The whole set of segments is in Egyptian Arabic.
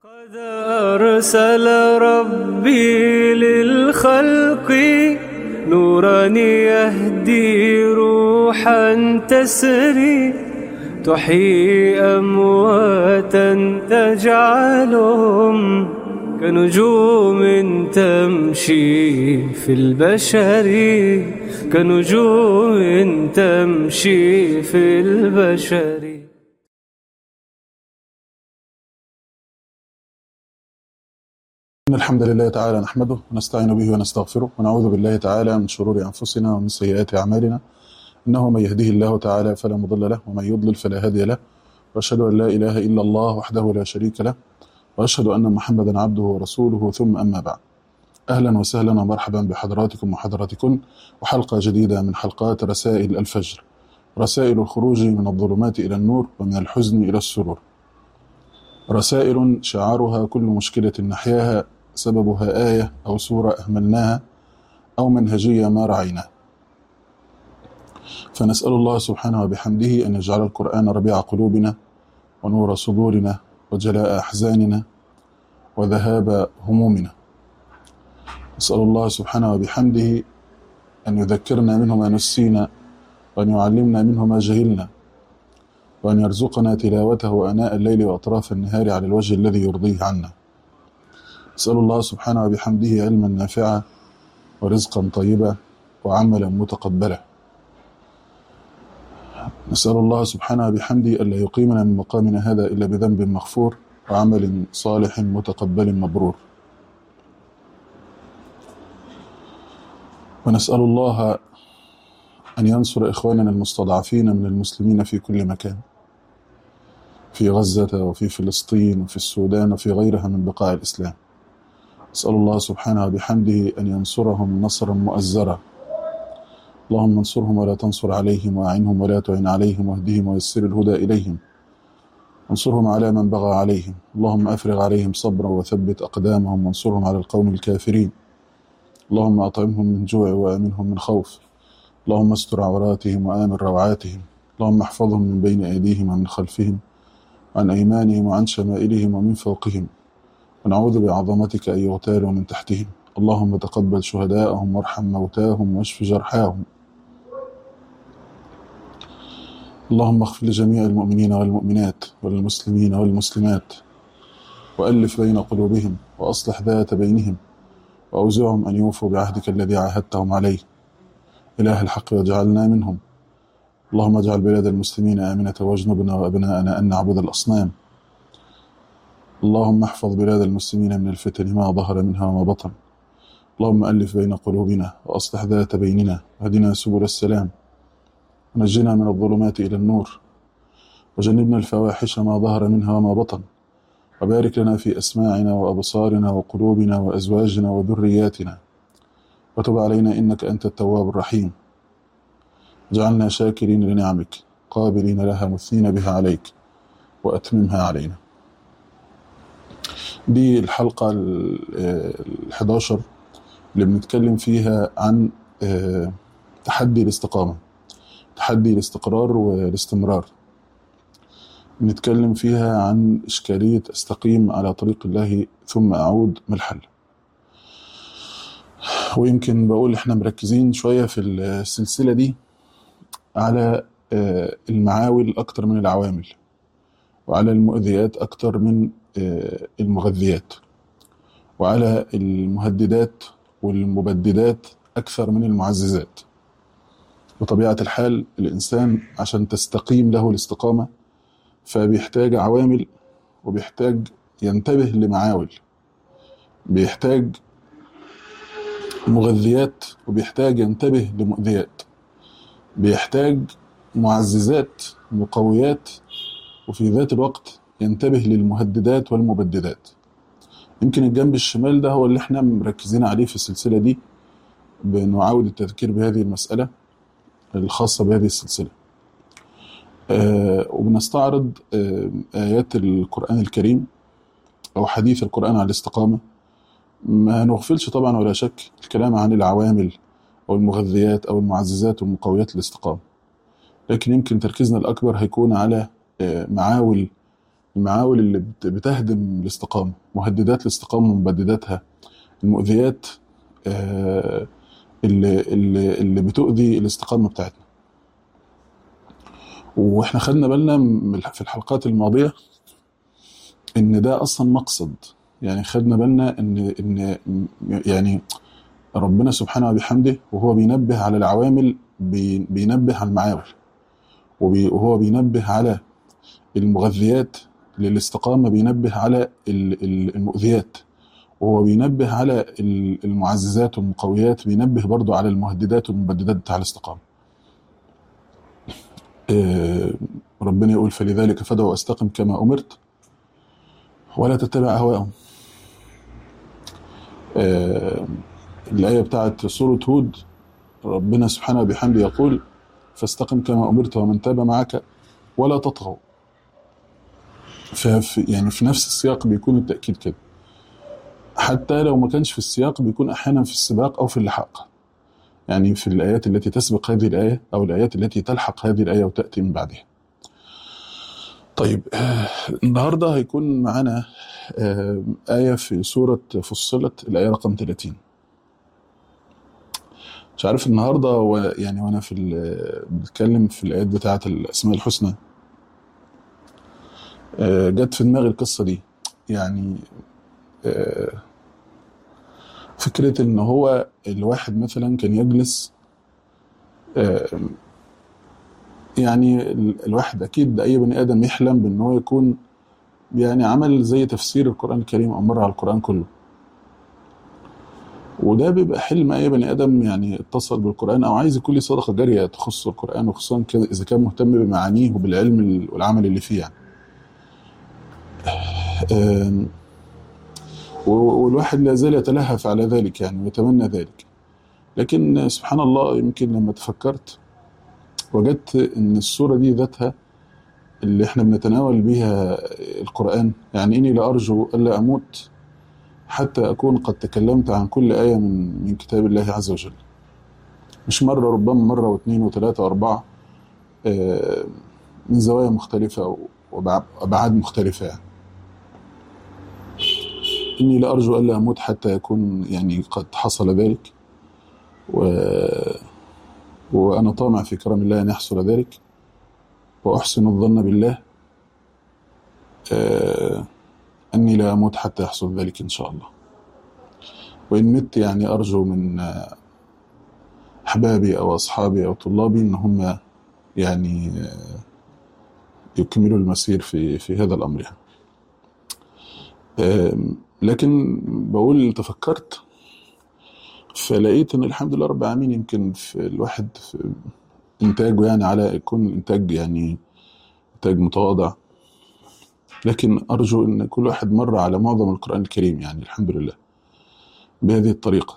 قد أرسل ربي للخلق نورا يهدي روحا تسري تحيي أمواتا تجعلهم كنجوم تمشي في البشر كنجوم تمشي في البشر إن الحمد لله تعالى نحمده ونستعين به ونستغفره ونعوذ بالله تعالى من شرور أنفسنا ومن سيئات أعمالنا إنه من يهده الله تعالى فلا مضل له ومن يضلل فلا هادي له وأشهد أن لا إله إلا الله وحده لا شريك له وأشهد أن محمدا عبده ورسوله ثم أما بعد أهلا وسهلا ومرحبا بحضراتكم وحضراتكن وحلقة جديدة من حلقات رسائل الفجر رسائل الخروج من الظلمات إلى النور ومن الحزن إلى السرور رسائل شعارها كل مشكلة نحياها سببها آية أو سورة أهملناها أو منهجية ما رعيناها فنسأل الله سبحانه وبحمده أن يجعل القرآن ربيع قلوبنا ونور صدورنا وجلاء أحزاننا وذهاب همومنا نسأل الله سبحانه وبحمده أن يذكرنا منه ما نسينا وأن يعلمنا منه ما جهلنا وأن يرزقنا تلاوته آناء الليل وأطراف النهار على الوجه الذي يرضيه عنا نسأل الله سبحانه وبحمده علما نافعا ورزقا طيبا وعملا متقبلا نسأل الله سبحانه وبحمده ألا يقيمنا من مقامنا هذا إلا بذنب مغفور وعمل صالح متقبل مبرور ونسأل الله أن ينصر إخواننا المستضعفين من المسلمين في كل مكان في غزة وفي فلسطين وفي السودان وفي غيرها من بقاع الإسلام نسأل الله سبحانه وبحمده أن ينصرهم نصرا مؤزرا اللهم انصرهم ولا تنصر عليهم وأعنهم ولا تعن عليهم واهدهم ويسر الهدى إليهم انصرهم على من بغى عليهم اللهم أفرغ عليهم صبرا وثبت أقدامهم وانصرهم على القوم الكافرين اللهم أطعمهم من جوع وآمنهم من خوف اللهم استر عوراتهم وآمن روعاتهم اللهم احفظهم من بين أيديهم ومن خلفهم عن أيمانهم وعن شمائلهم ومن فوقهم ونعوذ بعظمتك أن يغتالوا من تحتهم اللهم تقبل شهداءهم وارحم موتاهم واشف جرحاهم اللهم اغفر لجميع المؤمنين والمؤمنات والمسلمين والمسلمات وألف بين قلوبهم وأصلح ذات بينهم وأوزعهم أن يوفوا بعهدك الذي عاهدتهم عليه إله الحق واجعلنا منهم اللهم اجعل بلاد المسلمين آمنة واجنبنا وأبناءنا أن نعبد الأصنام اللهم احفظ بلاد المسلمين من الفتن ما ظهر منها وما بطن اللهم ألف بين قلوبنا وأصلح ذات بيننا واهدنا سبل السلام ونجنا من الظلمات إلى النور وجنبنا الفواحش ما ظهر منها وما بطن وبارك لنا في أسماعنا وأبصارنا وقلوبنا وأزواجنا وذرياتنا وتب علينا إنك أنت التواب الرحيم اجعلنا شاكرين لنعمك قابلين لها مثنين بها عليك وأتممها علينا دي الحلقة ال 11 اللي بنتكلم فيها عن تحدي الاستقامة تحدي الاستقرار والاستمرار بنتكلم فيها عن إشكالية أستقيم على طريق الله ثم أعود ما الحل ويمكن بقول احنا مركزين شوية في السلسلة دي على المعاول أكتر من العوامل وعلى المؤذيات أكتر من المغذيات وعلى المهددات والمبددات أكثر من المعززات بطبيعة الحال الإنسان عشان تستقيم له الاستقامة فبيحتاج عوامل وبيحتاج ينتبه لمعاول بيحتاج مغذيات وبيحتاج ينتبه لمؤذيات بيحتاج معززات مقويات وفي ذات الوقت ينتبه للمهددات والمبددات يمكن الجنب الشمال ده هو اللي احنا مركزين عليه في السلسلة دي بنعاود التذكير بهذه المسألة الخاصة بهذه السلسلة آه وبنستعرض آه آيات القرآن الكريم أو حديث القرآن عن الاستقامة ما نغفلش طبعا ولا شك الكلام عن العوامل أو المغذيات أو المعززات والمقويات الاستقامة لكن يمكن تركيزنا الأكبر هيكون على آه معاول المعاول اللي بت- بتهدم الاستقامة مهددات الاستقامة ومبدداتها المؤذيات آه، اللي, اللي, اللي بتؤذي الاستقامة بتاعتنا واحنا خدنا بالنا من الح- في الحلقات الماضية ان ده اصلا مقصد يعني خدنا بالنا ان ان يعني ربنا سبحانه وبحمده وهو بينبه على العوامل بي- بينبه على المعاول وبي- وهو بينبه على المغذيات للاستقامة بينبه على ال- ال- المؤذيات وهو بينبه على ال- المعززات والمقويات بينبه برضو على المهددات والمبددات بتاع الاستقامة آه، ربنا يقول فلذلك فدع واستقم كما أمرت ولا تتبع أهواءهم آه، الآية بتاعت سورة هود ربنا سبحانه وبحمده يقول فاستقم كما أمرت ومن تاب معك ولا تطغوا ففي يعني في نفس السياق بيكون التأكيد كده حتى لو ما كانش في السياق بيكون أحيانا في السباق أو في اللحاق يعني في الآيات التي تسبق هذه الآية أو الآيات التي تلحق هذه الآية وتأتي من بعدها طيب آه، النهاردة هيكون معنا آه، آية في سورة فصلت الآية رقم 30 مش عارف النهاردة و يعني وأنا في ال- بتكلم في الآيات بتاعة الأسماء الحسنى آه، جت في دماغي القصة دي يعني آه، فكرة إن هو الواحد مثلا كان يجلس آه، يعني ال- الواحد أكيد أي بني آدم يحلم بإن هو يكون يعني عمل زي تفسير القرآن الكريم أو مر على القرآن كله وده بيبقى حلم أي بني آدم يعني اتصل بالقرآن أو عايز يكون ليه صدقة جارية تخص القرآن وخصوصا كده إذا كان مهتم بمعانيه وبالعلم ال- والعمل اللي فيه يعني آم، و- والواحد لا زال يتلهف على ذلك يعني ويتمنى ذلك لكن سبحان الله يمكن لما تفكرت وجدت ان السورة دي ذاتها اللي احنا بنتناول بيها القرآن يعني اني لأرجو ألا أموت حتى أكون قد تكلمت عن كل آية من من كتاب الله عز وجل مش مرة ربما مرة واثنين وثلاثة وأربعة آه، من زوايا مختلفة وأبعاد مختلفة يعني. إني لأرجو ألا أموت حتى يكون يعني قد حصل ذلك و... وأنا طامع في كرم الله أن يحصل ذلك وأحسن الظن بالله آه، أني لا أموت حتى يحصل ذلك إن شاء الله وإن مت يعني أرجو من آه، أحبابي أو أصحابي أو طلابي إن هم يعني آه، يكملوا المسير في في هذا الأمر يعني. آم، لكن بقول تفكرت فلقيت ان الحمد لله رب العالمين يمكن في الواحد في انتاجه يعني على يكون انتاج يعني انتاج متواضع لكن ارجو ان كل واحد مر على معظم القران الكريم يعني الحمد لله بهذه الطريقه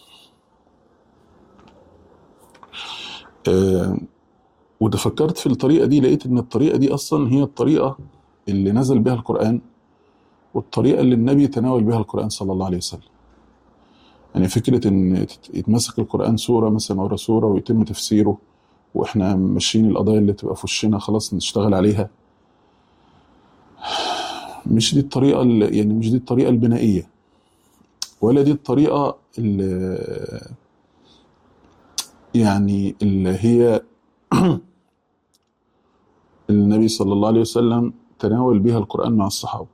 آه، وتفكرت في الطريقه دي لقيت ان الطريقه دي اصلا هي الطريقه اللي نزل بها القران والطريقه اللي النبي تناول بها القران صلى الله عليه وسلم يعني فكره ان تت- يتمسك القران سوره مثلا ورا سوره ويتم تفسيره واحنا ماشيين القضايا اللي تبقى في وشنا خلاص نشتغل عليها مش دي الطريقه اللي يعني مش دي الطريقه البنائيه ولا دي الطريقه اللي يعني اللي هي النبي صلى الله عليه وسلم تناول بها القرآن مع الصحابة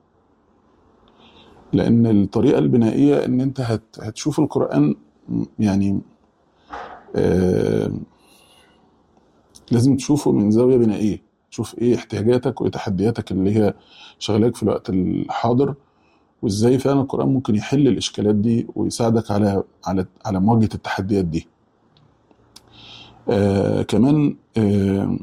لأن الطريقة البنائية إن أنت هت هتشوف القرآن يعني آه لازم تشوفه من زاوية بنائية تشوف إيه احتياجاتك وإيه تحدياتك اللي هي شغلاك في الوقت الحاضر وإزاي فعلا القرآن ممكن يحل الإشكالات دي ويساعدك على على على مواجهة التحديات دي آه كمان آه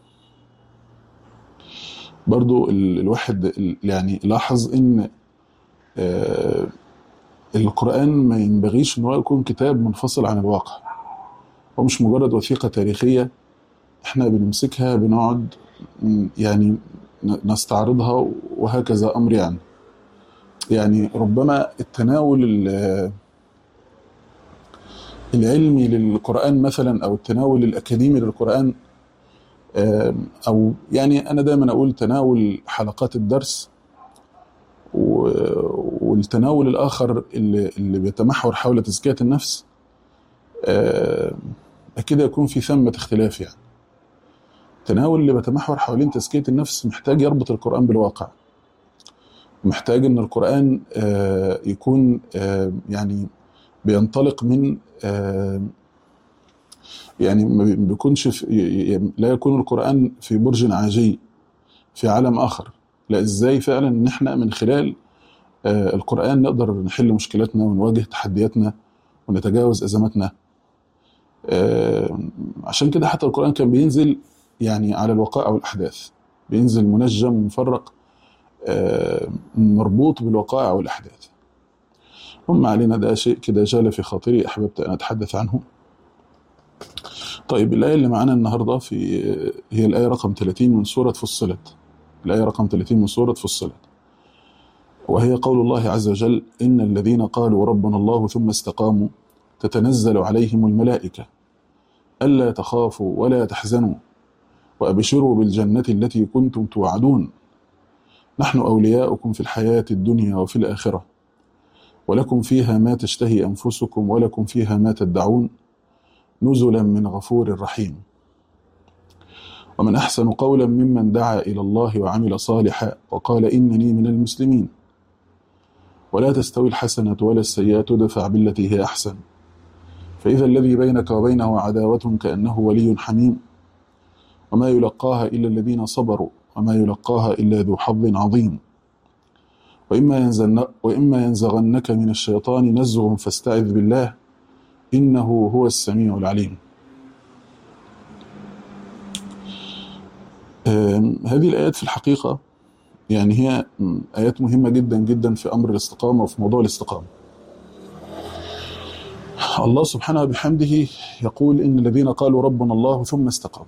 برضو ال- الواحد ال- يعني لاحظ ان آه، القرآن ما ينبغيش ان هو يكون كتاب منفصل عن الواقع هو مش مجرد وثيقة تاريخية احنا بنمسكها بنقعد م، يعني ن- نستعرضها وهكذا امر يعني يعني ربما التناول ال- العلمي للقرآن مثلا او التناول الاكاديمي للقرآن آم، او يعني انا دايما اقول تناول حلقات الدرس و- والتناول الاخر اللي, اللي بيتمحور حول تزكيه النفس آم، اكيد يكون في ثمه اختلاف يعني التناول اللي بيتمحور حوالين تزكيه النفس محتاج يربط القران بالواقع محتاج ان القران آه، يكون آه، يعني بينطلق من آه، يعني ما بي- ما بيكونش في ي- ي- لا يكون القرآن في برج عاجي في عالم آخر لا إزاي فعلا إن إحنا من خلال آه، القرآن نقدر نحل مشكلاتنا ونواجه تحدياتنا ونتجاوز أزماتنا آه، عشان كده حتى القرآن كان بينزل يعني على الوقائع والأحداث بينزل منجم مفرق آه، مربوط بالوقائع والأحداث هم علينا ده شيء كده جال في خاطري أحببت أن أتحدث عنه طيب الآية اللي معانا النهاردة في هي الآية رقم 30 من سورة فصلت الآية رقم 30 من سورة فصلت وهي قول الله عز وجل إن الذين قالوا ربنا الله ثم استقاموا تتنزل عليهم الملائكة ألا تخافوا ولا تحزنوا وأبشروا بالجنة التي كنتم توعدون نحن أولياؤكم في الحياة الدنيا وفي الآخرة ولكم فيها ما تشتهي أنفسكم ولكم فيها ما تدعون نزلا من غفور رحيم ومن أحسن قولا ممن دعا إلى الله وعمل صالحا وقال إنني من المسلمين ولا تستوي الحسنة ولا السيئة تدفع بالتي هي أحسن فإذا الذي بينك وبينه عداوة كأنه ولي حميم وما يلقاها إلا الذين صبروا وما يلقاها إلا ذو حظ عظيم وإما, ينزغن وإما ينزغنك من الشيطان نزغ فاستعذ بالله إنه هو السميع العليم آم، هذه الآيات في الحقيقة يعني هي م، آيات مهمة جدا جدا في أمر الاستقامة وفي موضوع الاستقامة الله سبحانه وبحمده يقول إن الذين قالوا ربنا الله ثم استقاموا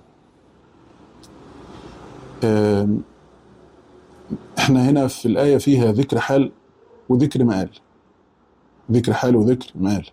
آم، احنا هنا في الآية فيها ذكر حال وذكر مآل ذكر حال وذكر مآل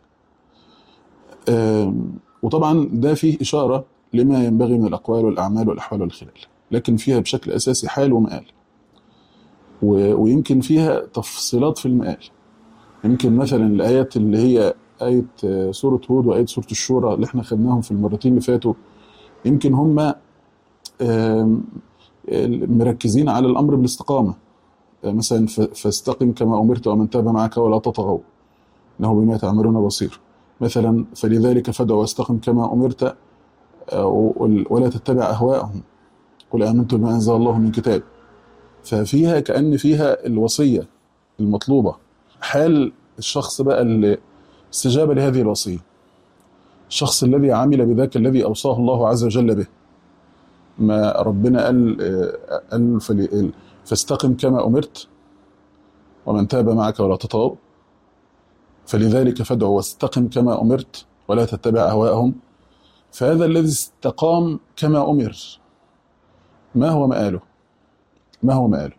آم، وطبعا ده فيه إشارة لما ينبغي من الأقوال والأعمال والأحوال والخلال لكن فيها بشكل أساسي حال ومآل و- ويمكن فيها تفصيلات في المآل يمكن مثلا الآيات اللي هي آية آه، سورة هود وآية سورة الشورى اللي احنا خدناهم في المرتين اللي فاتوا يمكن هم آم، مركزين على الأمر بالاستقامة آه، مثلا ف- فاستقم كما أمرت ومن تاب معك ولا تطغوا إنه بما تعملون بصير مثلا فلذلك فدع واستقم كما أمرت آه، وال- ولا تتبع أهواءهم قل آمنت بما أنزل الله من كتاب ففيها كأن فيها الوصية المطلوبة حال الشخص بقى اللي استجاب لهذه الوصية الشخص الذي عمل بذاك الذي أوصاه الله عز وجل به ما ربنا قال آه، قال فلي- فاستقم كما أمرت ومن تاب معك ولا تطغوا فلذلك فادع واستقم كما أمرت ولا تتبع أهواءهم فهذا الذي استقام كما أمر ما هو مآله ما هو مآله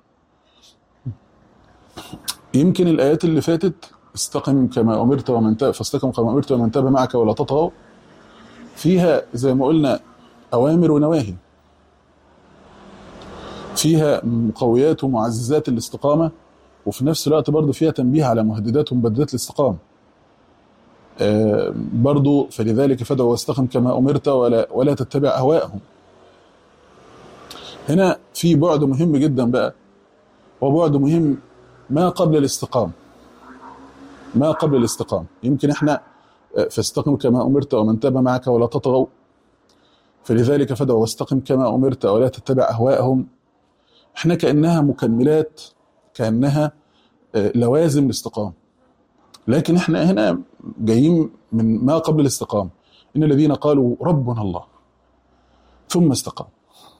يمكن الآيات اللي فاتت استقم كما أمرت ومن تاب فاستقم كما أمرت ومن تاب معك ولا تطغوا فيها زي ما قلنا أوامر ونواهي فيها مقويات ومعززات الاستقامة وفي نفس الوقت برضو فيها تنبيه على مهددات ومبددات الاستقامة آه، برضو فلذلك فدع واستقم كما أمرت ولا, ولا تتبع أهواءهم هنا في بعد مهم جدا بقى وبعد مهم ما قبل الاستقامة ما قبل الاستقامة يمكن احنا آه، فاستقم كما أمرت ومن تاب معك ولا تطغوا فلذلك فدع واستقم كما أمرت ولا تتبع أهواءهم احنا كأنها مكملات كأنها آه، لوازم الاستقامة لكن احنا هنا جايين من ما قبل الاستقامة إن الذين قالوا ربنا الله ثم استقاموا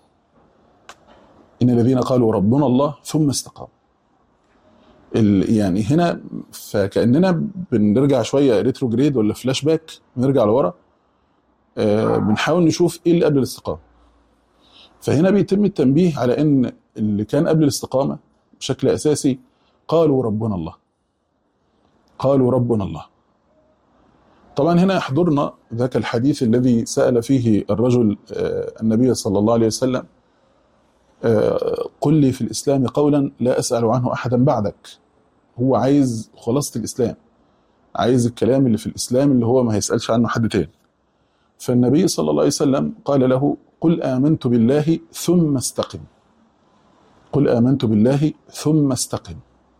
إن الذين قالوا ربنا الله ثم استقاموا ال- يعني هنا فكأننا بنرجع شوية ريتروجريد ولا فلاش باك بنرجع لورا آه، بنحاول نشوف ايه اللي قبل الاستقامة فهنا بيتم التنبيه على ان اللي كان قبل الاستقامة بشكل اساسي قالوا ربنا الله قالوا ربنا الله طبعا هنا يحضرنا ذاك الحديث الذي سأل فيه الرجل آه، النبي صلى الله عليه وسلم آه، قل لي في الإسلام قولا لا أسأل عنه أحدا بعدك هو عايز خلاصة الإسلام عايز الكلام اللي في الإسلام اللي هو ما هيسألش عنه حد تاني فالنبي صلى الله عليه وسلم قال له قل آمنت بالله ثم استقم قل آمنت بالله ثم استقم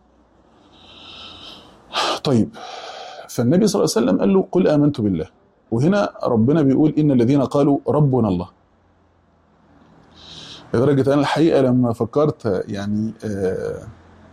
طيب فالنبي صلى الله عليه وسلم قال له قل آمنت بالله وهنا ربنا بيقول إن الذين قالوا ربنا الله لدرجة أنا الحقيقة لما فكرت يعني آه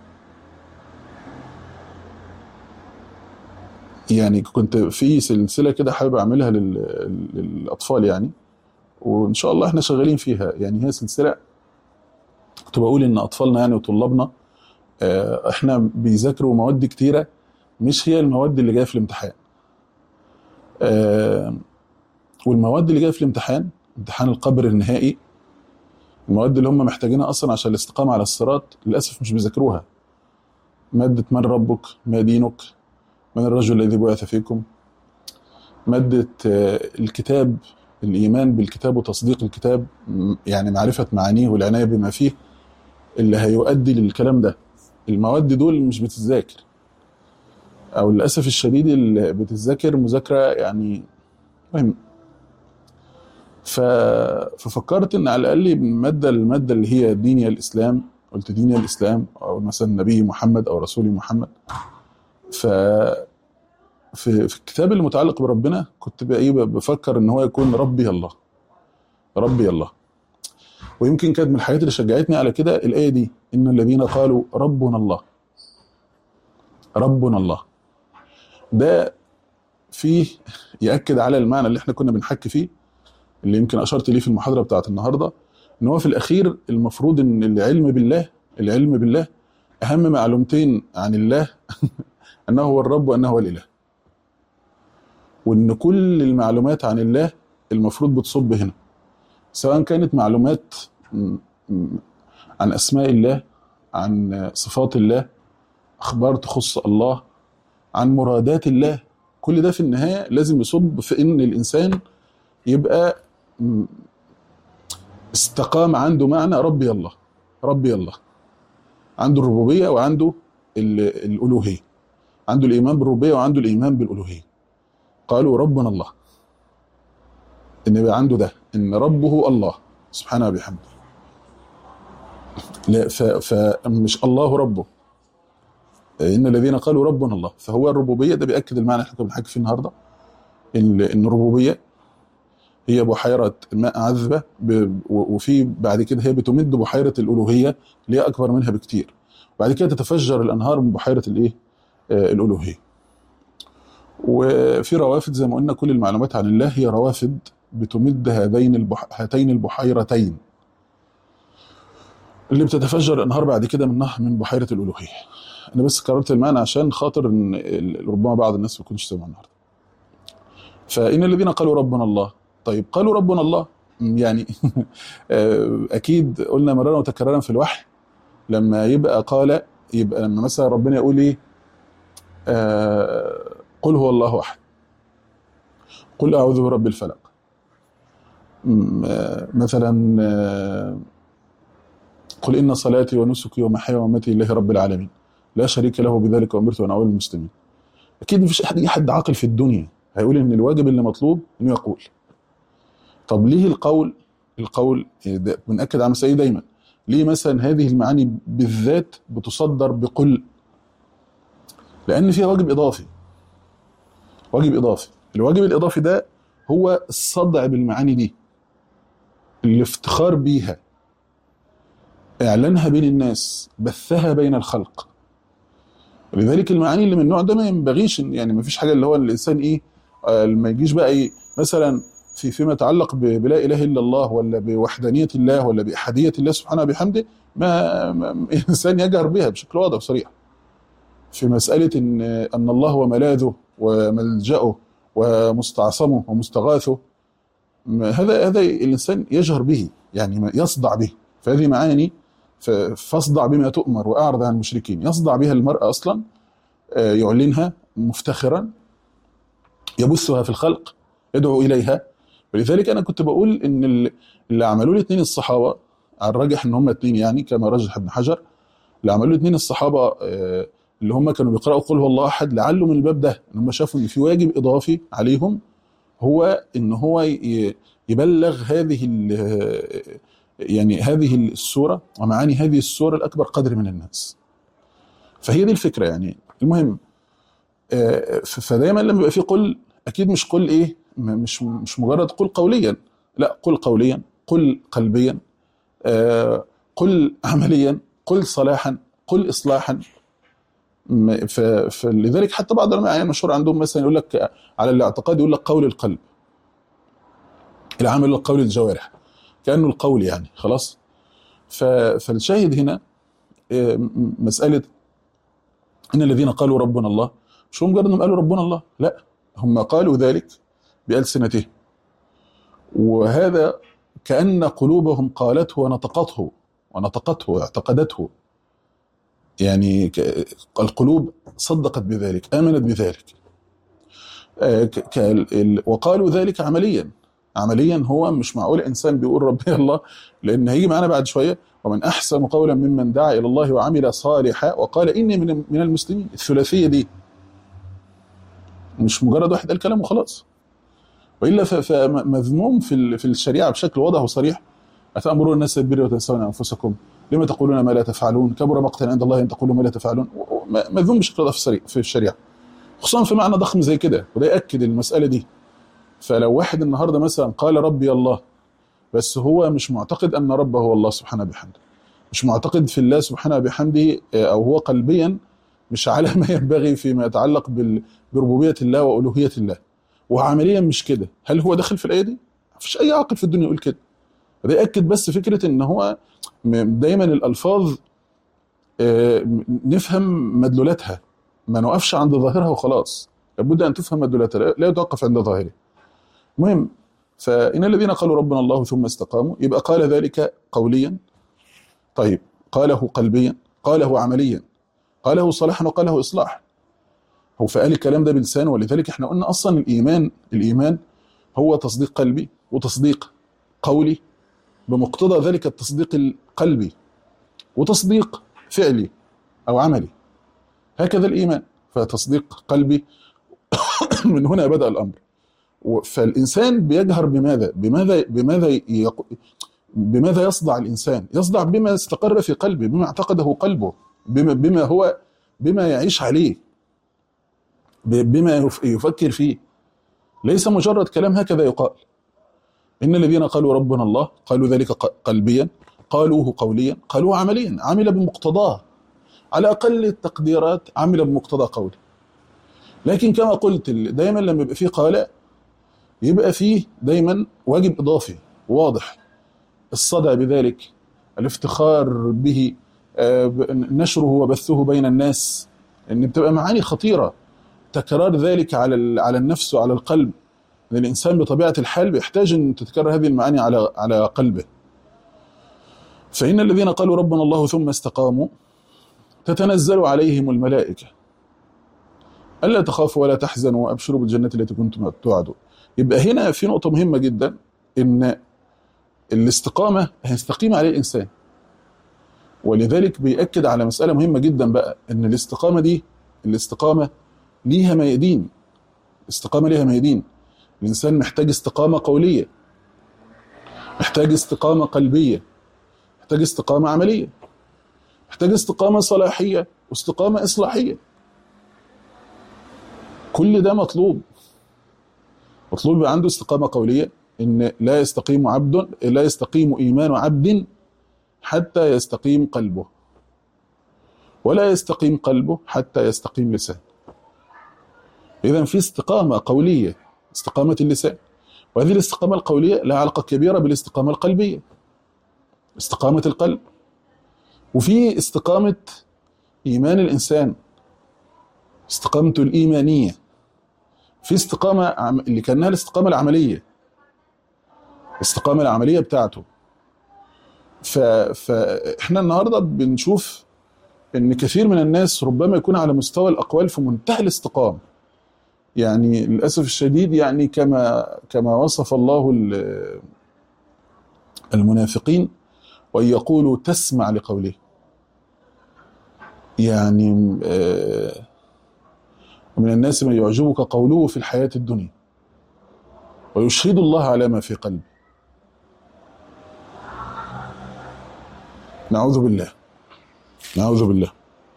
يعني كنت في سلسلة كده حابب أعملها لل- للأطفال يعني وإن شاء الله إحنا شغالين فيها يعني هي سلسلة كنت بقول إن أطفالنا يعني وطلابنا آه، إحنا بيذاكروا مواد كتيرة مش هي المواد اللي جاية في الامتحان آه، والمواد اللي جاية في الامتحان امتحان القبر النهائي المواد اللي هم محتاجينها أصلا عشان الاستقامة على الصراط للأسف مش بيذاكروها مادة من ربك ما دينك من الرجل الذي بعث فيكم مادة آه، الكتاب الإيمان بالكتاب وتصديق الكتاب م- يعني معرفة معانيه والعناية بما فيه اللي هيؤدي للكلام ده المواد دول مش بتتذاكر أو للأسف الشديد اللي بتتذاكر مذاكرة يعني مهم ف... ففكرت ان على الاقل الماده الماده اللي هي ديني الاسلام قلت ديني الاسلام او مثلا نبي محمد او رسولي محمد ف في في الكتاب المتعلق بربنا كنت بقى ايه بفكر ان هو يكون ربي الله ربي الله ويمكن كانت من الحاجات اللي شجعتني على كده الايه دي ان الذين قالوا ربنا الله ربنا الله ده فيه ياكد على المعنى اللي احنا كنا بنحكي فيه اللي يمكن اشرت ليه في المحاضره بتاعت النهارده ان هو في الاخير المفروض ان العلم بالله العلم بالله اهم معلومتين عن الله انه هو الرب وانه هو الاله وان كل المعلومات عن الله المفروض بتصب هنا سواء كانت معلومات م- م- عن اسماء الله عن صفات الله اخبار تخص الله عن مرادات الله كل ده في النهايه لازم يصب في ان الانسان يبقى م- استقام عنده معنى ربي الله ربي الله عنده الربوبيه وعنده ال- الالوهيه عنده الايمان بالربوبيه وعنده الايمان بالالوهيه قالوا ربنا الله ان يبقى عنده ده ان ربه الله سبحانه وبحمده لا ف- فمش الله ربه ان الذين قالوا ربنا الله فهو الربوبيه ده بياكد المعنى اللي احنا كنا بنحكي فيه النهارده ان إن الربوبيه هي بحيره ماء عذبه ب- و- وفي بعد كده هي بتمد بحيره الالوهيه اللي هي اكبر منها بكتير وبعد كده تتفجر الانهار من بحيره الايه آه، الالوهيه وفي روافد زي ما قلنا كل المعلومات عن الله هي روافد بتمد هذين البح... هاتين البحيرتين اللي بتتفجر الانهار بعد كده من نهر من بحيره الالوهيه انا بس كررت المعنى عشان خاطر ان ال- ربما بعض الناس ما يكونش سمعوا النهارده فان الذين قالوا ربنا الله طيب قالوا ربنا الله م، يعني آه، اكيد قلنا مرارا وتكرارا في الوحي لما يبقى قال يبقى لما مثلا ربنا يقول ايه آه، قل هو الله احد قل اعوذ برب الفلق م، آه، مثلا آه، قل ان صلاتي ونسكي ومحياي ومماتي لله رب العالمين لا شريك له بذلك وامرت وانا اول المسلمين اكيد مفيش احد اي حد عاقل في الدنيا هيقول ان الواجب اللي مطلوب انه يقول طب ليه القول القول ده بنأكد على مسائل دايما ليه مثلا هذه المعاني بالذات بتصدر بقل لان فيها واجب اضافي واجب اضافي الواجب الاضافي ده هو الصدع بالمعاني دي الافتخار بيها اعلانها بين الناس بثها بين الخلق لذلك المعاني اللي من النوع ده ما ينبغيش إن- يعني ما فيش حاجه اللي هو الانسان ايه آه، ما يجيش بقى ايه مثلا في فيما يتعلق ب- بلا اله الا الله ولا بوحدانيه الله ولا باحاديه الله سبحانه وبحمده ما, ما ما- الانسان يجهر بها بشكل واضح وصريح في مساله ان ان الله هو ملاذه وملجأه ومستعصمه ومستغاثه ما- هذا هذا الانسان يجهر به يعني ما- يصدع به فهذه معاني ف- فاصدع بما تؤمر واعرض عن المشركين يصدع بها المرء اصلا آه، يعلنها مفتخرا يبثها في الخلق يدعو اليها ولذلك انا كنت بقول ان ال- اللي عملوه الاثنين الصحابه على الراجح ان هم اثنين يعني كما رجح ابن حجر اللي عملوه الاثنين الصحابه آه، اللي هم كانوا بيقراوا قل هو الله احد لعله من الباب ده ان هم شافوا ان في واجب اضافي عليهم هو ان هو ي- يبلغ هذه ال- يعني هذه السوره ومعاني هذه السوره الاكبر قدر من الناس فهي دي الفكره يعني المهم آه، ف- فدايما لما يبقى في قل اكيد مش قل ايه م- مش مش مجرد قل قوليا لا قل قوليا قل قلبيا آه، قل عمليا قل صلاحا قل اصلاحا م- ف- فلذلك حتى بعض العلماء يعني مشهور عندهم مثلا يقول لك على الاعتقاد يقول لك قول القلب العمل قول الجوارح كانه القول يعني خلاص ف- فالشاهد هنا آه، م- مساله ان الذين قالوا ربنا الله مش هم مجرد انهم قالوا ربنا الله لا هم قالوا ذلك بألسنتهم وهذا كأن قلوبهم قالته ونطقته ونطقته واعتقدته يعني ك- القلوب صدقت بذلك آمنت بذلك آه، ك- ك- ال- وقالوا ذلك عمليا عمليا هو مش معقول انسان بيقول ربي الله لان هيجي معانا بعد شويه ومن احسن قولا ممن دعا الى الله وعمل صالحا وقال اني من من المسلمين الثلاثيه دي مش مجرد واحد قال كلام وخلاص والا ف- فمذموم في ال- في الشريعه بشكل واضح وصريح اتامرون الناس بالبر وتنسون انفسكم لما تقولون ما لا تفعلون كبر مقتا عند الله ان تقولوا ما لا تفعلون و- و- مذموم بشكل واضح في السري- في الشريعه خصوصا في معنى ضخم زي كده وده ياكد المساله دي فلو واحد النهارده مثلا قال ربي الله بس هو مش معتقد ان ربه هو الله سبحانه بحمده مش معتقد في الله سبحانه بحمده آه، او هو قلبيا مش على ما ينبغي فيما يتعلق بال- بربوبيه الله والوهيه الله وعمليا مش كده هل هو داخل في الايه دي؟ مفيش اي عاقل في الدنيا يقول كده فده ياكد بس فكره ان هو م- دايما الالفاظ آه، م- نفهم مدلولاتها ما نوقفش عند ظاهرها وخلاص لابد ان تفهم مدلولاتها لا- لا يتوقف عند ظاهره المهم فإن الذين قالوا ربنا الله ثم استقاموا يبقى قال ذلك قوليا طيب قاله قلبيا قاله عمليا قاله صلاحا وقاله إصلاح هو فقال الكلام ده بلسانه ولذلك احنا قلنا أصلا الإيمان الإيمان هو تصديق قلبي وتصديق قولي بمقتضى ذلك التصديق القلبي وتصديق فعلي أو عملي هكذا الإيمان فتصديق قلبي من هنا بدأ الأمر و- فالإنسان بيجهر بماذا؟ بماذا بماذا يق... بماذا يصدع الإنسان؟ يصدع بما استقر في قلبه، بما اعتقده قلبه، بما بما هو بما يعيش عليه ب- بما يف- يفكر فيه ليس مجرد كلام هكذا يقال إن الذين قالوا ربنا الله قالوا ذلك ق- قلبيا قالوه قوليا قالوه عمليا عمل بمقتضاه على أقل التقديرات عمل بمقتضى قوله لكن كما قلت ال- دايما لما يبقى فيه قال يبقى فيه دايما واجب اضافي واضح الصدى بذلك الافتخار به آه، ب- نشره وبثه بين الناس ان بتبقى معاني خطيره تكرار ذلك على ال- على النفس وعلى القلب ان الانسان بطبيعه الحال بيحتاج ان تتكرر هذه المعاني على على قلبه فان الذين قالوا ربنا الله ثم استقاموا تتنزل عليهم الملائكه الا تخافوا ولا تحزنوا وابشروا بالجنه التي كنتم توعدون يبقى هنا في نقطة مهمة جدا إن الاستقامة هيستقيم عليه الإنسان ولذلك بيأكد على مسألة مهمة جدا بقى إن الاستقامة دي الاستقامة ليها ميادين الاستقامة ليها ميادين الإنسان محتاج استقامة قولية محتاج استقامة قلبية محتاج استقامة عملية محتاج استقامة صلاحية واستقامة إصلاحية كل ده مطلوب مطلوب يبقى عنده استقامة قولية إن لا يستقيم عبد لا يستقيم إيمان عبد حتى يستقيم قلبه ولا يستقيم قلبه حتى يستقيم لسانه إذا في استقامة قولية استقامة اللسان وهذه الاستقامة القولية لها علاقة كبيرة بالاستقامة القلبية استقامة القلب وفي استقامة إيمان الإنسان استقامته الإيمانية في استقامة عم- اللي كانها الاستقامة العملية الاستقامة العملية بتاعته ف... فاحنا النهاردة بنشوف ان كثير من الناس ربما يكون على مستوى الاقوال في منتهى الاستقامة يعني للاسف الشديد يعني كما كما وصف الله ال- المنافقين وان يقولوا تسمع لقوله يعني آه، ومن الناس من يعجبك قوله في الحياه الدنيا ويشهد الله على ما في قلبه نعوذ بالله نعوذ بالله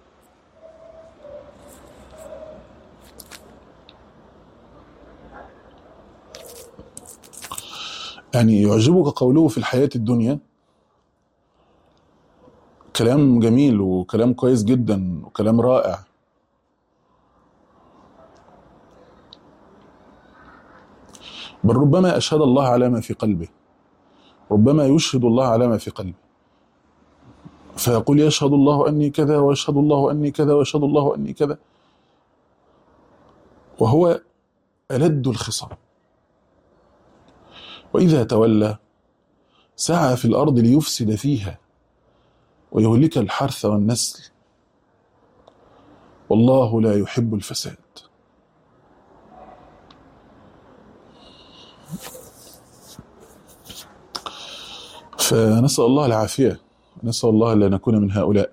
يعني يعجبك قوله في الحياة الدنيا كلام جميل وكلام كويس جدا وكلام رائع بل ربما أشهد الله على ما في قلبه ربما يشهد الله على ما في قلبه فيقول يشهد الله أني كذا ويشهد الله أني كذا ويشهد الله أني كذا وهو ألد الخصام وإذا تولى سعى في الأرض ليفسد فيها ويهلك الحرث والنسل والله لا يحب الفساد فنسأل الله العافية نسأل الله لا نكون من هؤلاء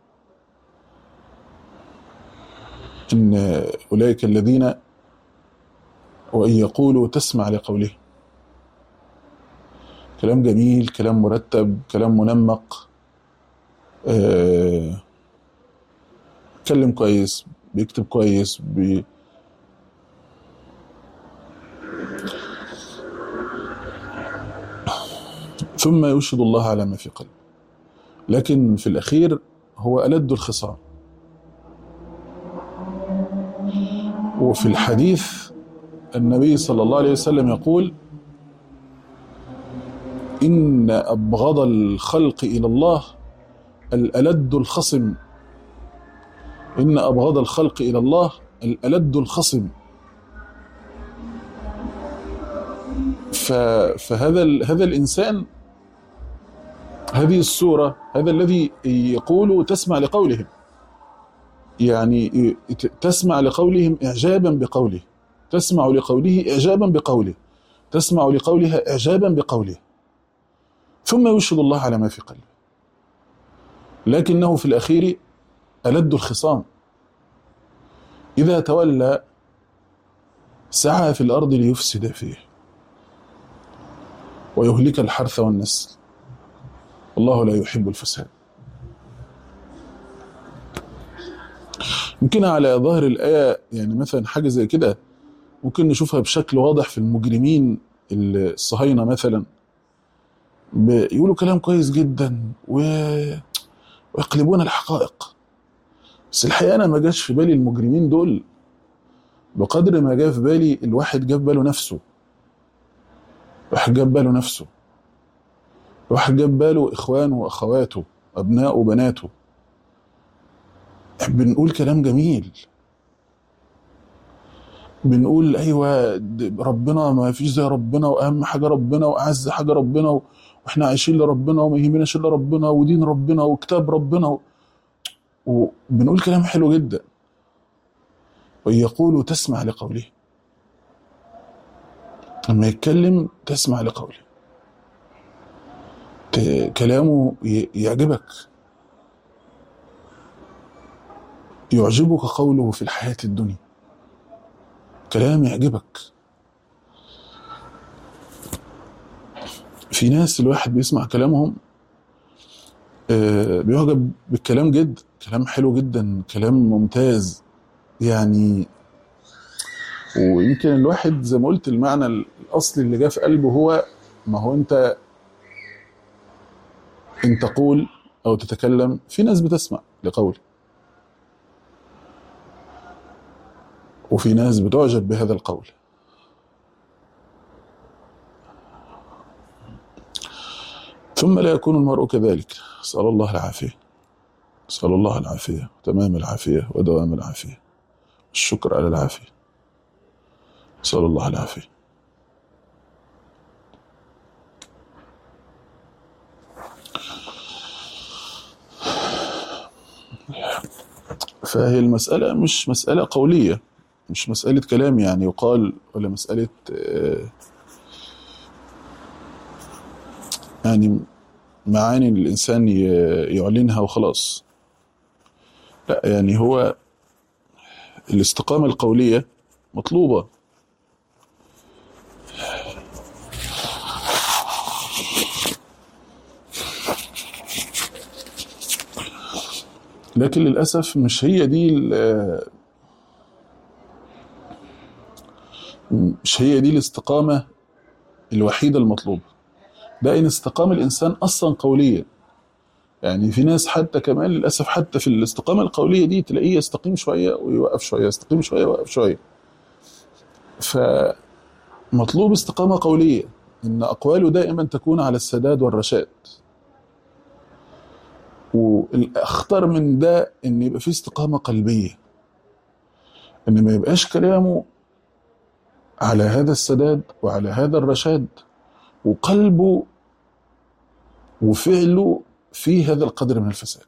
إن أولئك الذين وإن يقولوا تسمع لقوله كلام جميل كلام مرتب كلام منمق آه، بيتكلم كويس بيكتب كويس بي ثم يشهد الله على ما في قلبه لكن في الأخير هو ألد الخصام وفي الحديث النبي صلى الله عليه وسلم يقول إن أبغض الخلق إلى الله الألد الخصم إن أبغض الخلق إلى الله الألد الخصم ف- فهذا ال- هذا الإنسان هذه السورة هذا الذي يقول تسمع لقولهم يعني ي- ت- تسمع لقولهم إعجابا بقوله تسمع لقوله إعجابا بقوله تسمع لقولها إعجابا بقوله ثم يشهد الله على ما في قلبه لكنه في الأخير ألد الخصام إذا تولى سعى في الأرض ليفسد فيه ويهلك الحرث والنسل والله لا يحب الفساد يمكن على ظاهر الآية يعني مثلا حاجة زي كده ممكن نشوفها بشكل واضح في المجرمين الصهاينة مثلا بيقولوا كلام كويس جدا و... ويقلبون الحقائق بس الحقيقة أنا ما جاش في بالي المجرمين دول بقدر ما جاء في بالي الواحد جاب باله نفسه الواحد جاب باله نفسه الواحد جاب باله إخوانه وأخواته أبنائه وبناته بنقول كلام جميل بنقول ايوه د- ربنا ما فيش زي ربنا واهم حاجه ربنا واعز حاجه ربنا و- واحنا عايشين لربنا وما يهمناش الا ربنا ودين ربنا وكتاب ربنا و... وبنقول كلام حلو جدا ويقول تسمع لقوله لما يتكلم تسمع لقوله ت... كلامه ي... يعجبك يعجبك قوله في الحياه الدنيا كلام يعجبك في ناس الواحد بيسمع كلامهم آه، بيعجب بالكلام جد كلام حلو جدا كلام ممتاز يعني ويمكن الواحد زي ما قلت المعنى الاصلي اللي جاء في قلبه هو ما هو انت ان تقول او تتكلم في ناس بتسمع لقول وفي ناس بتعجب بهذا القول ثم لا يكون المرء كذلك نسأل الله العافية نسأل الله العافية تمام العافية ودوام العافية الشكر على العافية نسأل الله العافية فهي المسألة مش مسألة قولية مش مسألة كلام يعني يقال ولا مسألة آه، يعني معاني الإنسان ي- يعلنها وخلاص لا يعني هو الاستقامة القولية مطلوبة لكن للأسف مش هي دي ال- مش هي دي الاستقامة الوحيدة المطلوبة ده إن استقام الإنسان أصلا قوليا يعني في ناس حتى كمان للأسف حتى في الاستقامة القولية دي تلاقيه يستقيم شوية ويوقف شوية يستقيم شوية ويوقف شوية فمطلوب استقامة قولية إن أقواله دائما تكون على السداد والرشاد والأخطر من ده إن يبقى في استقامة قلبية إن ما يبقاش كلامه على هذا السداد وعلى هذا الرشاد وقلبه وفعله في هذا القدر من الفساد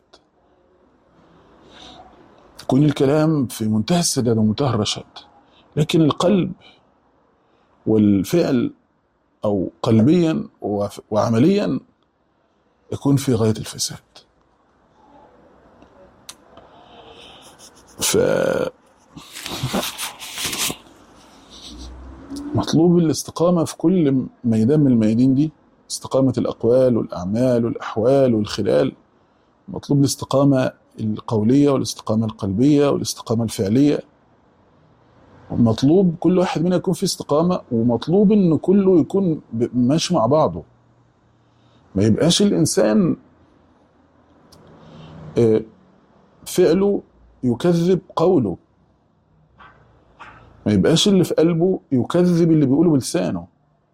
يكون الكلام في منتهى السداد ومنتهى الرشاد لكن القلب والفعل أو قلبيا وف- وعمليا يكون في غاية الفساد ف مطلوب الاستقامة في كل ميدان من الميادين دي استقامة الأقوال والأعمال والأحوال والخلال مطلوب الاستقامة القولية والاستقامة القلبية والاستقامة الفعلية مطلوب كل واحد منا يكون فيه استقامة ومطلوب إن كله يكون ب- ماشي مع بعضه ما يبقاش الإنسان آه، فعله يكذب قوله ما يبقاش اللي في قلبه يكذب اللي بيقوله بلسانه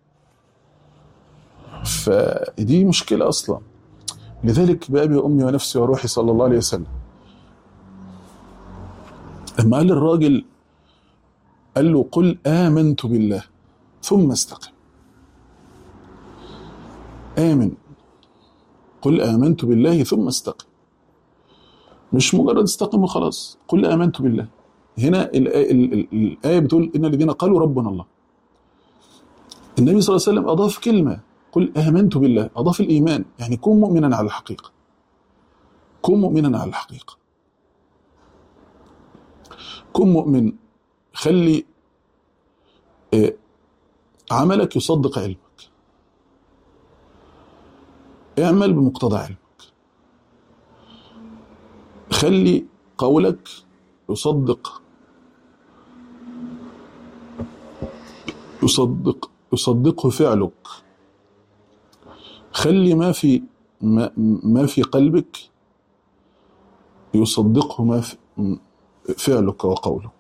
فدي مشكلة أصلا لذلك بأبي وأمي ونفسي وروحي صلى الله عليه وسلم لما قال الراجل قال له قل آمنت بالله ثم استقم آمن قل آمنت بالله ثم استقم مش مجرد استقم وخلاص قل آمنت بالله هنا الآ- ال- ال- الآية بتقول إن الذين قالوا ربنا الله النبي صلى الله عليه وسلم أضاف كلمة قل آمنت بالله أضاف الإيمان يعني كن مؤمنا على الحقيقة كن مؤمنا على الحقيقة كن مؤمن خلي آه، عملك يصدق علمك اعمل بمقتضى علمك خلي قولك يصدق يصدق يصدقه فعلك خلي ما في ما, ما في قلبك يصدقه ما في فعلك وقولك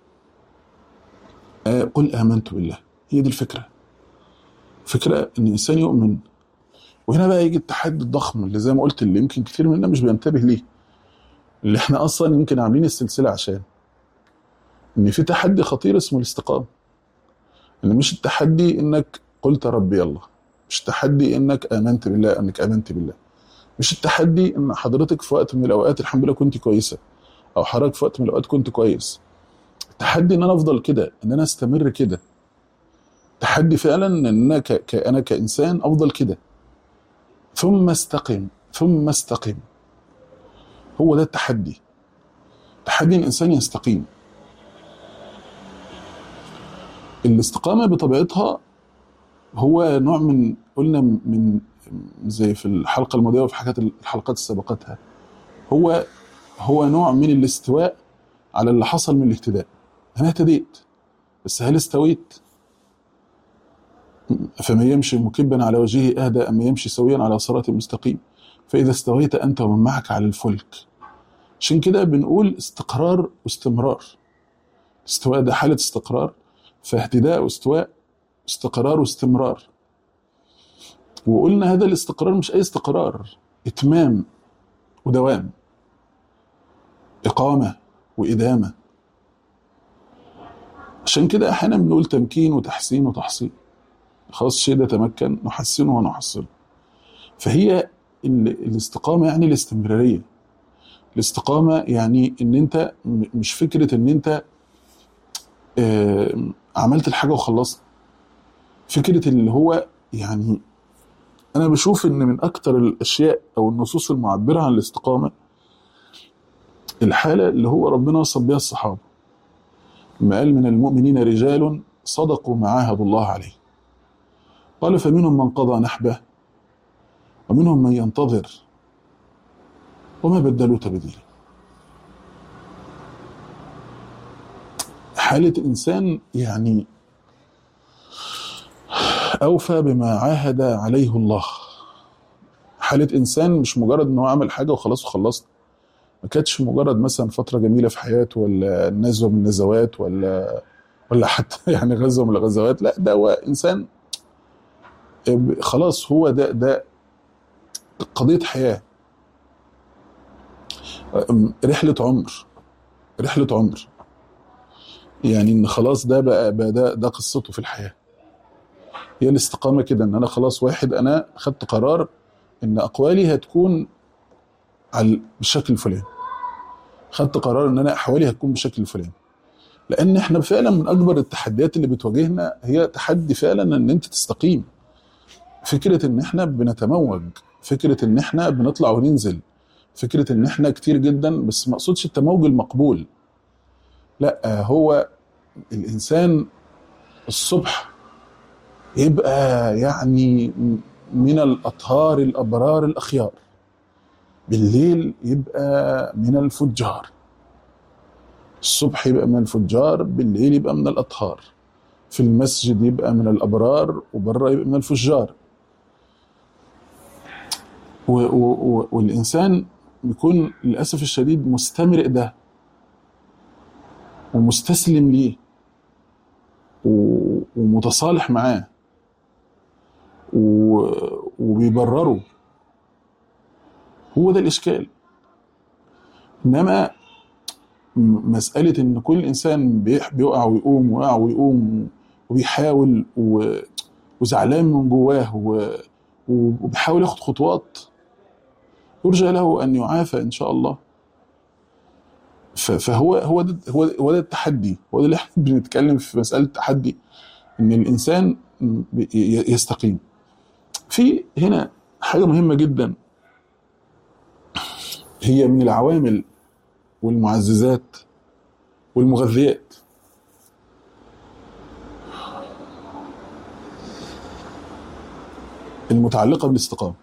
آه، قل آمنت بالله هي دي الفكرة فكرة إن الإنسان يؤمن وهنا بقى يجي التحدي الضخم اللي زي ما قلت اللي يمكن كتير مننا مش بينتبه ليه اللي احنا أصلا يمكن عاملين السلسلة عشان إن في تحدي خطير اسمه الاستقامة إن مش التحدي إنك قلت ربي الله مش التحدي إنك آمنت بالله إنك آمنت بالله مش التحدي إن حضرتك في وقت من الأوقات الحمد لله كنت كويسة أو حضرتك في وقت من الأوقات كنت كويس التحدي إن أنا أفضل كده إن أنا أستمر كده تحدي فعلا ان انا ك... ك... انا كانسان افضل كده ثم استقم ثم استقم هو ده التحدي تحدي الانسان يستقيم الاستقامه بطبيعتها هو نوع من قلنا من زي في الحلقه الماضيه وفي حاجات الحلقات السابقتها هو هو نوع من الاستواء على اللي حصل من الاهتداء انا اهتديت بس هل استويت فمن يمشي مكبا على وجهه اهدى اما يمشي سويا على صراط مستقيم فاذا استويت انت ومن معك على الفلك عشان كده بنقول استقرار واستمرار استواء ده حاله استقرار فاهتداء واستواء استقرار واستمرار وقلنا هذا الاستقرار مش اي استقرار اتمام ودوام اقامه وادامه عشان كده احيانا بنقول تمكين وتحسين وتحصيل خلاص الشيء ده تمكن نحسنه ونحصله فهي ال- الاستقامة يعني الاستمرارية الاستقامة يعني ان انت م- مش فكرة ان انت آه، عملت الحاجه وخلصت فكره اللي هو يعني انا بشوف ان من اكتر الاشياء او النصوص المعبره عن الاستقامه الحاله اللي هو ربنا وصف بها الصحابه لما قال من المؤمنين رجال صدقوا ما عاهدوا الله عليه قال فمنهم من قضى نحبه ومنهم من ينتظر وما بدلوا تبديلا حالة إنسان يعني أوفى بما عاهد عليه الله حالة إنسان مش مجرد إن هو عمل حاجة وخلاص وخلصت ما كانتش مجرد مثلا فترة جميلة في حياته ولا نزوة من النزوات ولا ولا حتى يعني غزوة من الغزوات لا ده هو إنسان خلاص هو ده ده قضية حياة رحلة عمر رحلة عمر يعني ان خلاص ده بقى, بقى ده ده قصته في الحياه هي الاستقامه كده ان انا خلاص واحد انا خدت قرار ان اقوالي هتكون على بالشكل الفلاني خدت قرار ان انا احوالي هتكون بالشكل الفلاني لان احنا فعلا من اكبر التحديات اللي بتواجهنا هي تحدي فعلا ان انت تستقيم فكره ان احنا بنتموج فكره ان احنا بنطلع وننزل فكره ان احنا كتير جدا بس ما اقصدش التموج المقبول لا هو الانسان الصبح يبقى يعني من الاطهار الابرار الاخيار بالليل يبقى من الفجار الصبح يبقى من الفجار بالليل يبقى من الاطهار في المسجد يبقى من الابرار وبره يبقى من الفجار و و و والانسان بيكون للاسف الشديد مستمرئ ده ومستسلم ليه و- ومتصالح معاه و- وبيبرره هو ده الإشكال إنما م- مسألة إن كل إنسان بيح- بيقع ويقوم ويقع ويقوم وبيحاول و- وزعلان من جواه و- وبيحاول ياخد خطوات يرجى له أن يعافى إن شاء الله ف- فهو هو ده هو هو ده التحدي هو ده اللي احنا بنتكلم في مساله التحدي ان الانسان ب- ي- يستقيم في هنا حاجه مهمه جدا هي من العوامل والمعززات والمغذيات المتعلقه بالاستقامه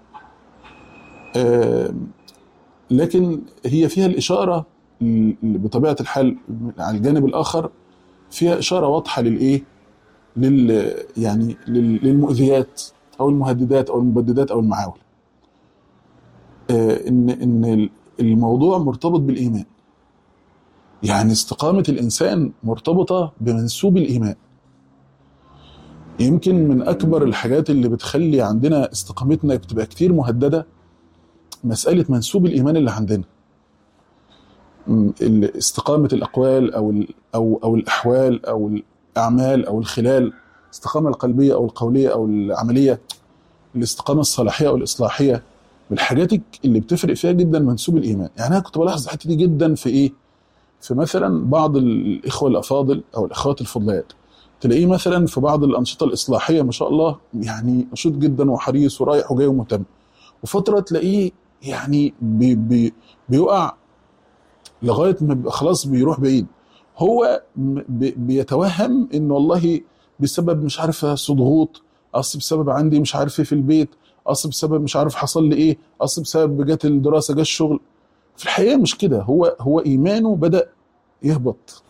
آم، لكن هي فيها الاشاره ل- بطبيعه الحال على الجانب الاخر فيها اشاره واضحه للايه؟ لل يعني لل- للمؤذيات او المهددات او المبددات او المعاول. آه، ان ان الموضوع مرتبط بالايمان. يعني استقامه الانسان مرتبطه بمنسوب الايمان. يمكن من اكبر الحاجات اللي بتخلي عندنا استقامتنا بتبقى كتير مهدده مساله منسوب الايمان اللي عندنا. م- ال- استقامه الاقوال او ال- او او الاحوال او الاعمال او الخلال الاستقامه القلبيه او القوليه او العمليه الاستقامه الصلاحيه او الاصلاحيه من الحاجات اللي بتفرق فيها جدا منسوب الايمان يعني انا كنت بلاحظ الحته دي جدا في ايه في مثلا بعض الاخوه الافاضل او الاخوات الفضليات تلاقيه مثلا في بعض الانشطه الاصلاحيه ما شاء الله يعني نشيط جدا وحريص ورايح وجاي ومهتم وفتره تلاقيه يعني بي بي بيقع لغايه ما بيبقى خلاص بيروح بعيد هو م- بي- بيتوهم ان والله بسبب مش عارف أصل ضغوط اصل بسبب عندي مش عارف ايه في البيت اصل بسبب مش عارف حصل لي ايه اصل بسبب جت الدراسه جه الشغل في الحقيقه مش كده هو هو ايمانه بدا يهبط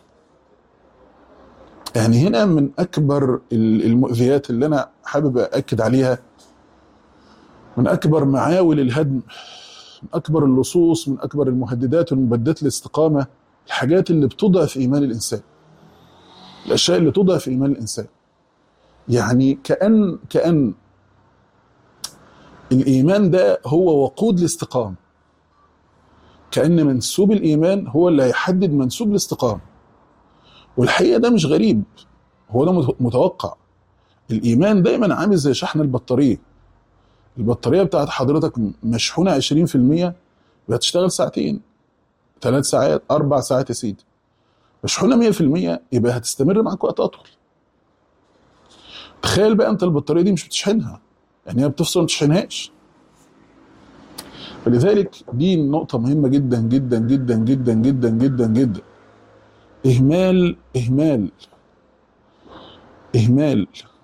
يعني هنا من اكبر ال- المؤذيات اللي انا حابب اكد عليها من اكبر معاول الهدم من اكبر اللصوص من اكبر المهددات والمبدات الاستقامه الحاجات اللي بتضعف ايمان الانسان الاشياء اللي تضعف ايمان الانسان يعني كان كان الايمان ده هو وقود الاستقامه كان منسوب الايمان هو اللي هيحدد منسوب الاستقامه والحقيقه ده مش غريب هو ده مت- متوقع الايمان دايما عامل زي شحن البطاريه البطاريه بتاعت حضرتك مشحونه 20% هتشتغل ساعتين ثلاث ساعات اربع ساعات يا سيدي مشحونه 100% يبقى هتستمر معاك وقت اطول تخيل بقى انت البطاريه دي مش بتشحنها يعني هي بتفصل ما بتشحنهاش فلذلك دي نقطة مهمة جدا جدا جدا جدا جدا جدا جدا إهمال إهمال إهمال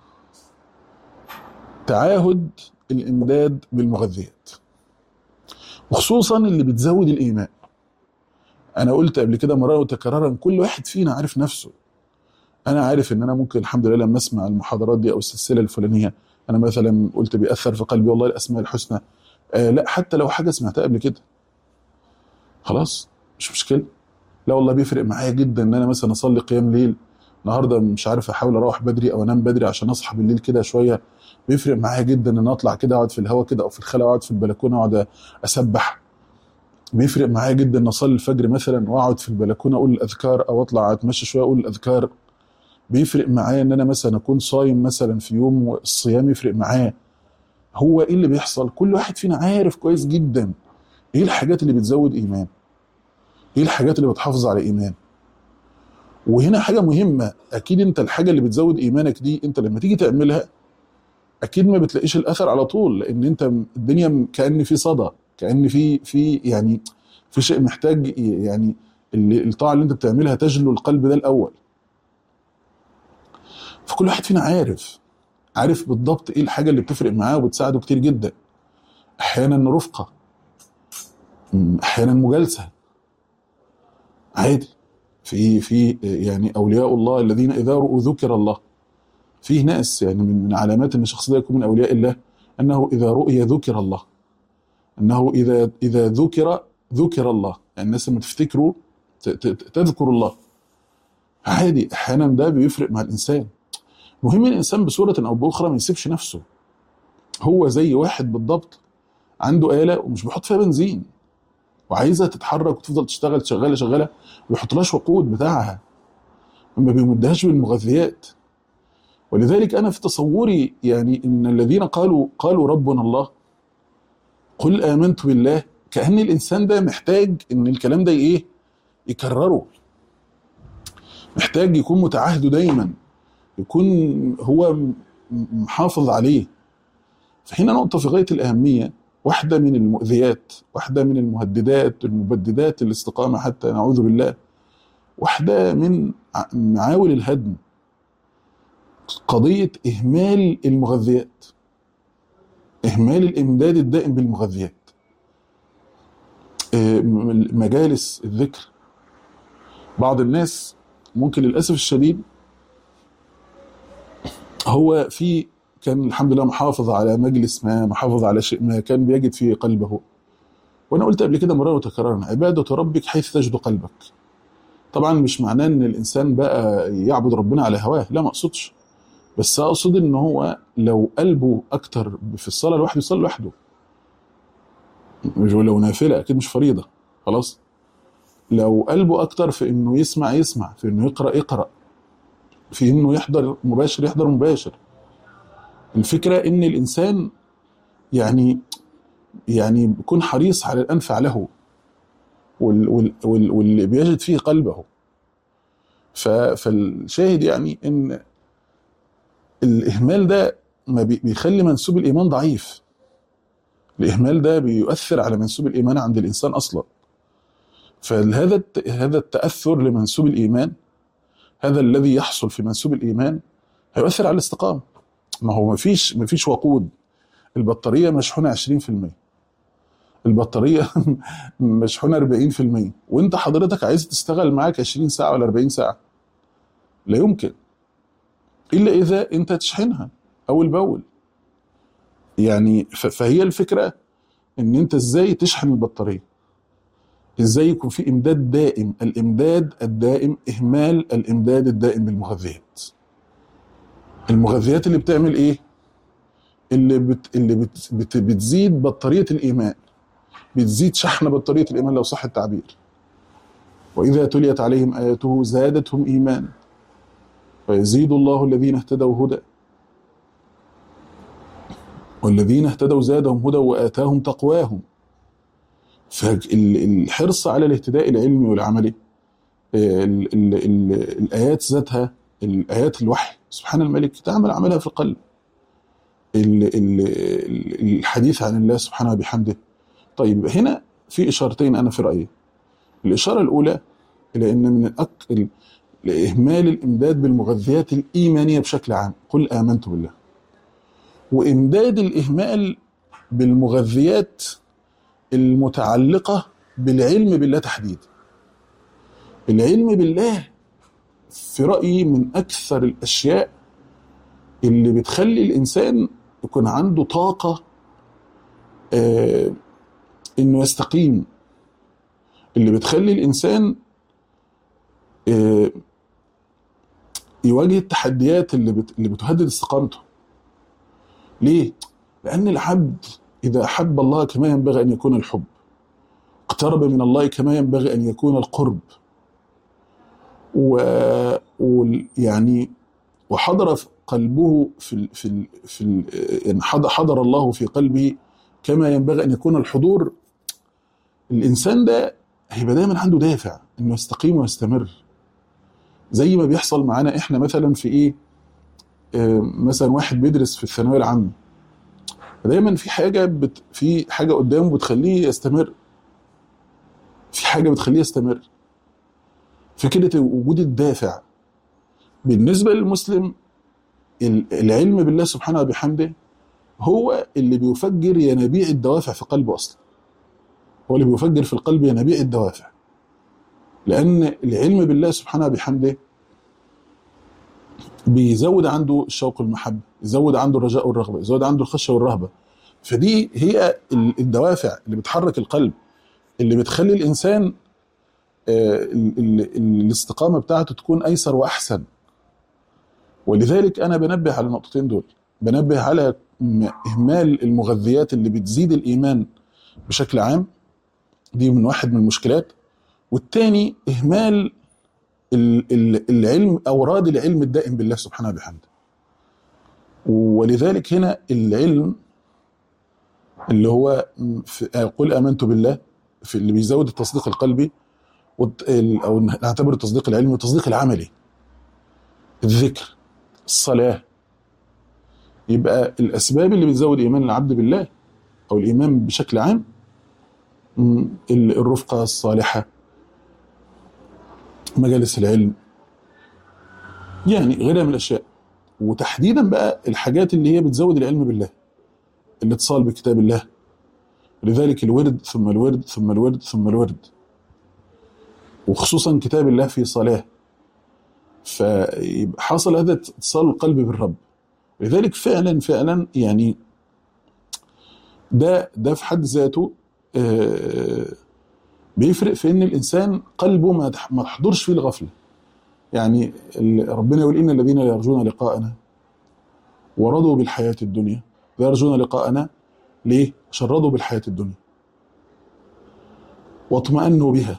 تعاهد الإمداد بالمغذيات وخصوصا اللي بتزود الإيمان أنا قلت قبل كده مرارا وتكرارا كل واحد فينا عارف نفسه أنا عارف إن أنا ممكن الحمد لله لما أسمع المحاضرات دي أو السلسلة الفلانية أنا مثلا قلت بيأثر في قلبي والله الأسماء الحسنى آه لا حتى لو حاجة سمعتها قبل كده خلاص مش مشكلة لا والله بيفرق معايا جدا ان انا مثلا اصلي قيام ليل النهارده مش عارف احاول اروح بدري او انام بدري عشان اصحى بالليل كده شويه بيفرق معايا جدا ان اطلع كده اقعد في الهواء كده او في الخلا اقعد في البلكونه اقعد اسبح بيفرق معايا جدا ان اصلي الفجر مثلا واقعد في البلكونه اقول الاذكار او اطلع اتمشى شويه اقول الاذكار بيفرق معايا ان انا مثلا اكون صايم مثلا في يوم الصيام يفرق معايا هو ايه اللي بيحصل كل واحد فينا عارف كويس جدا ايه الحاجات اللي بتزود ايمان ايه الحاجات اللي بتحافظ على ايمان وهنا حاجه مهمه اكيد انت الحاجه اللي بتزود ايمانك دي انت لما تيجي تعملها اكيد ما بتلاقيش الاثر على طول لان انت الدنيا كان في صدى كان في في يعني في شيء محتاج يعني اللي الطاعه اللي انت بتعملها تجلو القلب ده الاول فكل واحد فينا عارف عارف بالضبط ايه الحاجه اللي بتفرق معاه وبتساعده كتير جدا احيانا رفقه احيانا مجالسه عادي في في يعني اولياء الله الذين اذا رؤوا ذكر الله فيه ناس يعني من من علامات ان الشخص ده يكون من اولياء الله انه اذا رؤي ذكر الله انه اذا اذا ذكر ذكر الله يعني الناس لما تفتكروا تذكر الله عادي احيانا ده بيفرق مع الانسان مهم الانسان بصوره او باخرى ما يسيبش نفسه هو زي واحد بالضبط عنده آلة ومش بيحط فيها بنزين وعايزها تتحرك وتفضل تشتغل شغاله شغاله ما بيحطلهاش وقود بتاعها ما بيمدهاش بالمغذيات ولذلك انا في تصوري يعني ان الذين قالوا قالوا ربنا الله قل امنت بالله كان الانسان ده محتاج ان الكلام ده ايه يكرره محتاج يكون متعهده دايما يكون هو محافظ عليه فهنا نقطه في غايه الاهميه واحدة من المؤذيات واحدة من المهددات المبددات الاستقامة حتى نعوذ بالله واحدة من معاول الهدم قضية إهمال المغذيات إهمال الإمداد الدائم بالمغذيات مجالس الذكر بعض الناس ممكن للأسف الشديد هو في كان الحمد لله محافظ على مجلس ما محافظ على شيء ما كان بيجد في قلبه وانا قلت قبل كده مرة وتكرارا عبادة ربك حيث تجد قلبك طبعا مش معناه ان الانسان بقى يعبد ربنا على هواه لا ما اقصدش بس اقصد ان هو لو قلبه اكتر في الصلاة لوحده يصلي لوحده مش لو نافلة اكيد مش فريضة خلاص لو قلبه اكتر في انه يسمع يسمع في انه يقرأ يقرأ في انه يحضر مباشر يحضر مباشر الفكرة ان الانسان يعني يعني بيكون حريص على الانفع له وال وال وال واللي بيجد فيه قلبه فالشاهد يعني ان الاهمال ده ما بيخلي منسوب الايمان ضعيف الاهمال ده بيؤثر على منسوب الايمان عند الانسان اصلا فهذا هذا التاثر لمنسوب الايمان هذا الذي يحصل في منسوب الايمان هيؤثر على الاستقامه ما هو ما فيش ما فيش وقود البطاريه مشحونه 20% البطاريه مشحونه 40% وانت حضرتك عايز تشتغل معاك 20 ساعه ولا 40 ساعه لا يمكن الا اذا انت تشحنها اول باول يعني فهي الفكره ان انت ازاي تشحن البطاريه ازاي يكون في امداد دائم الامداد الدائم اهمال الامداد الدائم بالمغذيات المغذيات اللي بتعمل ايه اللي بت اللي بت بت بتزيد بطاريه الايمان بتزيد شحن بطاريه الايمان لو صح التعبير واذا تليت عليهم اياته زادتهم ايمانا ويزيد الله الذين اهتدوا هدى والذين اهتدوا زادهم هدى واتاهم تقواهم فالحرص على الاهتداء العلمي والعملي ال ال ال الآيات ذاتها الآيات الوحي سبحان الملك تعمل عملها في القلب ال ال ال- الحديث عن الله سبحانه وبحمده طيب هنا في إشارتين أنا في رأيي الإشارة الأولى إلى أن من أك... ال- لإهمال الإمداد بالمغذيات الإيمانية بشكل عام قل آمنت بالله وإمداد الإهمال بالمغذيات المتعلقة بالعلم بالله تحديدا العلم بالله في رأيي من أكثر الأشياء اللي بتخلي الإنسان يكون عنده طاقة آه إنه يستقيم اللي بتخلي الإنسان آه يواجه التحديات اللي بت... اللي بتهدد استقامته ليه؟ لأن العبد إذا أحب الله كما ينبغي أن يكون الحب اقترب من الله كما ينبغي أن يكون القرب و... و... يعني وحضر في قلبه في ال... في ال... في ال... يعني حضر... حضر الله في قلبه كما ينبغي أن يكون الحضور الإنسان ده هيبقى دايما عنده دافع إنه يستقيم ويستمر زي ما بيحصل معانا إحنا مثلا في إيه آه، مثلا واحد بيدرس في الثانوية العامة دايما في حاجة بت... في حاجة قدامه بتخليه يستمر في حاجة بتخليه يستمر فكرة وجود الدافع بالنسبة للمسلم ال- العلم بالله سبحانه وبحمده هو اللي بيفجر ينابيع الدوافع في قلبه أصلا هو اللي بيفجر في القلب ينابيع الدوافع لأن العلم بالله سبحانه وبحمده بيزود عنده الشوق والمحبة يزود عنده الرجاء والرغبة يزود عنده الخشية والرهبة فدي هي ال- الدوافع اللي بتحرك القلب اللي بتخلي الإنسان آه، ال- ال- ال- الاستقامة بتاعته تكون أيسر وأحسن ولذلك أنا بنبه على النقطتين دول بنبه على م- إهمال المغذيات اللي بتزيد الإيمان بشكل عام دي من واحد من المشكلات والتاني إهمال ال- ال- العلم أوراد العلم الدائم بالله سبحانه وبحمده ولذلك هنا العلم اللي هو في قل آمنت بالله في اللي بيزود التصديق القلبي والت- ال- أو نعتبر التصديق العلمي والتصديق العملي الذكر الصلاة يبقى الأسباب اللي بتزود إيمان العبد بالله أو الإيمان بشكل عام م، ال- الرفقة الصالحة مجالس العلم يعني غيرها من الأشياء وتحديدا بقى الحاجات اللي هي بتزود العلم بالله الاتصال بكتاب الله لذلك الورد ثم الورد ثم الورد ثم الورد وخصوصا كتاب الله في صلاة فيبقى حصل هذا اتصال القلب بالرب لذلك فعلا فعلا يعني ده ده في حد ذاته آه، بيفرق في ان الانسان قلبه ما تح- ما تحضرش فيه الغفله يعني ال- ربنا يقول ان الذين لا يرجون لقاءنا ورضوا بالحياه الدنيا لا يرجون لقاءنا ليه؟ عشان رضوا بالحياه الدنيا واطمأنوا بها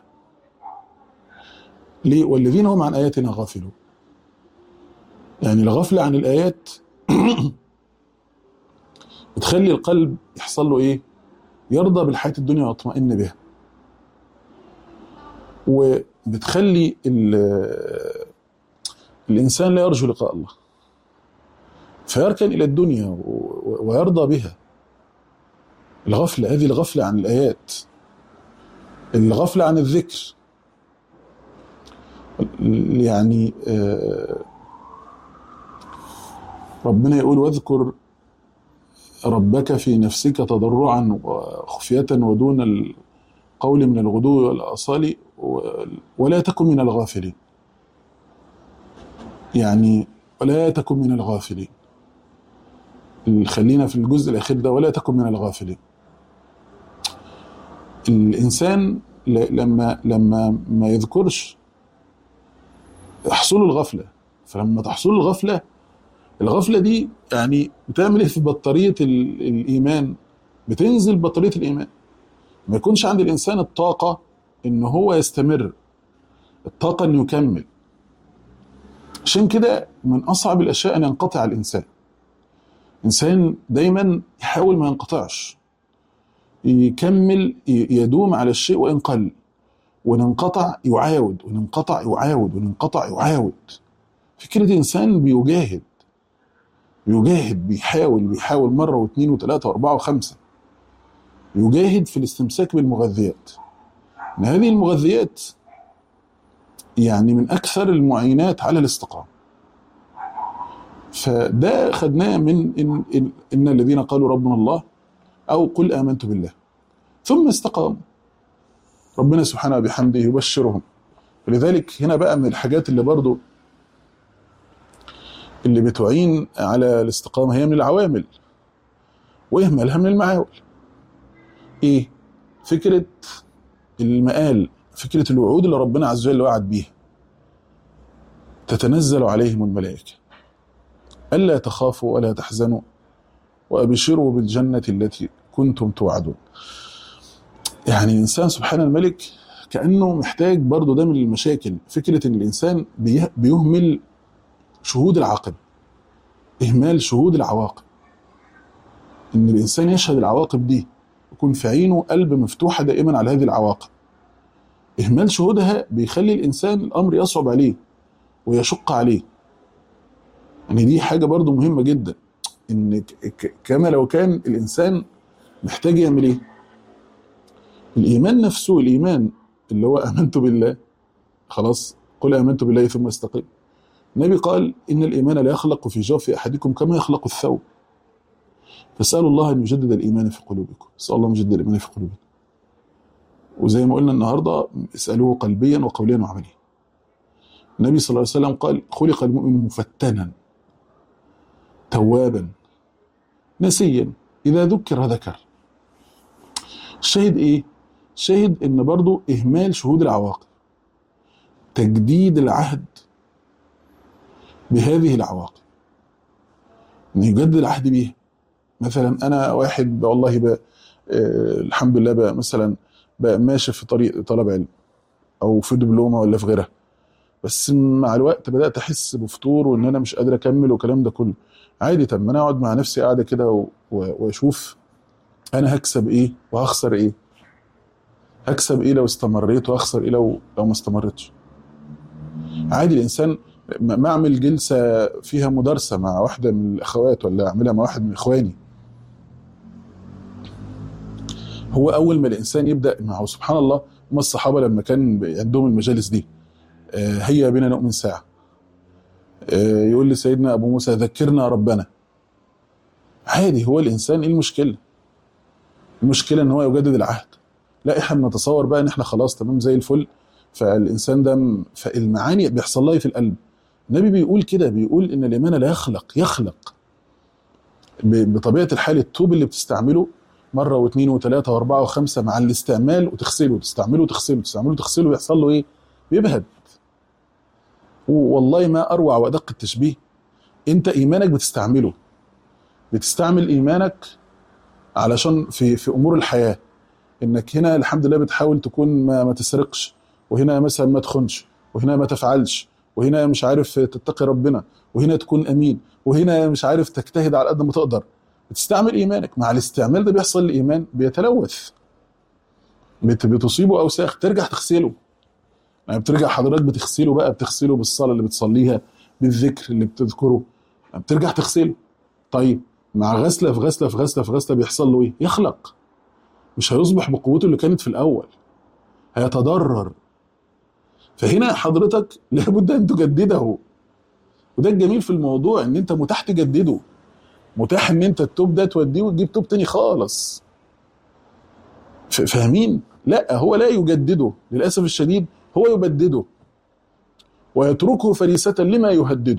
ليه؟ والذين هم عن اياتنا غافلون يعني الغفله عن الايات بتخلي القلب يحصل له ايه؟ يرضى بالحياه الدنيا ويطمئن بها وبتخلي ال- الإنسان لا يرجو لقاء الله فيركن إلى الدنيا و- ويرضى بها الغفلة هذه الغفلة عن الآيات الغفلة عن الذكر يعني آه، ربنا يقول واذكر ربك في نفسك تضرعا وخفية ودون القول من الغدو والآصال و- ولا تكن من الغافلين يعني ولا تكن من الغافلين خلينا في الجزء الأخير ده ولا تكن من الغافلين الإنسان ل- لما لما ما يذكرش تحصل الغفلة فلما تحصل الغفلة الغفلة دي يعني بتعمل ايه في بطارية ال- الإيمان بتنزل بطارية الإيمان ما يكونش عند الإنسان الطاقة إن هو يستمر الطاقة إنه يكمل عشان كده من أصعب الأشياء أن ينقطع الإنسان إنسان دايما يحاول ما ينقطعش يكمل ي- يدوم على الشيء وإن قل وننقطع يعاود وننقطع يعاود وننقطع يعاود فكرة إنسان بيجاهد بيجاهد بيحاول بيحاول مرة واثنين وثلاثة وأربعة وخمسة يجاهد في الاستمساك بالمغذيات إن هذه المغذيات يعني من أكثر المعينات على الاستقامة فده خدناه من إن, إن, إن الذين قالوا ربنا الله أو قل آمنت بالله ثم استقاموا ربنا سبحانه وبحمده يبشرهم ولذلك هنا بقى من الحاجات اللي برضو اللي بتعين على الاستقامة هي من العوامل وإهمالها من المعاول إيه؟ فكرة المآل فكرة الوعود اللي ربنا عز وجل وعد بيها تتنزل عليهم الملائكة ألا تخافوا ولا تحزنوا وأبشروا بالجنة التي كنتم توعدون يعني الإنسان سبحان الملك كأنه محتاج برضه ده من المشاكل فكرة إن الإنسان بيه- بيهمل شهود العاقبة إهمال شهود العواقب إن الإنسان يشهد العواقب دي يكون في عينه قلب مفتوحة دائما على هذه العواقب إهمال شهودها بيخلي الإنسان الأمر يصعب عليه ويشق عليه يعني دي حاجة برضو مهمة جدا إن ك- ك- كما لو كان الإنسان محتاج يعمل إيه الإيمان نفسه الإيمان اللي هو آمنت بالله خلاص قل آمنت بالله ثم استقم النبي قال إن الإيمان لا يخلق في جوف أحدكم كما يخلق الثوب فاسألوا الله أن يجدد الإيمان في قلوبكم اسأل الله أن يجدد الإيمان في قلوبكم وزي ما قلنا النهاردة اسألوه قلبيا وقوليا وعمليا النبي صلى الله عليه وسلم قال خلق المؤمن مفتنا توابا نسيا إذا ذكر ذكر الشاهد إيه؟ الشاهد إن برضو إهمال شهود العواقب تجديد العهد بهذه العواقب إن يجدد العهد بيها مثلا أنا واحد والله بقى آه الحمد لله بقى مثلا بقى ماشي في طريق طلب علم أو في دبلومة ولا في غيرها بس مع الوقت بدأت أحس بفتور وإن أنا مش قادر أكمل والكلام ده كله عادي طب ما أنا أقعد مع نفسي قاعدة كده و- و- وأشوف أنا هكسب إيه وهخسر إيه هكسب إيه لو استمريت وهخسر إيه لو لو ما استمرتش عادي الإنسان ما ما أعمل جلسة فيها مدارسة مع واحدة من الأخوات ولا أعملها مع واحد من إخواني هو أول ما الإنسان يبدأ معه سبحان الله هم الصحابة لما كان عندهم المجالس دي آه، هيا بنا نؤمن ساعة آه، يقول لسيدنا أبو موسى ذكرنا ربنا عادي هو الإنسان إيه المشكلة المشكلة إن هو يجدد العهد لا إحنا بنتصور بقى إن إحنا خلاص تمام زي الفل فالإنسان ده م- فالمعاني بيحصل لها إيه في القلب النبي بيقول كده بيقول إن الإيمان لا يخلق يخلق ب- بطبيعة الحال الطوب اللي بتستعمله مرة واثنين وثلاثة وأربعة وخمسة مع الاستعمال وتغسله تستعمله وتغسله تستعمله وتغسله بيحصل له إيه؟ بيبهد والله ما اروع وادق التشبيه انت ايمانك بتستعمله بتستعمل ايمانك علشان في في امور الحياه انك هنا الحمد لله بتحاول تكون ما, ما تسرقش وهنا مثلا ما تخونش وهنا ما تفعلش وهنا مش عارف تتقي ربنا وهنا تكون امين وهنا مش عارف تجتهد على قد ما تقدر بتستعمل ايمانك مع الاستعمال ده بيحصل الايمان بيتلوث بت- بتصيبه اوساخ ترجع تغسله يعني بترجع حضرتك بتغسله بقى بتغسله بالصلاه اللي بتصليها بالذكر اللي بتذكره بترجع تغسله طيب مع غسله في غسله في غسله في غسله بيحصل له ايه؟ يخلق مش هيصبح بقوته اللي كانت في الاول هيتضرر فهنا حضرتك لابد ان تجدده وده الجميل في الموضوع ان انت متاح تجدده متاح ان انت التوب ده توديه وتجيب توب تاني خالص ف- فاهمين؟ لا هو لا يجدده للاسف الشديد هو يبدده ويتركه فريسة لما يهدده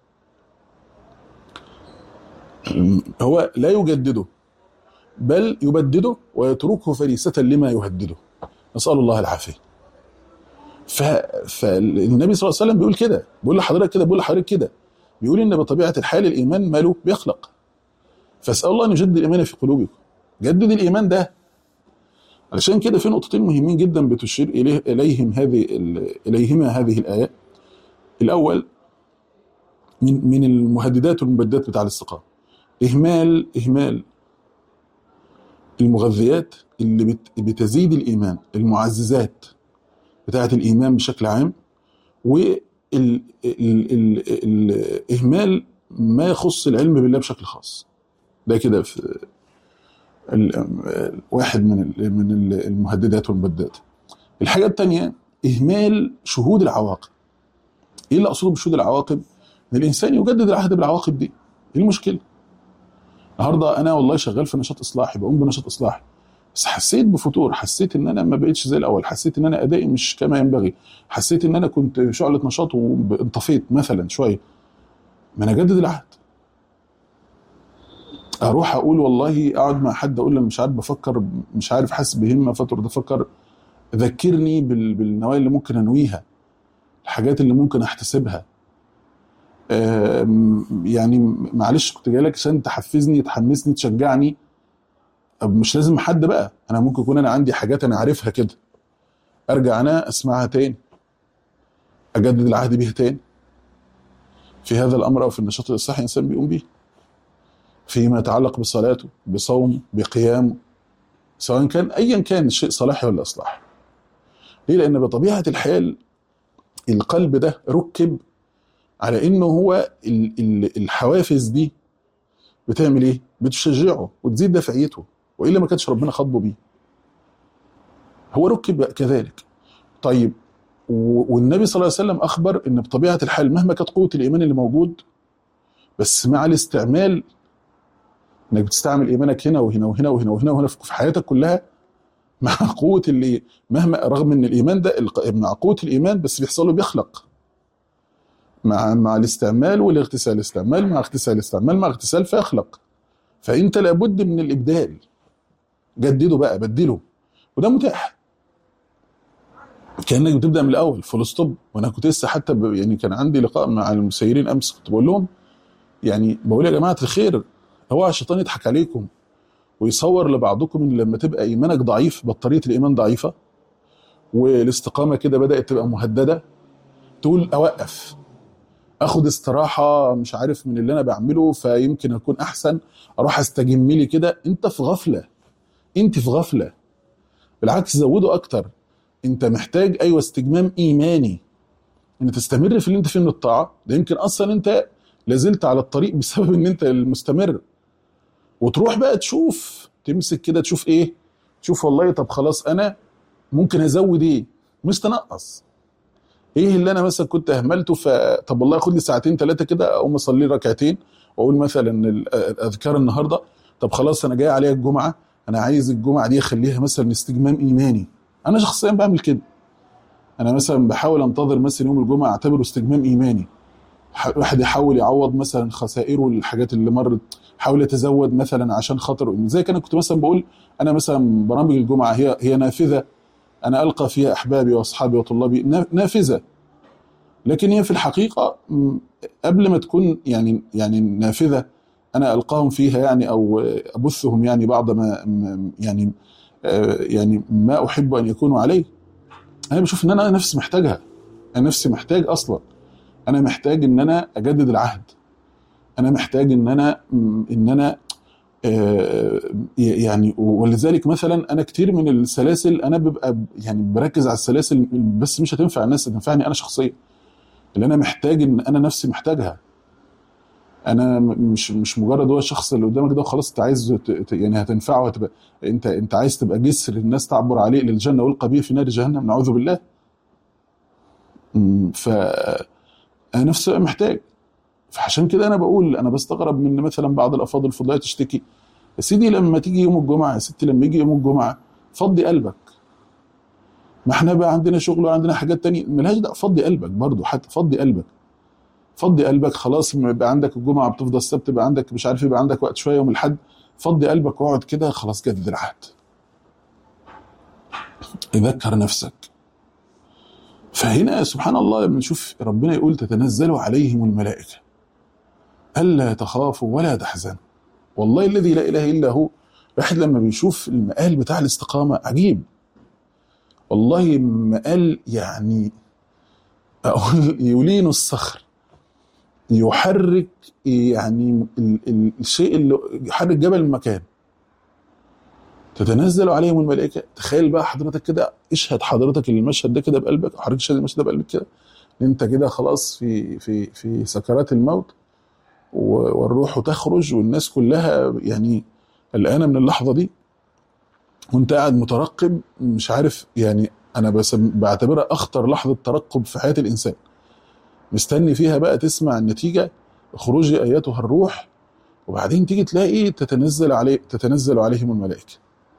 هو لا يجدده بل يبدده ويتركه فريسة لما يهدده نسأل الله العافية ف... فالنبي صلى الله عليه وسلم بيقول كده بيقول لحضرتك كده بيقول لحضرتك كده بيقول ان بطبيعة الحال الايمان ماله بيخلق فاسأل الله ان يجدد الايمان في قلوبكم جدد الايمان ده علشان كده في نقطتين مهمين جدا بتشير إليه اليهم هذه ال- اليهما هذه الايات الاول من من المهددات والمبدات بتاع الاستقامه اهمال اهمال المغذيات اللي بت- بتزيد الايمان المعززات بتاعة الإيمان بشكل عام والإهمال ما يخص العلم بالله بشكل خاص ده كده في ال- واحد من ال- من ال- المهددات والمبدات الحاجة الثانية إهمال شهود العواقب إيه اللي أقصده بشهود العواقب؟ إن الإنسان يجدد العهد بالعواقب دي إيه المشكلة؟ النهارده أنا والله شغال في نشاط إصلاحي بقوم بنشاط إصلاحي بس حسيت بفتور حسيت ان انا ما بقتش زي الاول حسيت ان انا ادائي مش كما ينبغي حسيت ان انا كنت شعله نشاط وانطفيت مثلا شويه ما انا اجدد العهد اروح اقول والله اقعد مع حد اقول له مش عارف بفكر مش عارف حاسس بهمه فتره بفكر ذكرني بال- بالنوايا اللي ممكن انويها الحاجات اللي ممكن احتسبها آم، يعني معلش كنت جاي لك عشان تحفزني تحمسني تشجعني طب مش لازم حد بقى انا ممكن يكون انا عندي حاجات انا عارفها كده ارجع انا اسمعها تاني اجدد العهد بيها تاني في هذا الامر او في النشاط الصحي الانسان بيقوم بيه فيما يتعلق بصلاته بصومه بقيامه سواء كان ايا كان الشيء صلاحي ولا اصلاحي ليه لان بطبيعه الحال القلب ده ركب على انه هو ال- ال- الحوافز دي بتعمل ايه بتشجعه وتزيد دافعيته والا ما كانش ربنا خاطبه بيه هو ركب كذلك طيب و- والنبي صلى الله عليه وسلم اخبر ان بطبيعه الحال مهما كانت قوه الايمان اللي موجود بس مع الاستعمال انك بتستعمل ايمانك هنا وهنا وهنا وهنا وهنا وهنا في حياتك كلها مع قوه اللي مهما رغم ان الايمان ده الق- مع قوه الايمان بس بيحصل له بيخلق مع مع الاستعمال والاغتسال استعمال مع اغتسال استعمال مع اغتسال فيخلق فانت لابد من الابدال جدده بقى بدله وده متاح كانك بتبدا من الاول فول ستوب وانا كنت لسه حتى ب... يعني كان عندي لقاء مع المسيرين امس كنت بقول لهم يعني بقول يا جماعه الخير اوعى الشيطان يضحك عليكم ويصور لبعضكم ان لما تبقى ايمانك ضعيف بطاريه الايمان ضعيفه والاستقامه كده بدات تبقى مهدده تقول اوقف اخد استراحه مش عارف من اللي انا بعمله فيمكن اكون احسن اروح استجم لي كده انت في غفله انت في غفله بالعكس زوده اكتر انت محتاج ايوه استجمام ايماني ان تستمر في اللي انت فيه من الطاعه ده يمكن اصلا انت لازلت على الطريق بسبب ان انت المستمر وتروح بقى تشوف تمسك كده تشوف ايه تشوف والله طب خلاص انا ممكن ازود ايه مش تنقص ايه اللي انا مثلا كنت اهملته ف طب والله خد لي ساعتين ثلاثه كده اقوم اصلي ركعتين واقول مثلا ال- الاذكار النهارده طب خلاص انا جاي عليها الجمعه انا عايز الجمعه دي اخليها مثلا استجمام ايماني انا شخصيا بعمل كده انا مثلا بحاول انتظر مثلا يوم الجمعه اعتبره استجمام ايماني ح- واحد يحاول يعوض مثلا خسائره الحاجات اللي مرت حاول يتزود مثلا عشان خاطر زي كان كنت مثلا بقول انا مثلا برامج الجمعه هي هي نافذه انا القى فيها احبابي واصحابي وطلابي نا- نافذه لكن هي في الحقيقه م، قبل ما تكون يعني يعني نافذه انا القاهم فيها يعني او ابثهم يعني بعض ما م- يعني آه، يعني ما احب ان يكونوا عليه انا بشوف ان انا نفسي محتاجها انا نفسي محتاج اصلا انا محتاج ان انا اجدد العهد انا محتاج ان انا م، ان انا آه، يعني ولذلك مثلا انا كتير من السلاسل انا ببقى يعني بركز على السلاسل بس مش هتنفع الناس هتنفعني انا شخصيا اللي انا محتاج ان انا نفسي محتاجها انا م- مش مش مجرد هو الشخص اللي قدامك ده خلاص انت عايز ت- ت- يعني هتنفعه هتبقى انت انت عايز تبقى جسر الناس تعبر عليه للجنه والقى به في نار جهنم نعوذ بالله م، ف انا نفسي أبقى محتاج فعشان كده انا بقول انا بستغرب من مثلا بعض الافاضل الفضليه تشتكي يا سيدي لما تيجي يوم الجمعه يا ستي لما يجي يوم الجمعه فضي قلبك ما احنا بقى عندنا شغل وعندنا حاجات تانية ملهاش دعوه فضي قلبك برضو حتى فضي قلبك فضي قلبك خلاص ما يبقى عندك الجمعه بتفضل السبت يبقى عندك مش عارف يبقى عندك وقت شويه يوم الاحد فضي قلبك واقعد كده خلاص جدد العهد ذكر نفسك فهنا سبحان الله لما نشوف ربنا يقول تتنزل عليهم الملائكه الا تخافوا ولا تحزنوا والله الذي لا اله الا هو الواحد لما بيشوف المقال بتاع الاستقامه عجيب والله مقال يعني اقول يلين الصخر يحرك يعني ال ال الشيء اللي يحرك جبل من مكان تتنزل عليهم الملائكه تخيل بقى حضرتك كده اشهد حضرتك المشهد ده كده بقلبك حضرتك اشهد المشهد ده بقلبك كده ان انت كده خلاص في في في سكرات الموت و- والروح تخرج والناس كلها يعني قلقانه من اللحظه دي وانت قاعد مترقب مش عارف يعني انا بس بعتبرها اخطر لحظه ترقب في حياه الانسان مستني فيها بقى تسمع النتيجه خروج اياتها الروح وبعدين تيجي تلاقي تتنزل عليه تتنزل عليهم الملائكه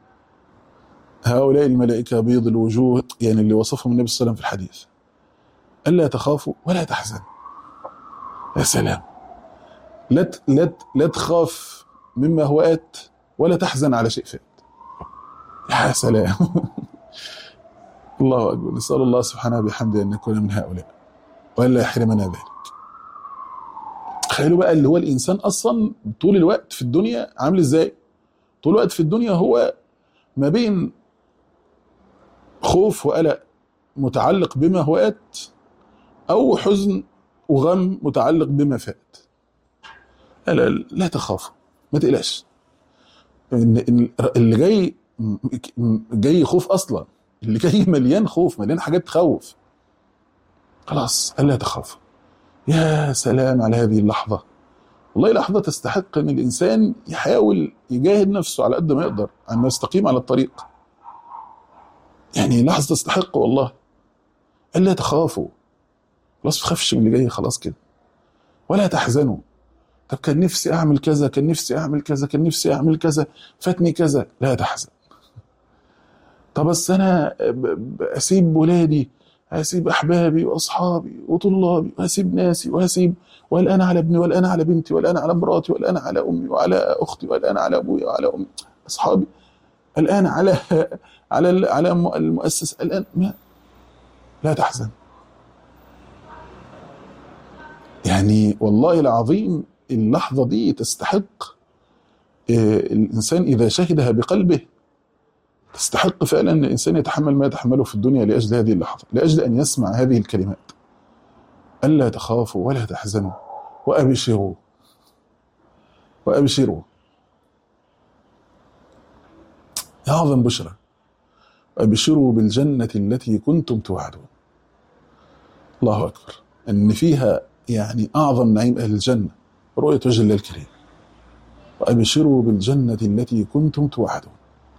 هؤلاء الملائكه بيض الوجوه يعني اللي وصفهم النبي صلى الله عليه وسلم في الحديث الا تخافوا ولا تحزنوا يا سلام لا ت- لا ت- لا تخاف مما هو ات ولا تحزن على شيء فات يا سلام الله اكبر نسال الله سبحانه وبحمده ان نكون من هؤلاء والا يحرمنا ذلك تخيلوا بقى اللي هو الانسان اصلا طول الوقت في الدنيا عامل ازاي طول الوقت في الدنيا هو ما بين خوف وقلق متعلق بما هو ات او حزن وغم متعلق بما فات لا لا, لا تخافوا ما تقلقش إن إن اللي جاي م- م- جاي خوف اصلا اللي جاي مليان خوف مليان حاجات تخوف خلاص الا تخافوا يا سلام على هذه اللحظه والله لحظه تستحق ان الانسان يحاول يجاهد نفسه على قد ما يقدر انه يستقيم على الطريق يعني لحظه تستحق والله الا تخافوا خلاص ما تخافش من اللي جاي خلاص كده ولا تحزنوا طب كان نفسي اعمل كذا كان نفسي اعمل كذا كان نفسي اعمل كذا فاتني كذا لا تحزن طب بس انا ب- ب- اسيب ولادي هسيب احبابي واصحابي وطلابي وهسيب ناسي وهسيب والان على ابني والان على بنتي والان على مراتي والان على امي وعلى اختي والان على ابوي وعلى امي اصحابي الان على على ال- على الم- المؤسس الان ما لا تحزن يعني والله العظيم اللحظة دي تستحق آه، الإنسان إذا شهدها بقلبه تستحق فعلا أن الإنسان يتحمل ما يتحمله في الدنيا لأجل هذه اللحظة لأجل أن يسمع هذه الكلمات ألا تخافوا ولا تحزنوا وأبشروا وأبشروا أعظم بشرى وأبشروا بالجنة التي كنتم توعدون الله أكبر أن فيها يعني أعظم نعيم أهل الجنة رؤية وجه الله الكريم وأبشروا بالجنة التي كنتم توعدون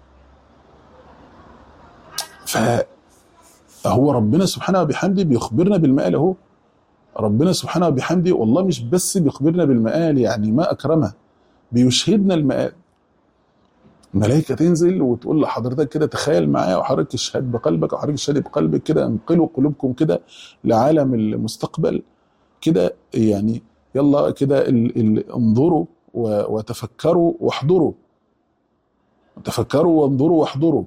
فهو ربنا سبحانه وبحمده بيخبرنا بالمآل اهو ربنا سبحانه وبحمده والله مش بس بيخبرنا بالمآل يعني ما أكرمه بيشهدنا المآل الملائكة تنزل وتقول لحضرتك كده تخيل معايا وحضرتك تشهد بقلبك وحضرتك تشهد بقلبك كده انقلوا قلوبكم كده لعالم المستقبل كده يعني يلا كده ال- ال- انظروا و- وتفكروا واحضروا تفكروا وانظروا واحضروا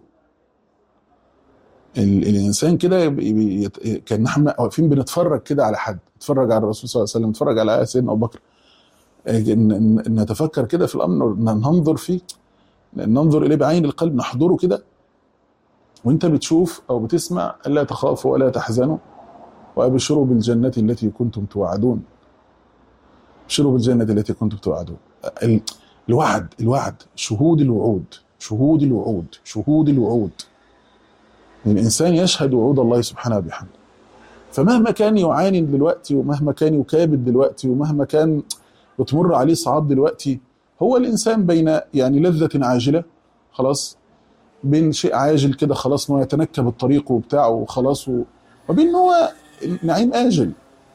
ال- الانسان كده يب- يب- يت- كان احنا واقفين بنتفرج كده على حد نتفرج على الرسول صلى الله عليه وسلم نتفرج على سيدنا ابو بكر إن- إن- إن نتفكر كده في الامر ن- ننظر فيه ننظر اليه بعين القلب نحضره كده وانت بتشوف او بتسمع الا تخافوا ولا تحزنوا وابشروا بالجنه التي كنتم توعدون ابشروا بالجنه التي كنتم توعدون ال- الوعد الوعد شهود الوعود شهود الوعود شهود الوعود الانسان يشهد وعود الله سبحانه وبحمده فمهما كان يعاني دلوقتي ومهما كان يكابد دلوقتي ومهما كان بتمر عليه صعاب دلوقتي هو الانسان بين يعني لذة عاجلة خلاص بين شيء عاجل كده خلاص انه يتنكب الطريق وبتاعه وخلاص و- وبين ان هو نعيم آجل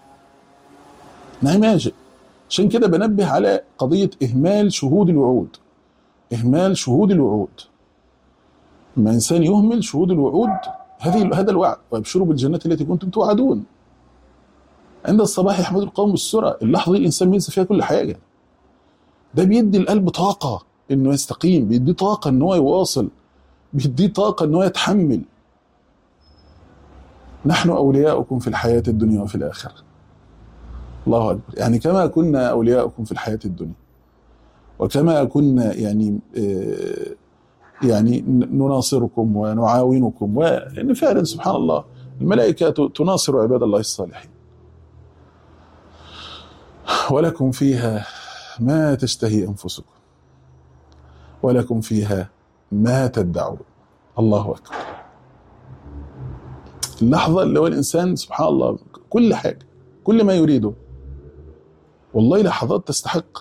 نعيم آجل عشان كده بنبه على قضية إهمال شهود الوعود إهمال شهود الوعود لما إنسان يهمل شهود الوعود هذه هذا الوعد وابشروا بالجنة التي كنتم توعدون عند الصباح يحمد القوم السرى اللحظة دي الإنسان بينسى فيها كل حاجة ده بيدي القلب طاقة إنه يستقيم بيديه طاقة إن هو يواصل بيديه طاقة إن هو يتحمل نحن أولياؤكم في الحياة الدنيا وفي الآخرة الله أكبر يعني كما كنا أولياؤكم في الحياة الدنيا وكما كنا يعني آه، يعني ن- نناصركم ونعاونكم وإن فعلا سبحان الله الملائكة ت- تناصر عباد الله الصالحين ولكم فيها ما تشتهي أنفسكم ولكم فيها ما تدعون الله اكبر اللحظه اللي هو الانسان سبحان الله كل حاجه كل ما يريده والله لحظات تستحق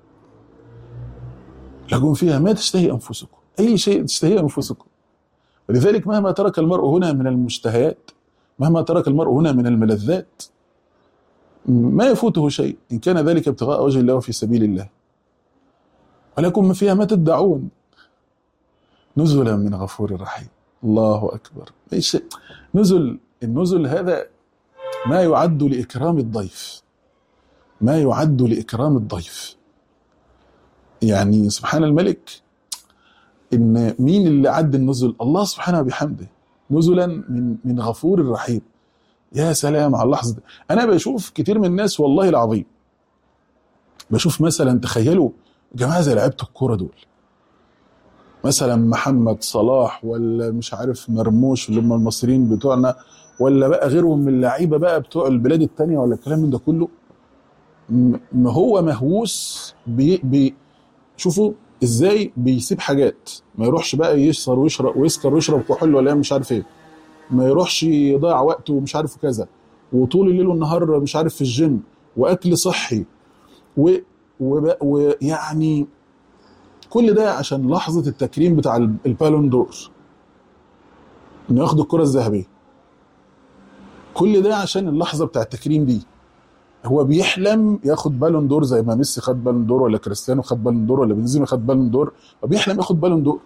لكم فيها ما تشتهي انفسكم اي شيء تشتهيه انفسكم ولذلك مهما ترك المرء هنا من المشتهيات مهما ترك المرء هنا من الملذات ما يفوته شيء ان كان ذلك ابتغاء وجه الله في سبيل الله ولكم ما فيها ما تدعون نزلا من غفور رحيم الله اكبر ايش نزل النزل هذا ما يعد لاكرام الضيف ما يعد لاكرام الضيف يعني سبحان الملك ان مين اللي عد النزل الله سبحانه وبحمده نزلا من من غفور رحيم يا سلام على اللحظه دي. انا بشوف كتير من الناس والله العظيم بشوف مثلا تخيلوا جماعه زي لعيبه الكوره دول مثلا محمد صلاح ولا مش عارف مرموش اللي هم المصريين بتوعنا ولا بقى غيرهم من اللعيبه بقى بتوع البلاد التانية ولا الكلام من ده كله م- ما هو مهووس بي بي شوفوا ازاي بيسيب حاجات ما يروحش بقى يسهر ويشرب ويسكر ويشرب كحول ولا مش عارف ايه ما يروحش يضيع وقته ومش عارف كذا وطول الليل والنهار مش عارف في الجيم واكل صحي و وب- ويعني كل ده عشان لحظه التكريم بتاع ال- البالون دور انه ياخد الكره الذهبيه كل ده عشان اللحظه بتاع التكريم دي هو بيحلم ياخد بالون دور زي ما ميسي خد بالون دور ولا كريستيانو خد بالون دور ولا بنزيما خد بالون دور هو بيحلم ياخد بالون دور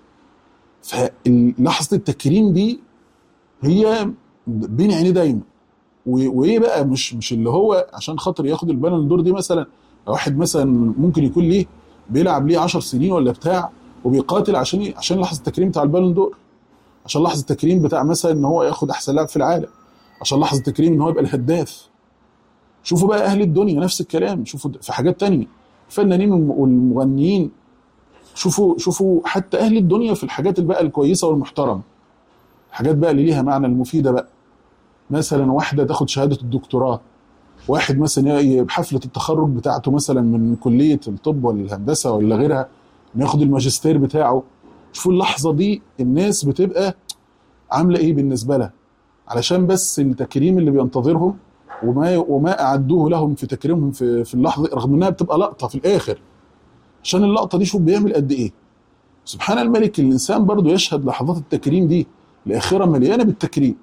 فلحظه التكريم دي هي بين عينيه دايما و- وايه بقى مش مش اللي هو عشان خاطر ياخد البالون دور دي مثلا واحد مثلا ممكن يكون ليه بيلعب ليه 10 سنين ولا بتاع وبيقاتل عشان ي- عشان لحظه التكريم بتاع البالون دور عشان لحظه التكريم بتاع مثلا ان هو ياخد احسن لاعب في العالم عشان لحظه التكريم ان هو يبقى الهداف شوفوا بقى اهل الدنيا نفس الكلام شوفوا في حاجات تانية الفنانين والم- والمغنيين شوفوا شوفوا حتى اهل الدنيا في الحاجات اللي بقى الكويسه والمحترمه الحاجات بقى اللي ليها معنى المفيده بقى مثلا واحده تاخد شهاده الدكتوراه واحد مثلا ي- بحفله التخرج بتاعته مثلا من كليه الطب ولا الهندسه ولا غيرها إنه ياخد الماجستير بتاعه شوفوا اللحظه دي الناس بتبقى عامله ايه بالنسبه لها علشان بس التكريم اللي بينتظرهم وما وما اعدوه لهم في تكريمهم في في اللحظه رغم انها بتبقى لقطه في الاخر عشان اللقطه دي شوف بيعمل قد ايه سبحان الملك الانسان برضو يشهد لحظات التكريم دي الاخره مليانه بالتكريم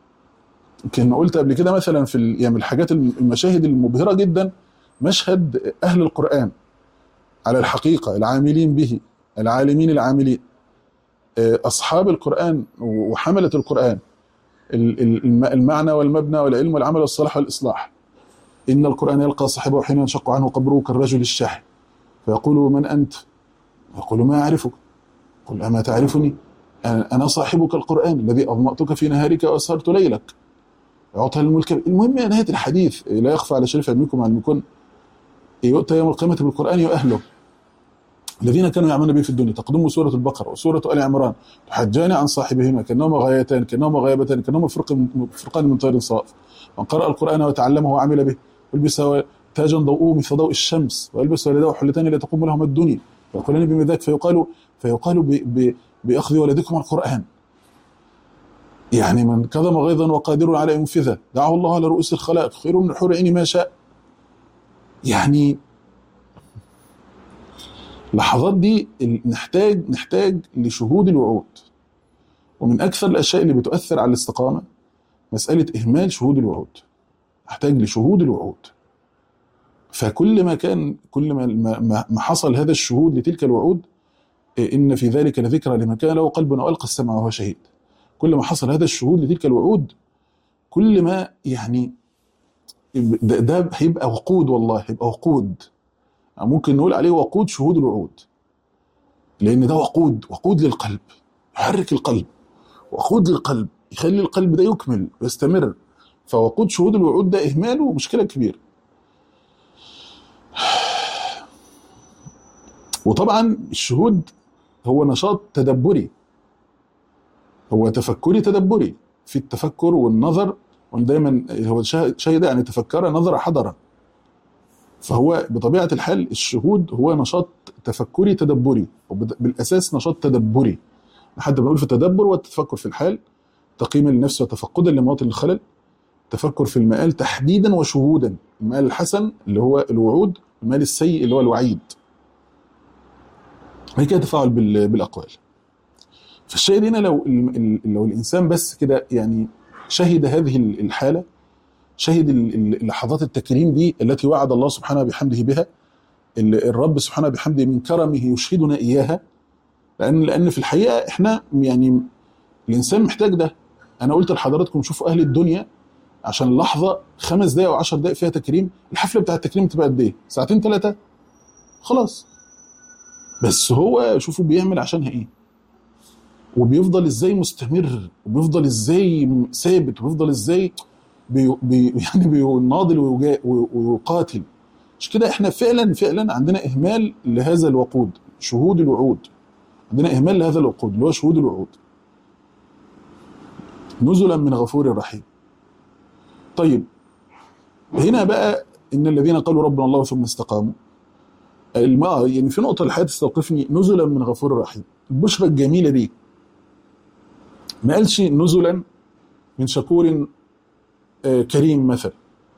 يمكن قلت قبل كده مثلا في ال- يعني من الحاجات الم- المشاهد المبهره جدا مشهد اهل القران على الحقيقه العاملين به العالمين العاملين آه، اصحاب القران وحمله القران ال- ال- الم- المعنى والمبنى والعلم والعمل والصلاح والاصلاح ان القران يلقى صاحبه حين ينشق عنه قبره كالرجل الشاحن فيقول من انت؟ يقول ما اعرفك قل اما تعرفني أنا أنا صاحبك القرآن الذي أظمأتك في نهارك وأسهرت ليلك يعطى الملك المهم يا نهاية الحديث لا يخفى على شريف علمكم علمكم يؤتى يوم القيامة بالقرآن وأهله الذين كانوا يعملون به في الدنيا تقدم سورة البقرة وسورة آل عمران تحجان عن صاحبهما كأنهما غايتان كأنهما غيابتان كأنهما فرق فرقان من طير صواف من قرأ القرآن وتعلمه وعمل به والبس تاجا ضوءه مثل ضوء الشمس والبس والداه حلتان لا تقوم لهما الدنيا فيقولان بما ذاك فيقال فيقال ب ب بأخذ ولدكم القرآن يعني من كظم غيظا وقادر على ينفذه دعه الله على رؤوس الخلائق خير من حور عين ما شاء يعني اللحظات دي نحتاج نحتاج لشهود الوعود ومن اكثر الاشياء اللي بتؤثر على الاستقامه مساله اهمال شهود الوعود نحتاج لشهود الوعود فكل ما كان كل ما ما حصل هذا الشهود لتلك الوعود ان في ذلك لذكرى لمن كان له قلب والقى السمع وهو شهيد كل ما حصل هذا الشهود لتلك الوعود كل ما يعني ده, ده هيبقى وقود والله هيبقى وقود ممكن نقول عليه وقود شهود الوعود لان ده وقود وقود للقلب يحرك القلب وقود للقلب يخلي القلب ده يكمل ويستمر فوقود شهود الوعود ده اهماله مشكله كبيره وطبعا الشهود هو نشاط تدبري هو تفكري تدبري في التفكر والنظر دايما هو شاهد يعني تفكر نظر حضر فهو بطبيعه الحال الشهود هو نشاط تفكري تدبري بالاساس نشاط تدبري حتى بنقول في التدبر والتفكر في الحال تقييما للنفس وتفقدا لمواطن الخلل تفكر في المآل تحديدا وشهودا المآل الحسن اللي هو الوعود المآل السيء اللي هو الوعيد هي كده تفاعل بال- بالأقوال فالشاهد هنا لو ال- ال- لو الإنسان بس كده يعني شهد هذه ال- الحالة شهد ال- ال- لحظات التكريم دي التي وعد الله سبحانه بحمده بها ال- الرب سبحانه بحمده من كرمه يشهدنا إياها لأن لأن في الحقيقة إحنا يعني الإنسان محتاج ده أنا قلت لحضراتكم شوفوا أهل الدنيا عشان لحظة خمس دقايق أو 10 دقايق فيها تكريم الحفلة بتاع التكريم تبقى قد إيه؟ ساعتين ثلاثة خلاص بس هو شوفوا بيعمل عشانها إيه؟ وبيفضل إزاي مستمر وبيفضل إزاي ثابت وبيفضل إزاي بي بي يعني بيناضل ويجا- ويقاتل مش كده احنا فعلا فعلا عندنا اهمال لهذا الوقود شهود الوعود عندنا اهمال لهذا الوقود اللي هو شهود الوعود نزلا من غفور رحيم طيب هنا بقى ان الذين قالوا ربنا الله ثم استقاموا الماء يعني في نقطه الحياه تستوقفني نزلا من غفور رحيم البشرى الجميله دي ما قالش نزلا من شكور آه، كريم مثلا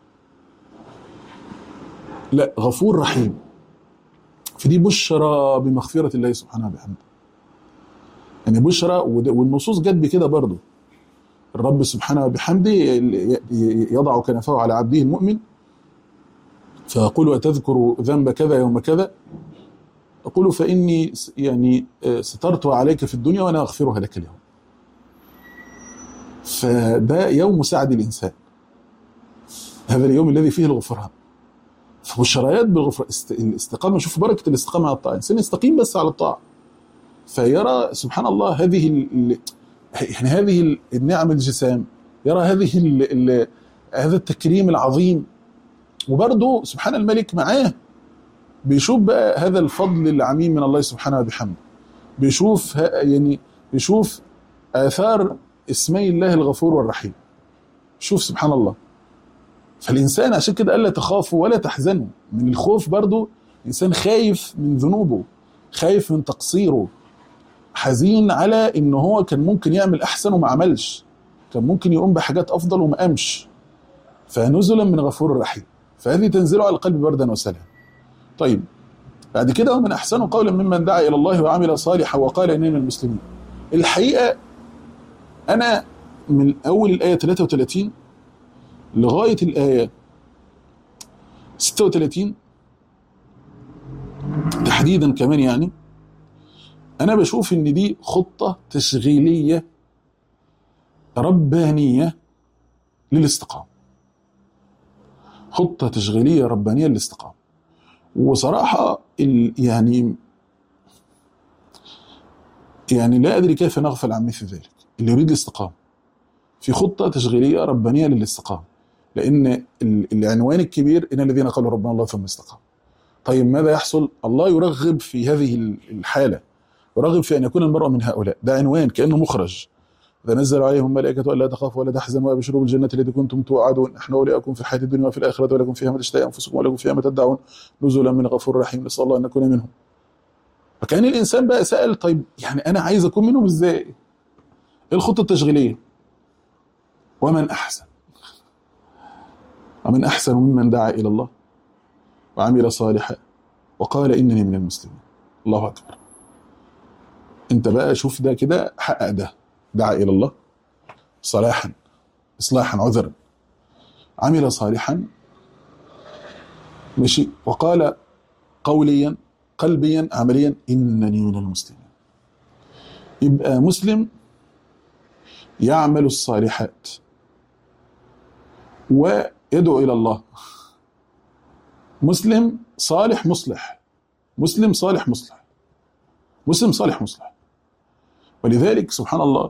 لا غفور رحيم فدي بشرى بمغفرة الله سبحانه وبحمده يعني بشرى وده- والنصوص جت بكده برضه الرب سبحانه وبحمده ي- ي- يضع كنفه على عبده المؤمن فيقول أتذكر ذنب كذا يوم كذا يقول فإني س- يعني آه، سترت عليك في الدنيا وأنا أغفرها لك اليوم فده يوم سعد الإنسان هذا اليوم الذي فيه الغفران فبشريات بالغفران است- الاستقامه شوف بركه الاستقامه على الطاعه الانسان يستقيم بس على الطاعه فيرى سبحان الله هذه ال... ال- يعني هذه ال- النعم الجسام يرى هذه ال... ال... هذا التكريم العظيم وبرضه سبحان الملك معاه بيشوف بقى هذا الفضل العميم من الله سبحانه وبحمده بيشوف ه... يعني بيشوف اثار اسمي الله الغفور والرحيم شوف سبحان الله فالإنسان عشان كده قال لا تخافوا ولا تحزنوا من الخوف برضو الإنسان خايف من ذنوبه خايف من تقصيره حزين على إن هو كان ممكن يعمل أحسن وما عملش كان ممكن يقوم بحاجات أفضل وما قامش فنزلا من غفور رحيم فهذه تنزل على القلب بردا وسلام طيب بعد كده ومن أحسن قولا ممن دعا إلى الله وعمل صالحا وقال إنني من المسلمين الحقيقة أنا من أول الآية 33 لغاية الآية 36 تحديدا كمان يعني أنا بشوف إن دي خطة تشغيلية ربانية للاستقامة خطة تشغيلية ربانية للاستقامة وصراحة ال- يعني يعني لا أدري كيف نغفل عن مثل ذلك اللي يريد الاستقامة في خطة تشغيلية ربانية للاستقامة لأن ال- العنوان الكبير إن الذين قالوا ربنا الله ثم استقاموا طيب ماذا يحصل؟ الله يرغب في هذه ال- الحالة يرغب في أن يكون المرء من هؤلاء ده عنوان كأنه مخرج إذا نزل عليهم ملائكة ألا تخافوا ولا تحزنوا وأبشروا بالجنة التي كنتم توعدون نحن أولياءكم في الحياة الدنيا وفي الآخرة ولكم فيها ما تشتهي أنفسكم ولكم فيها ما تدعون نزلا من غفور رحيم نسأل الله أن نكون منهم فكان الإنسان بقى سأل طيب يعني أنا عايز أكون منهم إزاي؟ إيه الخطة التشغيلية؟ ومن أحسن ومن أحسن ممن دعا إلى الله وعمل صالحا وقال إنني من المسلمين الله أكبر أنت بقى شوف ده كده حقق ده دعا إلى الله صلاحا إصلاحا عذرا عمل صالحا ماشي وقال قوليا قلبيا عمليا إنني من المسلمين يبقى مسلم يعمل الصالحات ويدعو إلى الله مسلم صالح مصلح مسلم صالح مصلح مسلم صالح مصلح ولذلك سبحان الله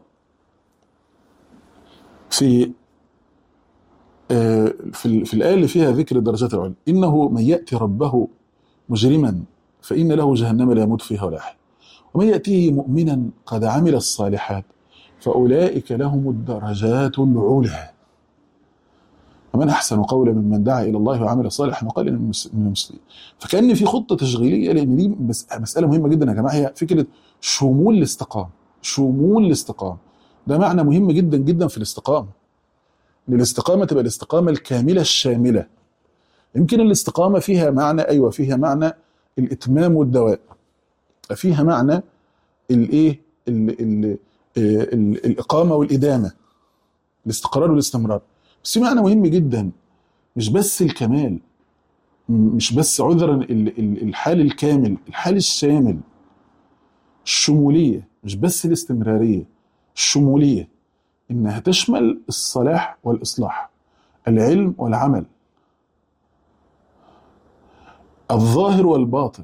في آه، في ال- في الآية اللي فيها ذكر الدرجات العليا إنه من يأتي ربه مجرما فإن له جهنم لا يموت فيها ولا يحيا ومن يأتيه مؤمنا قد عمل الصالحات فأولئك لهم الدرجات العلى ومن أحسن قولا ممن دعا إلى الله وعمل صالحا وقال إنه من المس- من المسلمين فكأن في خطة تشغيلية لأن دي مس- مسألة مهمة جدا يا جماعة هي فكرة شمول الاستقامة شمول الاستقامة ده معنى مهم جدا جدا في الاستقامة ان الاستقامة تبقى الاستقامة الكاملة الشاملة يمكن الاستقامة فيها معنى ايوه فيها معنى الاتمام والدوام فيها معنى الايه ال- ال- ال- الاقامة والادامة الاستقرار والاستمرار بس في معنى مهم جدا مش بس الكمال م- مش بس عذرا ال- ال- الحال الكامل الحال الشامل الشمولية مش بس الاستمرارية الشمولية إنها تشمل الصلاح والإصلاح العلم والعمل الظاهر والباطن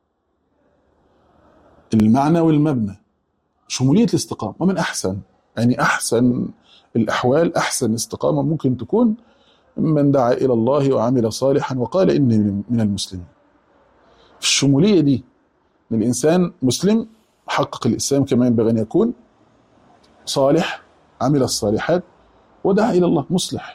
المعنى والمبنى شمولية الاستقامة ومن أحسن يعني أحسن الأحوال أحسن استقامة ممكن تكون من دعا إلى الله وعمل صالحا وقال إني من المسلمين في الشمولية دي إن الإنسان مسلم حقق الإسلام كما ينبغي أن يكون صالح عمل الصالحات ودعا إلى الله مصلح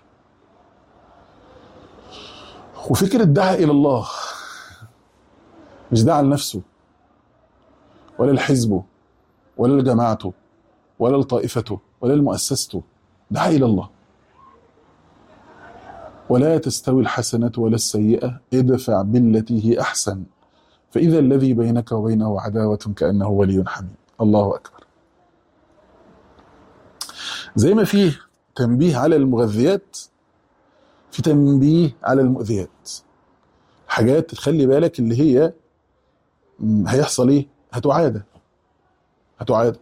وفكرة دعا إلى الله مش دعا لنفسه ولا لحزبه ولا لجماعته ولا لطائفته ولا لمؤسسته دعا إلى الله ولا تستوي الحسنة ولا السيئة ادفع بالتي هي أحسن فإذا الذي بينك وبينه عداوة كأنه ولي حميم الله أكبر زي ما فيه تنبيه على المغذيات في تنبيه على المؤذيات حاجات تخلي بالك اللي هي م، هيحصل ايه هتعادى هتعادى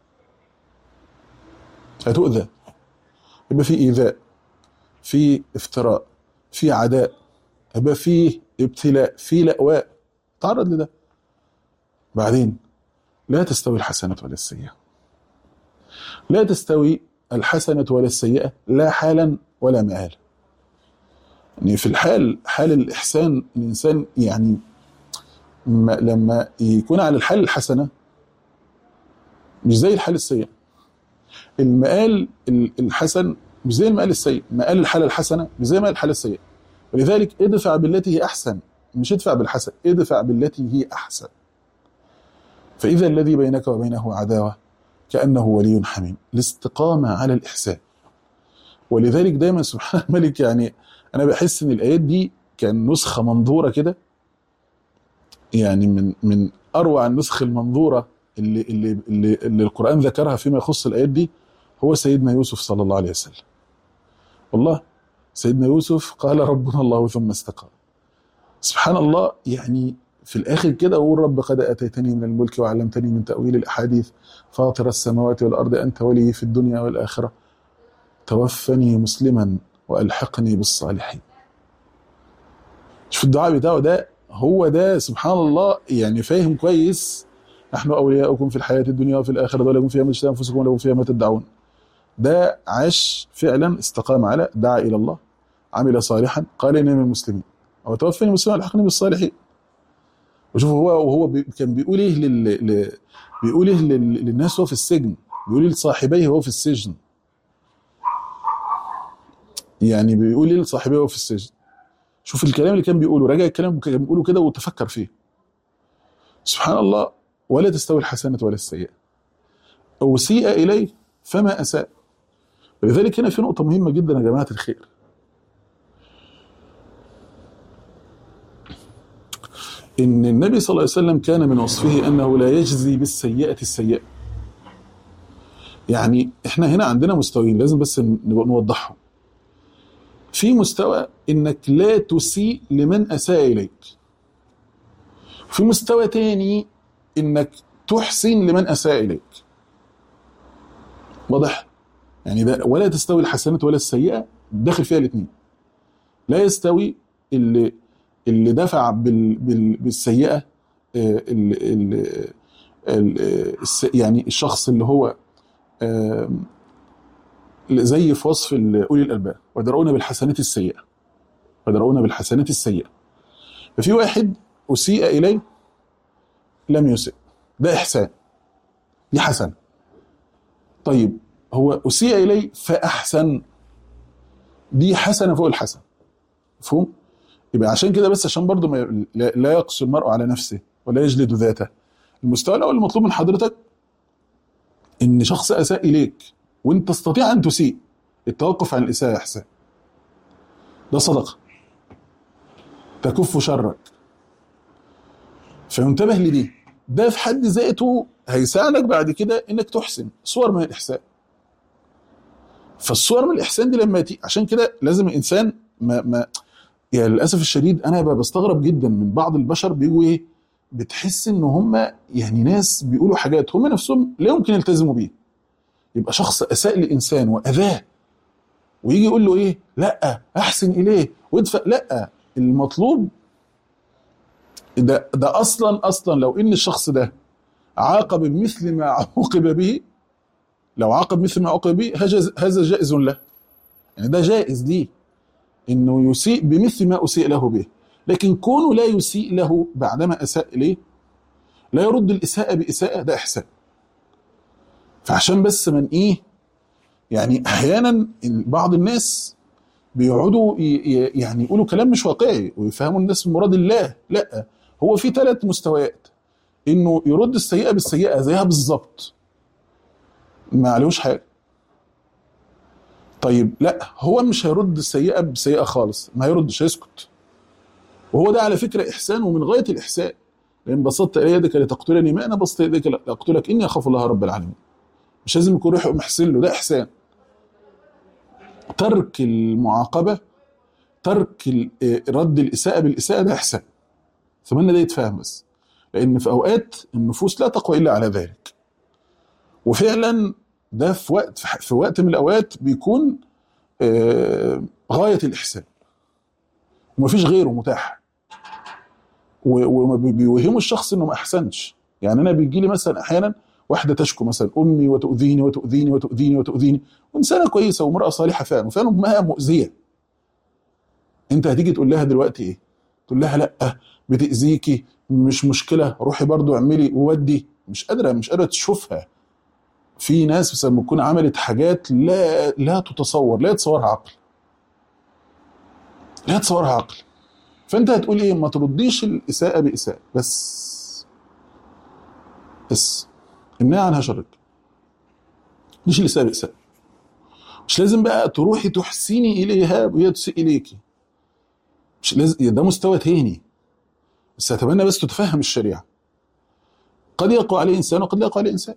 هتؤذى يبقى في ايذاء في افتراء في عداء يبقى في ابتلاء في لأواء تعرض لده بعدين لا تستوي الحسنة ولا السيئة لا تستوي الحسنة ولا السيئة لا حالا ولا مآلا يعني في الحال حال الإحسان الإنسان يعني ما لما يكون على الحال الحسنة مش زي الحال السيء المآل ال- الحسن مش زي المآل السيء مآل الحالة الحسنة مش زي مآل الحالة السيئة ولذلك ادفع بالتي هي أحسن مش ادفع بالحسن ادفع بالتي هي أحسن فإذا الذي بينك وبينه عداوة كأنه ولي حميم الاستقامة على الإحسان ولذلك دايما سبحان الملك يعني أنا بحس إن الآيات دي كان نسخة منظورة كده يعني من من أروع النسخ المنظورة اللي اللي اللي, اللي القرآن ذكرها فيما يخص الآيات دي هو سيدنا يوسف صلى الله عليه وسلم والله سيدنا يوسف قال ربنا الله ثم استقام سبحان الله يعني في الآخر كده أقول رب قد أتيتني من الملك وعلمتني من تأويل الأحاديث فاطر السماوات والأرض أنت ولي في الدنيا والآخرة توفني مسلما وألحقني بالصالحين شوف الدعاء بتاعه ده هو ده سبحان الله يعني فاهم كويس نحن أولياؤكم في الحياة الدنيا وفي الآخرة ولكم فيها ما تشتهي أنفسكم ولكم فيها ما تدعون ده عاش فعلا استقام على دعا إلى الله عمل صالحا قال إني من المسلمين أو توفني مسلما ألحقني بالصالحين وشوف هو وهو بي كان بيقول ايه لل... ل... بيقول ايه لل... للناس وهو في السجن بيقول لصاحبيه وهو في السجن يعني بيقول ايه لصاحبيه وهو في السجن شوف الكلام اللي كان بيقوله راجع الكلام اللي كان بيقوله كده وتفكر فيه سبحان الله ولا تستوي الحسنة ولا السيئة أسيء إليه فما أساء ولذلك هنا في نقطة مهمة جدا يا جماعة الخير إن النبي صلى الله عليه وسلم كان من وصفه أنه لا يجزي بالسيئة السيئة يعني إحنا هنا عندنا مستويين لازم بس نبقى نوضحهم في مستوى إنك لا تسيء لمن أساء إليك في مستوى تاني إنك تحسن لمن أساء إليك واضح يعني ده ولا تستوي الحسنة ولا السيئة داخل فيها الاثنين لا يستوي اللي اللي دفع بال بال بالسيئة آه، ال ال ال الس- يعني الشخص اللي هو آم، زي في وصف ال- أولي الألباب ودرؤون بالحسنات السيئة ودرؤون بالحسنات السيئة ففي واحد أسيء إليه لم يسئ ده إحسان دي حسنة طيب هو أسيء إليه فأحسن دي حسنة فوق الحسن مفهوم؟ يبقى عشان كده بس عشان برضو ما لا لا يقسو المرء على نفسه ولا يجلد ذاته المستوى الاول المطلوب من حضرتك ان شخص اساء اليك وانت تستطيع ان تسيء التوقف عن الاساءه احسان ده صدقه تكف شرك فينتبه لدي ده في حد ذاته هيساعدك بعد كده انك تحسن صور من الاحسان فالصور من الاحسان دي لما تيجي عشان كده لازم الانسان ما ما يعني للاسف الشديد انا بقى بستغرب جدا من بعض البشر بيجوا ايه بتحس ان هم يعني ناس بيقولوا حاجات هم نفسهم لا يمكن يلتزموا بيها يبقى شخص اساء لانسان واذاه ويجي يقول له ايه لا احسن اليه وادفع لا المطلوب ده ده اصلا اصلا لو ان الشخص ده عاقب بمثل ما عوقب به لو عاقب مثل ما عوقب به هذا هذا جائز له يعني ده جائز ليه انه يسيء بمثل ما اسيء له به لكن كونه لا يسيء له بعدما اساء اليه لا يرد الاساءه باساءه ده احسان فعشان بس من ايه يعني احيانا بعض الناس بيقعدوا ي- ي- يعني يقولوا كلام مش واقعي ويفهموا الناس مراد الله لا هو في ثلاث مستويات انه يرد السيئه بالسيئه زيها بالظبط ما عليهوش حاجه طيب لا هو مش هيرد السيئه بسيئه خالص ما هيردش هيسكت وهو ده على فكره احسان ومن غايه الاحسان لان بسطت الي يدك لتقتلني ما انا بسطت يدك لاقتلك اني اخاف الله رب العالمين مش لازم يكون روحه محسن له ده احسان ترك المعاقبه ترك ال- رد الاساءه بالاساءه ده احسان اتمنى ده يتفهم بس لان في اوقات النفوس لا تقوى الا على ذلك وفعلا ده في وقت في وقت من الاوقات بيكون آه، غايه الاحسان ومفيش غيره متاح و- وما بي- بيوهموا الشخص انه ما احسنش يعني انا بيجي لي مثلا احيانا واحده تشكو مثلا امي وتؤذيني وتؤذيني وتؤذيني وتؤذيني وانسانه كويسه وامراه صالحه فعلا وفعلا امها مؤذيه انت هتيجي تقول لها دلوقتي ايه تقول لها لا بتاذيكي مش مشكله روحي برضو اعملي وودي مش قادره مش قادره تشوفها في ناس بس لما تكون عملت حاجات لا لا تتصور لا يتصورها عقل لا يتصورها عقل فانت هتقول ايه ما ترديش الاساءه باساءه بس بس امنعي عنها شرك مش الاساءه باساءه مش لازم بقى تروحي تحسني اليها وهي تسيء اليكي مش لازم ده مستوى تاني بس اتمنى بس تتفهم الشريعه قد يقع عليه انسان وقد لا يقع عليه انسان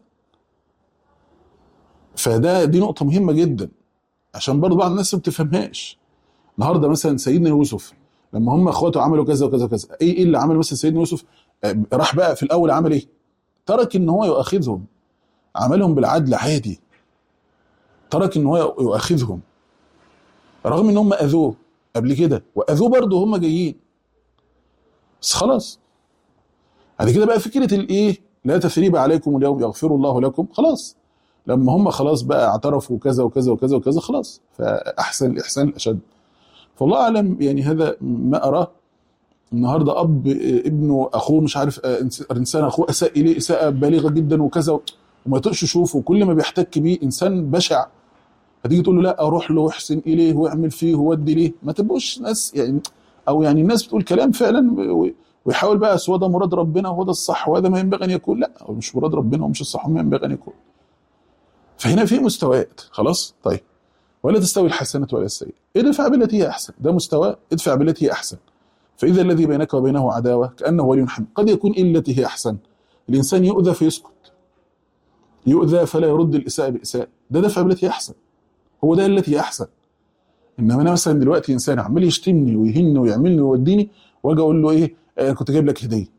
فده دي نقطه مهمه جدا عشان برضه بعض الناس ما بتفهمهاش النهارده مثلا سيدنا يوسف لما هم اخواته عملوا كذا وكذا وكذا ايه ايه اللي عمله مثلا سيدنا يوسف آه، راح بقى في الاول عمل ايه ترك ان هو يؤاخذهم عملهم بالعدل عادي ترك ان هو يؤاخذهم رغم ان هم اذوه قبل كده واذوه برضه هم جايين بس خلاص بعد كده بقى فكره الايه لا تثريب عليكم اليوم يغفر الله لكم خلاص لما هم خلاص بقى اعترفوا كذا وكذا وكذا وكذا خلاص فاحسن الاحسان الاشد فالله اعلم يعني هذا ما اراه النهارده اب ابنه اخوه مش عارف آه، إنس- انسان اخوه اساء اليه اساءه بالغه جدا وكذا وما يطقش يشوفه كل ما بيحتك بيه انسان بشع هتيجي تقول له لا اروح له واحسن اليه واعمل فيه وودي ليه ما تبقوش ناس يعني او يعني الناس بتقول كلام فعلا و- ويحاول بقى أصل هو ده مراد ربنا وهو ده الصح وهذا ما ينبغي ان يكون لا هو مش مراد ربنا ومش الصح وما ينبغي ان يكون فهنا في مستويات خلاص طيب ولا تستوي الحسنة ولا السيئة ادفع بالتي هي أحسن ده مستوى ادفع بالتي هي أحسن فإذا الذي بينك وبينه عداوة كأنه ولي حميم قد يكون التي هي أحسن الإنسان يؤذى فيسكت يؤذى فلا يرد الإساءة بإساءة ده دفع بالتي هي أحسن هو ده التي هي أحسن إنما أنا مثلا دلوقتي إنسان عمال يشتمني ويهني ويعملني ويوديني وأجي أقول له إيه آه كنت جايب لك هدية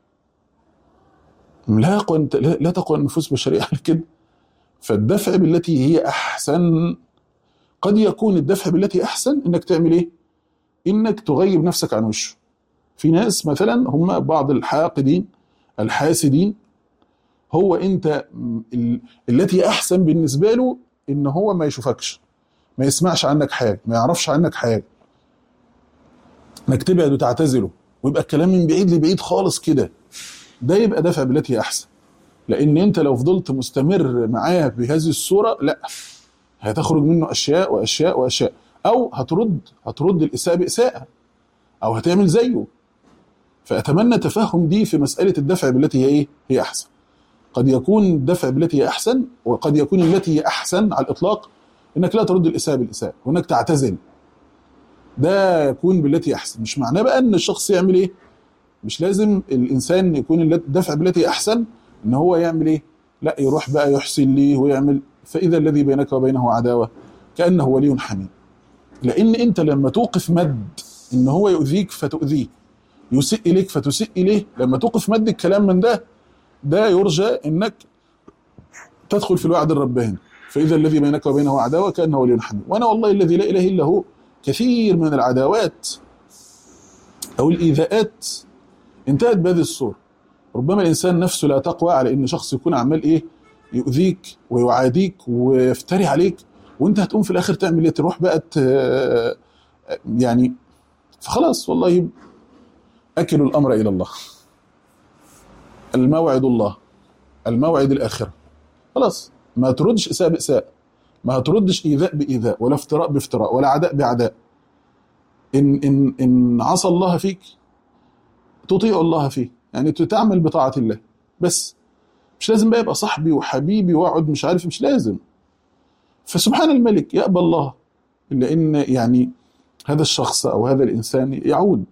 لا يقوى لا لا تقوى النفوس البشرية على كده فالدفع بالتي هي أحسن قد يكون الدفع بالتي احسن انك تعمل ايه؟ انك تغيب نفسك عن وشه. في ناس مثلا هم بعض الحاقدين الحاسدين هو انت م- ال- التي احسن بالنسبه له ان هو ما يشوفكش ما يسمعش عنك حاجه ما يعرفش عنك حاجه انك تبعد وتعتزله ويبقى الكلام من بعيد لبعيد خالص كده ده يبقى دفع بالتي هي احسن لان انت لو فضلت مستمر معاه بهذه الصوره لا هتخرج منه اشياء واشياء واشياء او هترد هترد الاساءه باساءه او هتعمل زيه فاتمنى تفهم دي في مساله الدفع بالتي هي ايه هي احسن قد يكون الدفع بالتي هي احسن وقد يكون التي هي احسن على الاطلاق انك لا ترد الاساءه بالاساءه وانك تعتزل ده يكون بالتي احسن مش معناه بقى ان الشخص يعمل ايه مش لازم الانسان يكون الدفع بالتي احسن ان هو يعمل ايه لا يروح بقى يحسن ليه ويعمل فاذا الذي بينك وبينه عداوه كانه ولي حميم لان انت لما توقف مد ان هو يؤذيك فتؤذيه يسيء اليك فتسيء اليه لما توقف مد الكلام من ده ده يرجى انك تدخل في الوعد الرباني فاذا الذي بينك وبينه عداوه كانه ولي حميم وانا والله الذي لا اله الا هو كثير من العداوات او الايذاءات انتهت بهذه الصوره ربما الانسان نفسه لا تقوى على ان شخص يكون عمال ايه يؤذيك ويعاديك ويفتري عليك وانت هتقوم في الاخر تعمل ايه تروح بقى ت- يعني فخلاص والله اكلوا الامر الى الله الموعد الله الموعد الاخره خلاص ما تردش اساءه باساءه ما هتردش ايذاء بايذاء ولا افتراء بافتراء ولا عداء بعداء ان ان ان عصى الله فيك تطيع الله فيه يعني تعمل بطاعه الله بس مش لازم بقى يبقى صاحبي وحبيبي واقعد مش عارف مش لازم فسبحان الملك يأبى الله إلا إن يعني هذا الشخص أو هذا الإنسان يعود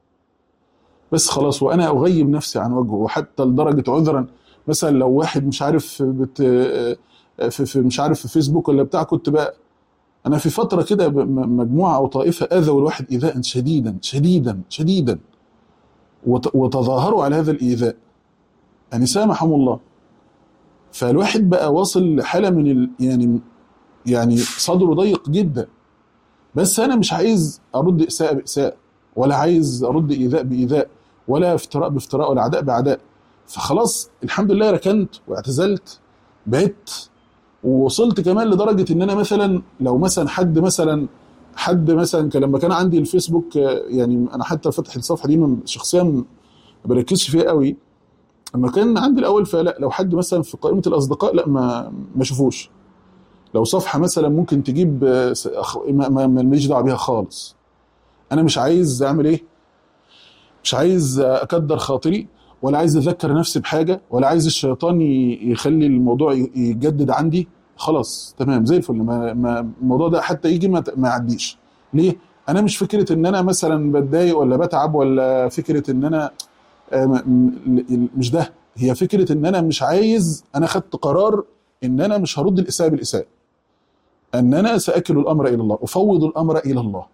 بس خلاص وأنا أغيب نفسي عن وجهه وحتى لدرجة عذرا مثلا لو واحد مش عارف بت في, في مش عارف في فيسبوك ولا بتاع كنت بقى أنا في فترة كده ب- م- مجموعة أو طائفة أذوا الواحد إيذاء شديدا شديدا شديدا وت- وتظاهروا على هذا الإيذاء يعني سامحهم الله فالواحد بقى واصل لحالة من ال يعني يعني صدره ضيق جدا بس انا مش عايز ارد اساءه باساءه ولا عايز ارد ايذاء بايذاء ولا افتراء بافتراء ولا عداء بعداء فخلاص الحمد لله ركنت واعتزلت بعدت ووصلت كمان لدرجه ان انا مثلا لو مثلا حد مثلا حد مثلا كان لما كان عندي الفيسبوك آه، يعني انا حتى فاتح الصفحه دي من- شخصيا ما بركزش فيها قوي لما كان عندي الاول فلا لو حد مثلا في قائمه الاصدقاء لا ما ما اشوفوش لو صفحه مثلا ممكن تجيب آه، س- أخ- ما ما- ما- ماليش دعوه بيها خالص انا مش عايز اعمل ايه مش عايز اكدر خاطري ولا عايز اذكر نفسي بحاجه ولا عايز الشيطان ي- يخلي الموضوع ي- يجدد عندي خلاص تمام زي الفل ما ما الموضوع ده حتى يجي ما ت- ما يعديش ليه انا مش فكره ان انا مثلا بتضايق ولا بتعب ولا فكره ان انا آه، م- م- مش ده هي فكره ان انا مش عايز انا خدت قرار ان انا مش هرد الاساءه بالاساءه ان انا ساكل الامر الى الله افوض الامر الى الله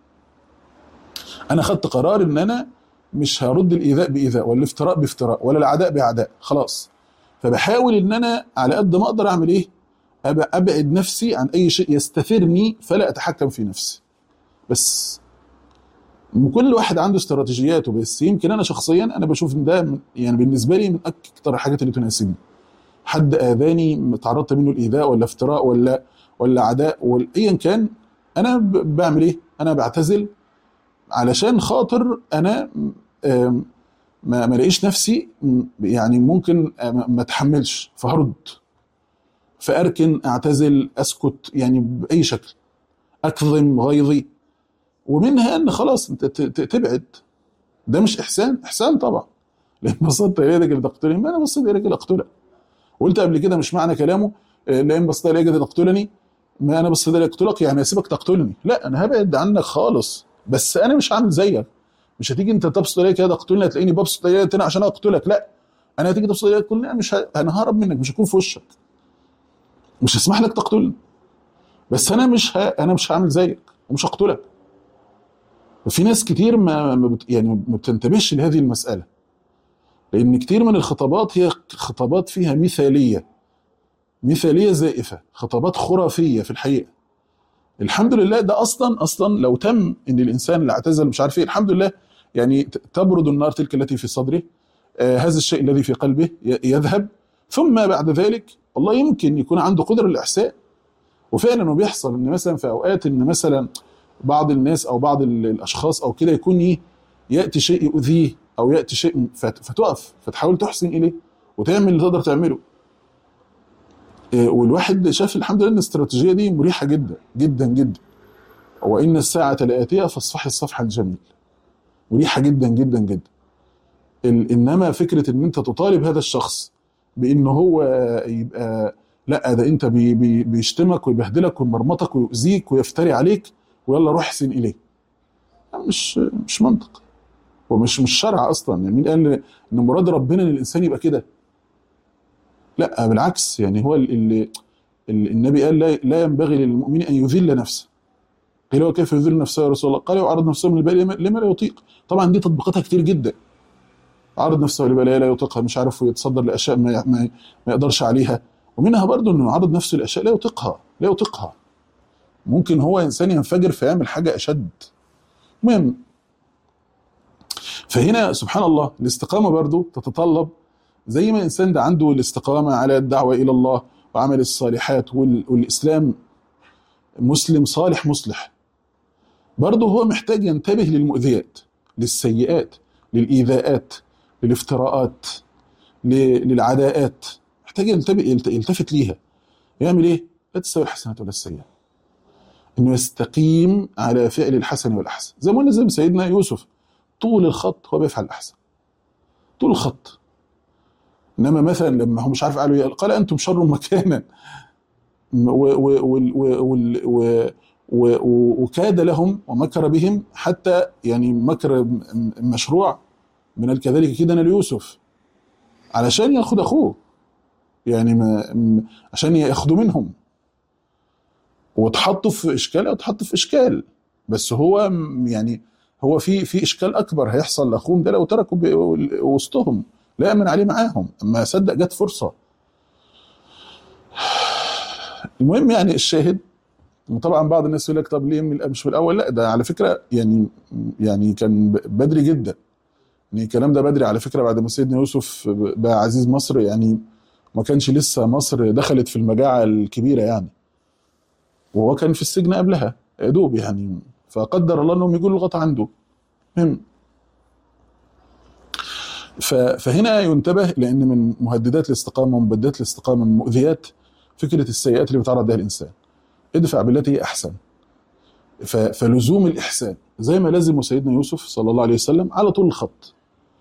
انا خدت قرار ان انا مش هرد الايذاء بايذاء ولا الافتراء بافتراء ولا العداء بعداء خلاص فبحاول ان انا على قد ما اقدر اعمل ايه أب- ابعد نفسي عن اي شيء يستثيرني فلا اتحكم في نفسي بس كل واحد عنده استراتيجياته بس يمكن انا شخصيا انا بشوف ان ده من- يعني بالنسبه لي من اكثر الحاجات اللي تناسبني حد اذاني تعرضت منه الايذاء ولا افتراء ولا ولا عداء ولا ايا كان انا ب- بعمل ايه انا بعتزل علشان خاطر انا آم، ما ما الاقيش نفسي م- يعني ممكن آه، ما ما اتحملش فهرد فاركن اعتزل اسكت يعني باي شكل اكظم غيظي ومنها ان خلاص انت ت- ت- تبعد ده مش احسان احسان طبعا لان بسطت يدك لتقتلني ما انا بسطت يدك لاقتلك قلت قبل كده مش معنى كلامه آه، لئن بسطت يدك لتقتلني ما انا بسطت يدك لأقتلك يعني اسيبك تقتلني لا انا هبعد عنك خالص بس انا مش هعمل زيك مش هتيجي انت تبسط يدك كده تقتلني هتلاقيني ببسط يدك تاني عشان اقتلك لا انا هتيجي تبسط يدك تقتلني انا مش ه... انا ههرب منك مش هكون في وشك مش هسمح لك تقتلني بس انا مش ه... انا مش هعمل زيك ومش هقتلك وفي ناس كتير ما, ما بت... يعني ما بتنتبهش لهذه المساله لان كتير من الخطابات هي خطابات فيها مثاليه مثاليه زائفه خطابات خرافيه في الحقيقه الحمد لله ده اصلا اصلا لو تم ان الانسان اللي اعتزل مش عارف ايه الحمد لله يعني ت- تبرد النار تلك التي في صدره آه هذا الشيء الذي في قلبه ي- يذهب ثم بعد ذلك والله يمكن يكون عنده قدره الاحساء وفعلا وبيحصل ان مثلا في اوقات ان مثلا بعض الناس او بعض ال- الاشخاص او كده يكون ايه ياتي شيء يؤذيه او ياتي شيء فت- فتقف فتحاول تحسن اليه وتعمل اللي تقدر تعمله إيه، والواحد شاف الحمد لله ان الاستراتيجيه دي مريحه جدا جدا جدا وان الساعه لاتيه فاصفحي الصفح الجميل مريحه جدا جدا جدا ال- انما فكره ان انت تطالب هذا الشخص بان هو يبقى لا ده انت بي بي بيشتمك ويبهدلك ويمرمطك ويؤذيك ويفتري عليك ويلا روح احسن اليه مش مش منطق ومش مش شرع اصلا يعني مين قال ان مراد ربنا ان الانسان يبقى كده لا بالعكس يعني هو اللي النبي قال لا, لا ينبغي للمؤمن ان يذل نفسه قيل وكيف يذل نفسه يا رسول الله قال يعرض نفسه من البلاء لما لا يطيق طبعا دي تطبيقاتها كتير جدا عرض نفسه لبلايا لا يطيقها مش عارف ويتصدر لاشياء ما, ما, ما يقدرش عليها ومنها برضه انه يعرض نفسه لاشياء لا يطيقها لا يطيقها ممكن هو انسان ينفجر فيعمل حاجه اشد المهم فهنا سبحان الله الاستقامه برضه تتطلب زي ما الانسان ده عنده الاستقامه على الدعوه الى الله وعمل الصالحات والاسلام مسلم صالح مصلح برضه هو محتاج ينتبه للمؤذيات للسيئات للايذاءات للافتراءات للعداءات محتاج ينتبه يلتفت ليها يعمل ايه؟ لا تستوي الحسنات ولا السيئات انه يستقيم على فعل الحسن والاحسن زي ما قلنا زي سيدنا يوسف طول الخط هو بيفعل الاحسن طول الخط انما مثلا لما هو مش عارف قالوا ايه قال انتم شر مكانا وكاد لهم ومكر بهم حتى يعني مكر مشروع من كذلك كيدنا ليوسف علشان ياخد اخوه يعني ما عشان ياخدوا منهم واتحطوا في اشكال او اتحطوا في اشكال بس هو يعني هو في في اشكال اكبر هيحصل لاخوهم ده لو تركوا وسطهم لا يامن عليه معاهم اما صدق جت فرصه المهم يعني الشاهد وطبعا بعض الناس يقول لك طب ليه مش في الاول لا ده على فكره يعني يعني كان بدري جدا يعني الكلام ده بدري على فكره بعد ما سيدنا يوسف بقى عزيز مصر يعني ما كانش لسه مصر دخلت في المجاعه الكبيره يعني وهو كان في السجن قبلها يا دوب يعني فقدر الله انهم يجوا الغط عنده مهم فهنا ينتبه لان من مهددات الاستقامه ومبدات الاستقامه من مؤذيات فكره السيئات اللي بيتعرض لها الانسان ادفع بالتي هي احسن فلزوم الاحسان زي ما لزم سيدنا يوسف صلى الله عليه وسلم على طول الخط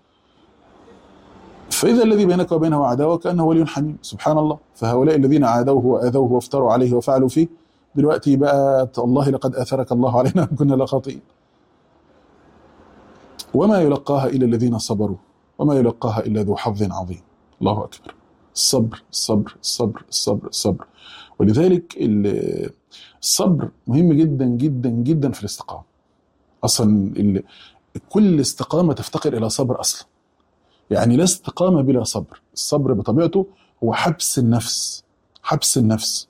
فاذا الذي بينك وبينه عداوه كانه ولي حميم سبحان الله فهؤلاء الذين عادوه واذوه وافتروا عليه وفعلوا فيه دلوقتي بقى الله لقد اثرك الله علينا كنا لخاطئين وما يلقاها الا الذين صبروا وما يلقاها الا ذو حظ عظيم الله اكبر الصبر الصبر الصبر الصبر الصبر ولذلك الصبر مهم جدا جدا جدا في الاستقامه اصلا كل استقامه تفتقر الى صبر اصلا يعني لا استقامه بلا صبر الصبر بطبيعته هو حبس النفس حبس النفس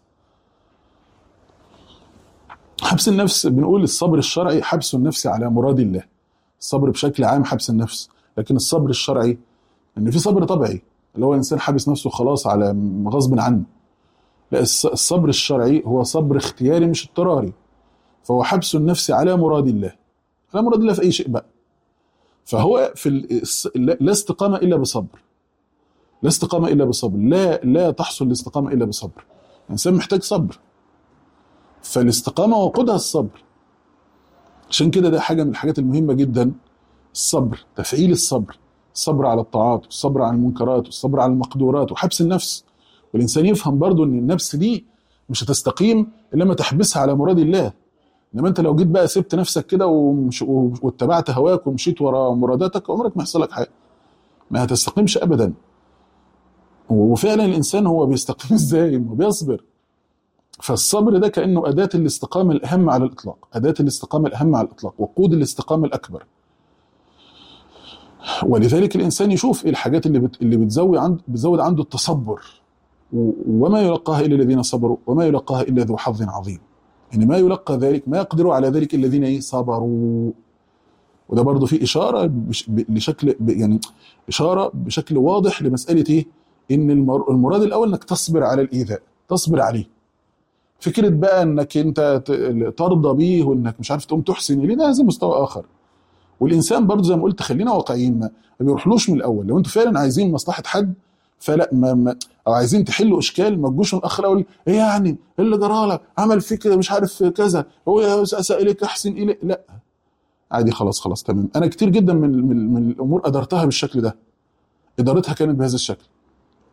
حبس النفس بنقول الصبر الشرعي حبس النفس على مراد الله الصبر بشكل عام حبس النفس لكن الصبر الشرعي ان في صبر طبيعي اللي هو انسان حابس نفسه خلاص على غصب عنه لا الصبر الشرعي هو صبر اختياري مش اضطراري فهو حبس النفس على مراد الله على مراد الله في اي شيء بقى فهو في لا استقامه الا بصبر لا استقامه الا بصبر لا لا تحصل الاستقامه الا بصبر الانسان محتاج صبر فالاستقامه وقودها الصبر عشان كده ده حاجه من الحاجات المهمه جدا الصبر تفعيل الصبر الصبر على الطاعات والصبر على المنكرات والصبر على المقدورات وحبس النفس والانسان يفهم برضو ان النفس دي مش هتستقيم الا لما تحبسها على مراد الله انما انت لو جيت بقى سبت نفسك كده واتبعت هواك ومشيت ورا مراداتك عمرك ما يحصل لك حاجه ما هتستقيمش ابدا وفعلا الانسان هو بيستقيم ازاي؟ ما بيصبر فالصبر ده كانه اداه الاستقامه الاهم على الاطلاق اداه الاستقامه الاهم على الاطلاق وقود الاستقامه الاكبر ولذلك الانسان يشوف ايه الحاجات اللي بت... اللي بتزود عنده بتزود عنده التصبر وما يلقاها الا الذين صبروا وما يلقاها الا ذو حظ عظيم يعني ما يلقى ذلك ما يقدر على ذلك الذين ايه صبروا وده برضه في اشاره بش... لشكل يعني اشاره بشكل واضح لمساله ايه ان المر... المراد الاول انك تصبر على الايذاء تصبر عليه فكره بقى انك انت ترضى بيه وانك مش عارف تقوم تحسن اليه ده هذا مستوى اخر والانسان برضه زي ما قلت خلينا واقعيين ما بيروحلوش من الاول لو انتوا فعلا عايزين مصلحه حد فلا ما, ما او عايزين تحلوا اشكال ما تجوش من الاخ الاول ايه يعني ايه اللي جرالك عمل فيك مش عارف كذا هو اساء اليك احسن اليك لا عادي خلاص خلاص تمام انا كتير جدا من من, من الامور ادرتها بالشكل ده ادارتها كانت بهذا الشكل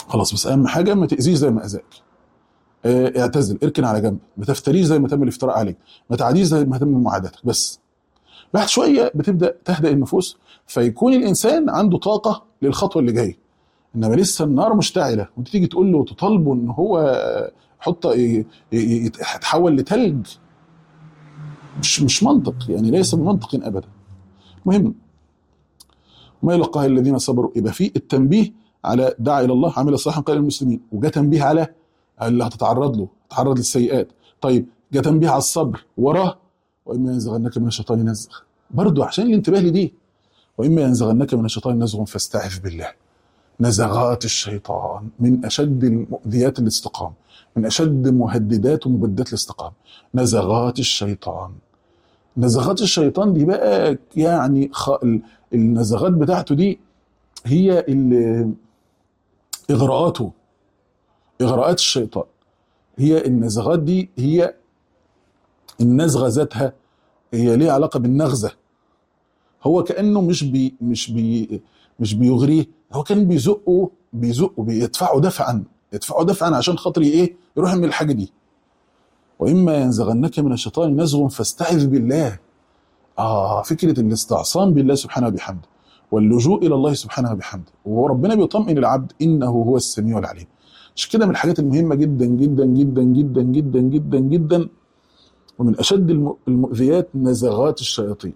خلاص بس اهم حاجه ما تاذيش زي ما اذاك آه، اعتزل اركن على جنب ما تفتريش زي ما تم الافتراء عليك ما تعاديش زي ما تم معاداتك بس بعد شويه بتبدا تهدأ النفوس فيكون الانسان عنده طاقه للخطوه اللي جايه انما لسه النار مشتعله وانت تيجي تقول له وتطالبه ان هو يحط ي- ي- ي- يتحول لتلج مش مش منطق يعني ليس بمنطق ابدا مهم ما يلقاها الذين صبروا يبقى في التنبيه على دعا الى الله عمل صالحا قال المسلمين وجاء تنبيه على اللي هتتعرض له تتعرض للسيئات طيب جاء تنبيه على الصبر وراه واما ينزغنك من الشيطان نزغ برضه عشان الانتباه لدي واما ينزغنك من الشيطان نزغ فاستعذ بالله نزغات الشيطان من اشد المؤذيات الاستقامه من اشد مهددات ومبدات الاستقامه نزغات الشيطان نزغات الشيطان دي بقى يعني خ... ال- النزغات بتاعته دي هي ال- اغراءاته اغراءات الشيطان هي النزغات دي هي النزغه ذاتها هي ليها علاقه بالنغزه هو كانه مش بي مش بي مش بيغريه هو كان بيزقه بيزقه بيدفعه دفعا يدفعه دفعا عشان خاطر ايه يروح من الحاجه دي واما ينزغنك من الشيطان نزغ فاستعذ بالله اه فكره الاستعصام بالله سبحانه وبحمده واللجوء الى الله سبحانه وبحمده وربنا بيطمئن العبد انه هو السميع العليم عشان كده من الحاجات المهمه جدا جدا جدا جدا جدا جدا جدا ومن اشد الم- المؤذيات نزغات الشياطين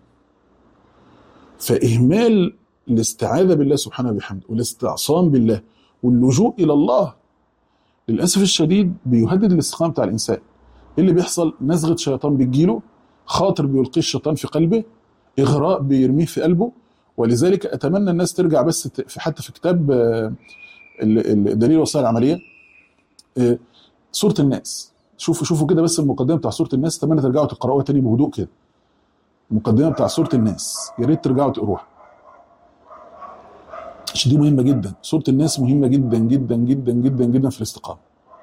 فاهمال الاستعاذه بالله سبحانه وبحمده والاستعصام بالله واللجوء الى الله للاسف الشديد بيهدد الاستقامه بتاع الانسان ايه اللي بيحصل نزغه شيطان بتجيله خاطر بيلقيه الشيطان في قلبه اغراء بيرميه في قلبه ولذلك اتمنى الناس ترجع بس ت- في حتى في كتاب آه، ال- ال- دليل وسائل العمليه آه، سوره الناس شوفوا شوفوا كده بس المقدمه بتاع سوره الناس اتمنى ترجعوا تقراوها تاني بهدوء كده المقدمه بتاع سوره الناس يا ريت ترجعوا تقروها عشان دي مهمه جدا سوره الناس مهمه جدا جدا جدا جدا جدا في الاستقامه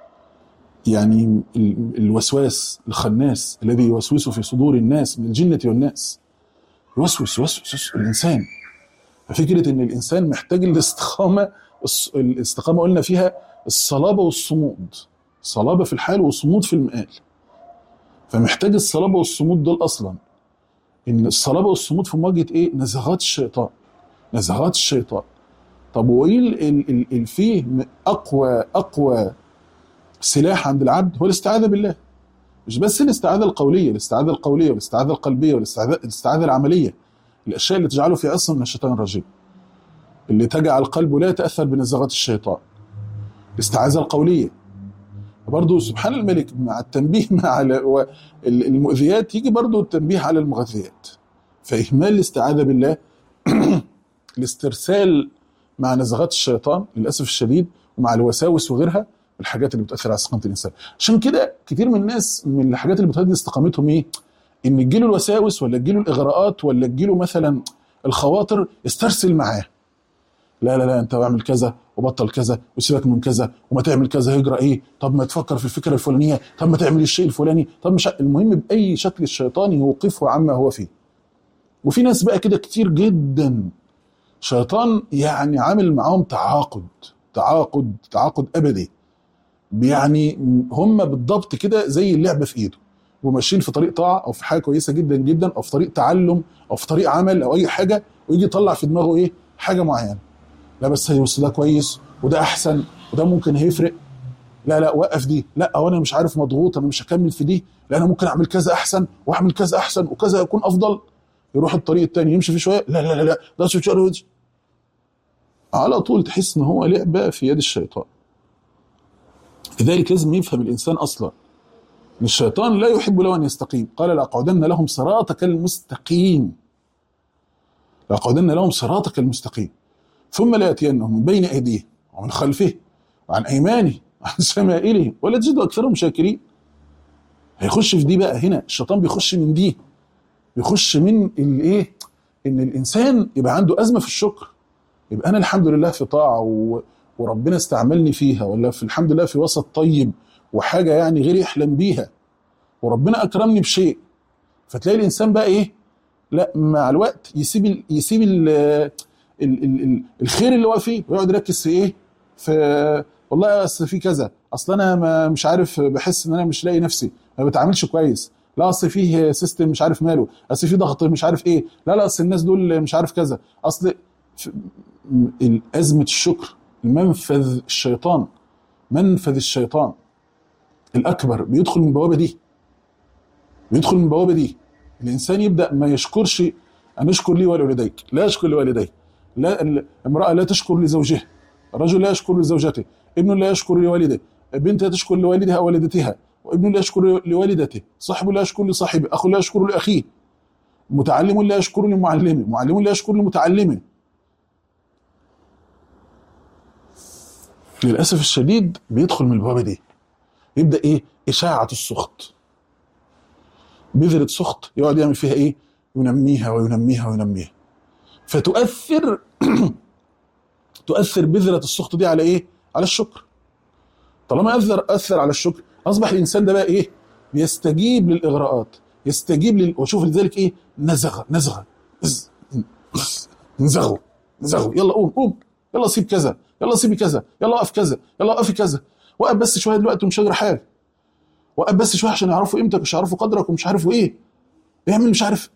يعني ال- الوسواس الخناس الذي يوسوس في صدور الناس من الجنه والناس يوسوس يوسوس, يوسوس الانسان ففكره ان الانسان محتاج الاستقامه الص- الاستقامه قلنا فيها الصلابه والصمود صلابه في الحال وصمود في المقال فمحتاج الصلابه والصمود دول اصلا ان الصلابه والصمود في مواجهه ايه نزغات الشيطان نزغات الشيطان طب وايه ال- ال- ال- ال- فيه م- اقوى اقوى سلاح عند العبد هو الاستعاذه بالله مش بس الاستعاذه القوليه الاستعاذه القوليه والاستعاذه القلبيه والاستعاذه الاستعاذه العمليه الاشياء اللي تجعله في عصم من الشيطان الرجيم اللي تجعل قلبه لا يتاثر بنزغات الشيطان الاستعاذه القوليه برضه سبحان الملك مع التنبيه مع ال- و- ال- المؤذيات يجي برضه التنبيه على المغذيات فإهمال الاستعاذة بالله الاسترسال مع نزغات الشيطان للأسف الشديد ومع الوساوس وغيرها الحاجات اللي بتأثر على استقامة الإنسان عشان كده كتير من الناس من الحاجات اللي بتهدد استقامتهم إيه إن تجيله الوساوس ولا تجيله الإغراءات ولا تجيله مثلا الخواطر استرسل معاه لا لا لا انت اعمل كذا وبطل كذا وسيبك من كذا وما تعمل كذا هجرة ايه طب ما تفكر في الفكره الفلانيه طب ما تعمل الشيء الفلاني طب مش ع- المهم باي شكل الشيطان يوقفه عما هو فيه وفي ناس بقى كده كتير جدا شيطان يعني عامل معاهم تعاقد تعاقد تعاقد ابدي يعني هم بالضبط كده زي اللعبه في ايده وماشيين في طريق طاعه او في حاجه كويسه جدا جدا او في طريق تعلم او في طريق عمل او اي حاجه ويجي يطلع في دماغه ايه حاجه معينه لا بس هي بس ده كويس وده احسن وده ممكن هيفرق لا لا وقف دي لا وانا مش عارف مضغوط انا مش هكمل في دي لا انا ممكن اعمل كذا احسن واعمل كذا احسن وكذا يكون افضل يروح الطريق التاني يمشي فيه شويه لا لا لا لا ده شويه على طول تحس ان هو لعبه في يد الشيطان لذلك لازم يفهم الانسان اصلا ان الشيطان لا يحب له ان يستقيم قال لاقعدن لهم صراطك المستقيم لاقعدن لهم صراطك المستقيم ثم لياتينهم من بين ايديه ومن خلفه وعن ايمانه وعن شمائله ولا تجد اكثرهم شاكرين هيخش في دي بقى هنا الشيطان بيخش من دي بيخش من الايه ان الانسان يبقى عنده ازمه في الشكر يبقى انا الحمد لله في طاعه و... وربنا استعملني فيها ولا في الحمد لله في وسط طيب وحاجه يعني غير يحلم بيها وربنا اكرمني بشيء فتلاقي الانسان بقى ايه لا مع الوقت يسيب ال... يسيب ال... ال... ال... ال... الخير اللي هو فيه ويقعد يركز في ايه في والله اصل في كذا اصل انا ما مش عارف بحس ان انا مش لاقي نفسي ما بتعاملش كويس لا اصل فيه سيستم مش عارف ماله اصل في ضغط مش عارف ايه لا لا اصل الناس دول مش عارف كذا اصل في- م- ازمه الشكر منفذ الشيطان منفذ الشيطان الاكبر بيدخل من البوابه دي بيدخل من البوابه دي الانسان يبدا ما يشكرش ان اشكر لي ولوالديك لا اشكر لوالديه لا ال- امراه لا تشكر لزوجها رجل لا يشكر لزوجته ابن لا يشكر لوالده بنت لا تشكر لوالدها او والدتها وابن لا يشكر لوالدته صاحب لا يشكر لصاحبه اخ لا يشكر لاخيه متعلم لا يشكر لمعلمه معلم لا يشكر لمتعلمه للاسف الشديد بيدخل من البوابه دي يبدا ايه اشاعه السخط بذره سخط يقعد يعمل فيها ايه ينميها وينميها وينميها فتؤثر تؤثر بذره السخط دي على ايه على الشكر طالما اثر اثر على الشكر اصبح الانسان ده بقى ايه بيستجيب للاغراءات يستجيب لل... وشوف لذلك ايه نزغ نزغ نز- نز- نزغوا نزغوا يلا قوم قوم يلا سيب كذا يلا سيبي كذا يلا اقف كذا يلا اقفي كذا وقف بس شويه دلوقتي ومش هجرى حاجه وقف بس شويه عشان يعرفوا قيمتك مش يعرفوا قدرك ومش عارفوا ايه اعمل مش عارف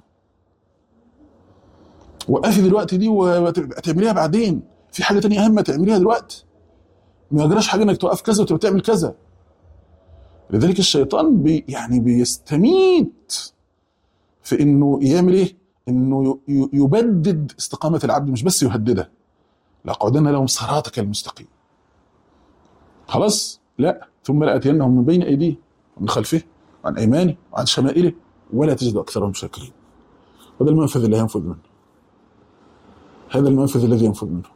وقفي دلوقتي دي وهتعمليها بعدين في حاجه تانية اهم تعمليها دلوقتي ما يجراش حاجه انك توقف كذا وتبقى تعمل كذا لذلك الشيطان بي يعني بيستميت في انه يعمل ايه؟ انه ي- ي- يبدد استقامه العبد مش بس يهدده لاقعدن لهم صراطك المستقيم خلاص لا ثم لاتينهم من بين ايديه ومن خلفه وعن ايمانه وعن شمائله ولا تجد اكثرهم شاكرين هذا المنفذ اللي هينفذ منه هذا المنفذ الذي ينفذ منه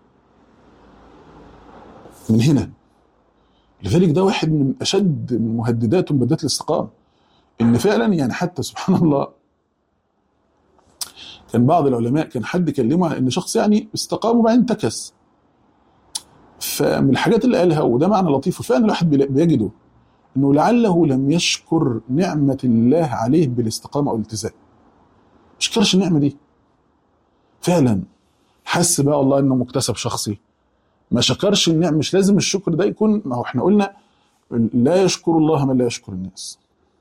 من هنا لذلك ده واحد من اشد المهددات ومبدات الاستقامه ان فعلا يعني حتى سبحان الله كان بعض العلماء كان حد كلمه عن ان شخص يعني استقام وبعدين انتكس فمن الحاجات اللي قالها وده معنى لطيف وفعلا الواحد بيلا- بيجده انه لعله لم يشكر نعمه الله عليه بالاستقامه او الالتزام ما شكرش النعمه دي فعلا حس بقى الله انه مكتسب شخصي ما شكرش النعم مش لازم الشكر ده يكون ما هو احنا قلنا لا يشكر الله من لا يشكر الناس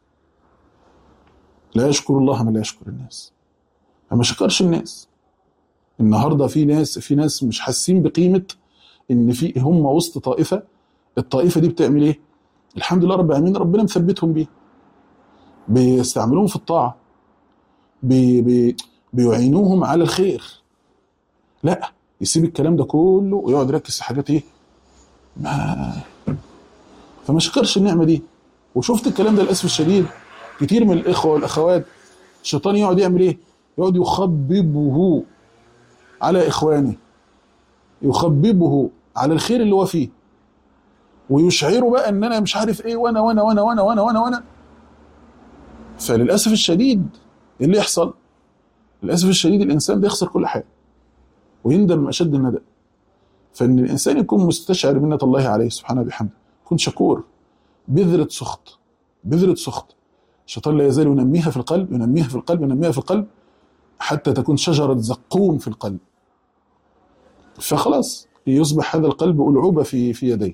لا يشكر الله من لا يشكر الناس فما شكرش الناس النهارده في ناس في ناس مش حاسين بقيمه ان في هم وسط طائفه الطائفه دي بتعمل ايه؟ الحمد لله رب العالمين ربنا مثبتهم بيه بيستعملوهم في الطاعه بي بي بيعينوهم على الخير لا يسيب الكلام ده كله ويقعد يركز في حاجات ايه؟ ما فما شكرش النعمه دي وشفت الكلام ده للاسف الشديد كتير من الاخوه والاخوات الشيطان يقعد يعمل ايه؟ يقعد يخببه على اخوانه يخببه على الخير اللي هو فيه ويشعره بقى ان انا مش عارف ايه وانا وانا وانا وانا وانا وانا وانا فللاسف الشديد إيه اللي يحصل؟ للاسف الشديد الانسان بيخسر كل حاجه ويندم اشد الندم فان الانسان يكون مستشعر منه الله عليه سبحانه وبحمده يكون شكور بذره سخط بذره سخط الشيطان لا يزال ينميها في القلب ينميها في القلب ينميها في القلب حتى تكون شجره زقوم في القلب فخلاص يصبح هذا القلب ألعوبة في في يديه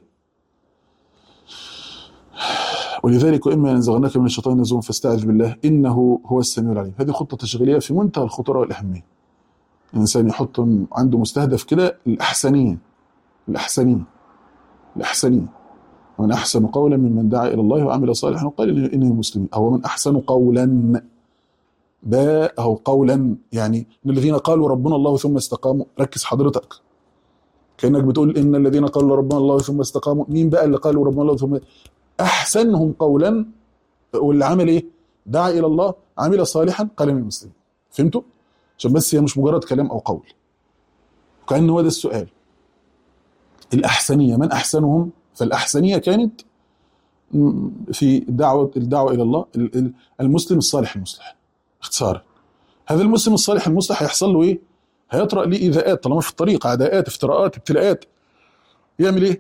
ولذلك وإما ينزغنك من الشيطان نزغ فاستعذ بالله إنه هو السميع العليم هذه خطة تشغيلية في منتهى الخطورة والأهمية الإنسان يحط عنده مستهدف كده الأحسنية الأحسنية الأحسنية ومن أحسن قولا ممن دعا إلى الله وعمل صالحا وقال إنه مسلم أو من أحسن قولا ده أو قولا يعني من الذين قالوا ربنا الله ثم استقاموا ركز حضرتك كانك بتقول ان الذين قالوا ربنا الله ثم استقاموا مين بقى اللي قالوا ربنا الله ثم احسنهم قولا واللي عمل ايه دعا الى الله عمل صالحا قال من المسلمين فهمتوا عشان بس هي مش مجرد كلام او قول وكان هو ده السؤال الاحسنيه من احسنهم فالاحسنيه كانت م- في دعوه الدعوه الى الله ال- ال- المسلم الصالح المصلح اختصارا هذا المسلم الصالح المصلح هيحصل له ايه هيطرأ ليه إيذاءات طالما في الطريق عداءات افتراءات ابتلاءات يعمل إيه؟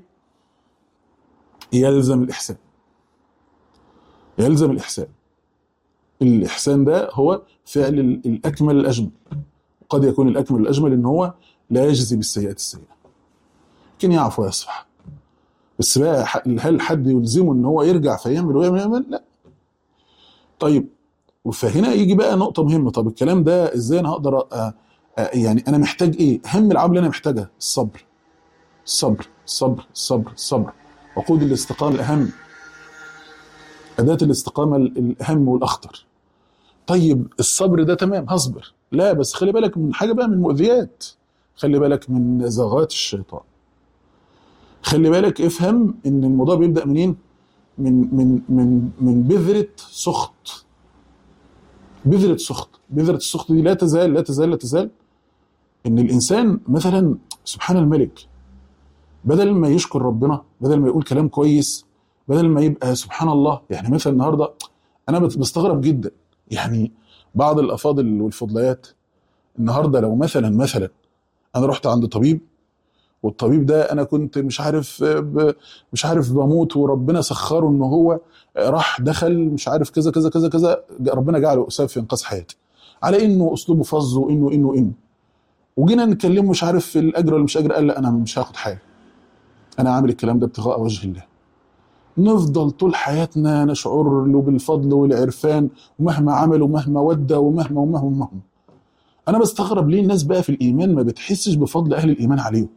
يلزم الإحسان يلزم الإحسان الإحسان ده هو فعل ال- الأكمل الأجمل قد يكون الأكمل الأجمل إن هو لا يجزي بالسيئات السيئة لكن يعفو ويصفح بس بقى ح- هل حد يلزمه ان هو يرجع فيعمل ويعمل يعمل لا طيب فهنا يجي بقى نقطة مهمة طب الكلام ده ازاي انا هقدر أ- أ- يعني انا محتاج ايه؟ اهم العوامل اللي انا محتاجها الصبر الصبر الصبر الصبر الصبر وقود الاستقامة الأهم أداة الاستقامة ال- الأهم والأخطر طيب الصبر ده تمام هصبر لا بس خلي بالك من حاجة بقى من مؤذيات خلي بالك من زغات الشيطان خلي بالك افهم ان الموضوع بيبدأ منين من من من من بذرة سخط بذرة سخط بذرة السخط دي لا تزال لا تزال لا تزال ان الانسان مثلا سبحان الملك بدل ما يشكر ربنا بدل ما يقول كلام كويس بدل ما يبقى سبحان الله يعني مثلا النهارده انا بت- بستغرب جدا يعني بعض الافاضل والفضليات النهارده لو مثلا مثلا انا رحت عند طبيب والطبيب ده انا كنت مش عارف ب- مش عارف بموت وربنا سخره ان هو راح دخل مش عارف كذا كذا كذا كذا ربنا جعله سبب في انقاذ حياتي على انه اسلوبه فظ وانه انه انه وجينا نتكلمه مش عارف في الاجر ولا مش اجر قال لا انا مش هاخد حاجه انا عامل الكلام ده ابتغاء وجه الله نفضل طول حياتنا نشعر له بالفضل والعرفان ومهما عمل ومهما ودى ومهما ومهما ومهما انا بستغرب ليه الناس بقى في الايمان ما بتحسش بفضل اهل الايمان عليهم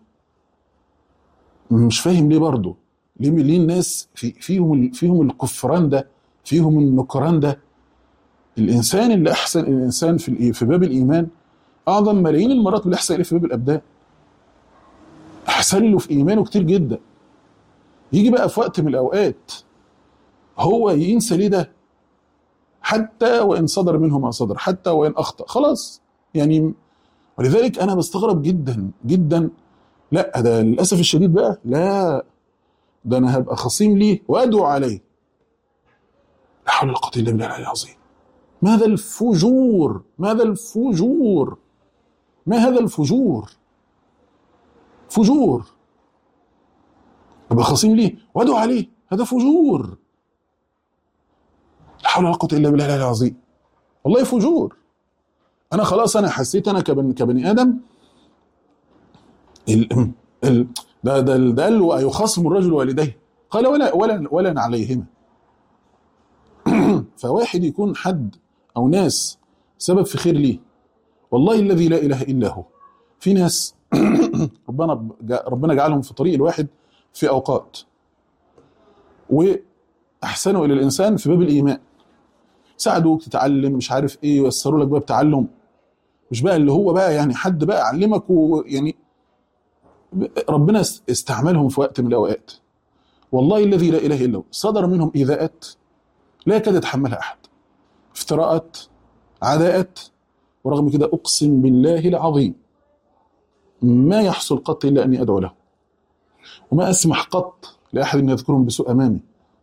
مش فاهم ليه برضه ليه ليه الناس في فيهم ال- فيهم الكفران ده فيهم النكران ده الانسان اللي احسن الانسان في الإي- في باب الايمان اعظم ملايين المرات من اللي احسن اليه في باب الابدان احسن له في ايمانه كتير جدا يجي بقى في وقت من الاوقات هو ينسى ليه ده حتى وان صدر منه ما صدر حتى وان اخطا خلاص يعني ولذلك انا بستغرب جدا جدا لا ده للاسف الشديد بقى لا ده انا هبقى خصيم ليه وادعو عليه لا حول ولا قوه الا بالله العلي العظيم ماذا الفجور ماذا الفجور ما هذا الفجور فجور ابقى خصيم ليه وادعو عليه هذا فجور لا حول ولا قوه الا بالله العلي العظيم والله فجور انا خلاص انا حسيت انا كبني, كبني ادم ال ال ده ده ده قال له ايخاصم الرجل والديه قال ولا ولا ولا عليهما فواحد يكون حد او ناس سبب في خير ليه والله الذي لا اله الا هو في ناس ربنا ربنا جعلهم في طريق الواحد في اوقات واحسنوا الى الانسان في باب الايمان ساعدوك تتعلم مش عارف ايه ييسروا لك باب تعلم مش بقى اللي هو بقى يعني حد بقى علمك ويعني ربنا استعملهم في وقت من الاوقات والله الذي لا اله الا هو صدر منهم ايذاءات لا يكاد يتحملها احد افتراءات عداءات ورغم كده اقسم بالله العظيم ما يحصل قط الا اني ادعو له وما اسمح قط لاحد ان يذكرهم بسوء امامي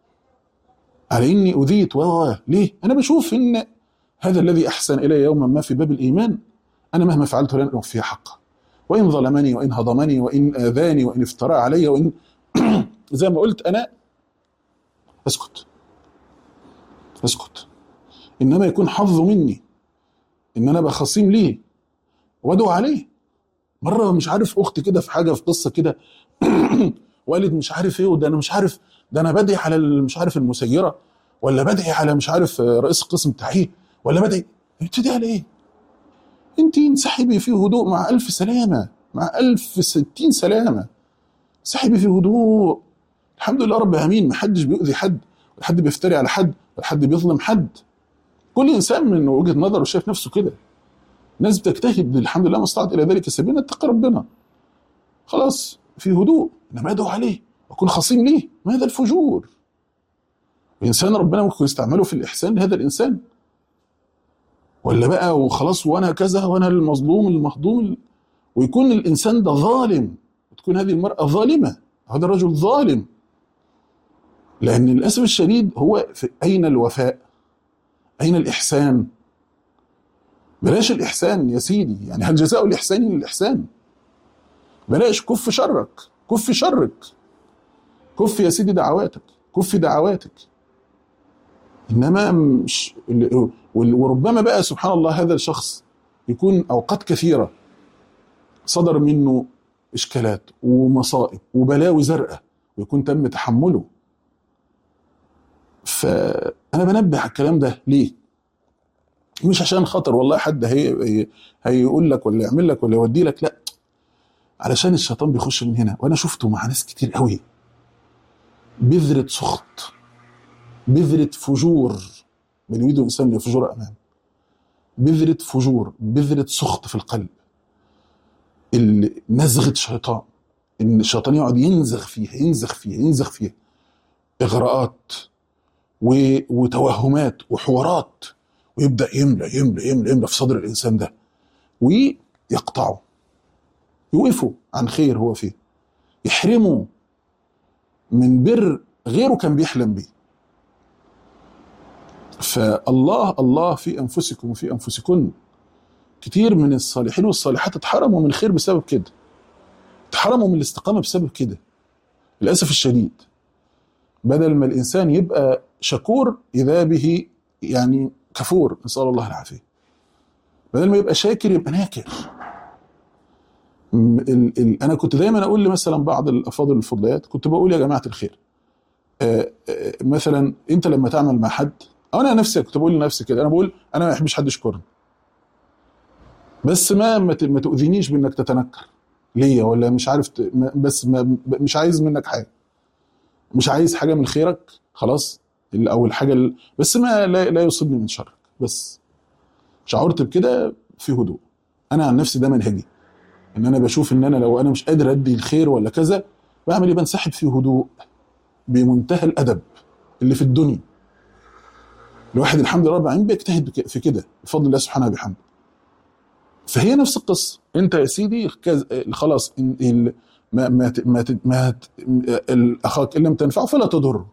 على اني اذيت و ليه؟ انا بشوف ان هذا الذي احسن الي يوما ما في باب الايمان انا مهما فعلت لن اوفيه حقه وان ظلمني وان هضمني وان اذاني وان افترى علي وان زي ما قلت انا اسكت اسكت انما يكون حظه مني ان انا بخصيم ليه وادعو عليه مره مش عارف اختي كده في حاجه في قصه كده وقالت مش عارف ايه وده انا مش عارف ده انا بدعي على مش عارف المسيره ولا بدعي على مش عارف رئيس القسم بتاعي ولا بدعي بتدعي على ايه؟ انت انسحبي في هدوء مع الف سلامه مع الف ستين سلامه انسحبي في هدوء الحمد لله رب العالمين ما حدش بيؤذي حد ولا حد بيفتري على حد ولا حد بيظلم حد كل انسان من وجهه نظره شايف نفسه كده الناس بتجتهد الحمد لله ما استطاعت الى ذلك سبيلا اتقى ربنا خلاص في هدوء انما ادعو عليه واكون خصيم ليه ما هذا الفجور الانسان ربنا ممكن يستعمله في الاحسان لهذا الانسان ولا بقى وخلاص وانا كذا وانا المظلوم المهضوم ويكون الانسان ده ظالم وتكون هذه المراه ظالمه هذا الرجل ظالم لان للاسف الشديد هو في اين الوفاء اين الاحسان بلاش الاحسان يا سيدي يعني هل جزاء الاحسان الا الاحسان بلاش كف شرك كف شرك كف يا سيدي دعواتك كف دعواتك انما مش وربما بقى سبحان الله هذا الشخص يكون اوقات كثيره صدر منه اشكالات ومصائب وبلاوي زرقاء ويكون تم تحمله فانا بنبه على الكلام ده ليه مش عشان خاطر والله حد هي هي- هيقول لك ولا يعمل لك ولا يودي لك لا علشان الشيطان بيخش من هنا وانا شفته مع ناس كتير قوي بذرة سخط بذرة فجور بل يريد الانسان ليفجر امامه بذرة فجور بذرة سخط في القلب ال- نزغة شيطان ان الشيطان يقعد ينزغ فيها ينزغ فيها ينزغ فيها اغراءات و- وتوهمات وحوارات ويبدا يملى يملى يملى يملى في صدر الانسان ده ويقطعه يوقفه عن خير هو فيه يحرمه من بر غيره كان بيحلم بيه فالله الله في انفسكم وفي انفسكن كتير من الصالحين والصالحات اتحرموا من خير بسبب كده اتحرموا من الاستقامه بسبب كده للاسف الشديد بدل ما الانسان يبقى شكور اذا به يعني كفور نسال الله العافيه بدل ما يبقى شاكر يبقى ناكر م- ال ال انا كنت دايما اقول لمثلا بعض الافاضل الفضليات كنت بقول يا جماعه الخير آه، آه، مثلا انت لما تعمل مع حد او انا نفسي كنت بقول لنفسي كده انا بقول انا ما بحبش حد يشكرني بس ما ما ت- ما تؤذينيش بانك تتنكر ليا ولا مش عارف ت- ما- بس ما مش عايز منك حاجه مش عايز حاجه من خيرك خلاص ال- او الحاجه ال- بس ما لا, لا يصيبني من شرك بس شعرت بكده في هدوء انا عن نفسي ده منهجي ان انا بشوف ان انا لو انا مش قادر ادي الخير ولا كذا بعمل ايه بنسحب في هدوء بمنتهى الادب اللي في الدنيا الواحد الحمد لله رب العالمين بيجتهد بك- في كده بفضل الله سبحانه وبحمده فهي نفس القصه انت يا سيدي كز... خلاص إن- ال... ما ما ت- ما ت- ما ت- ال- اخاك ان لم تنفعه فلا تضره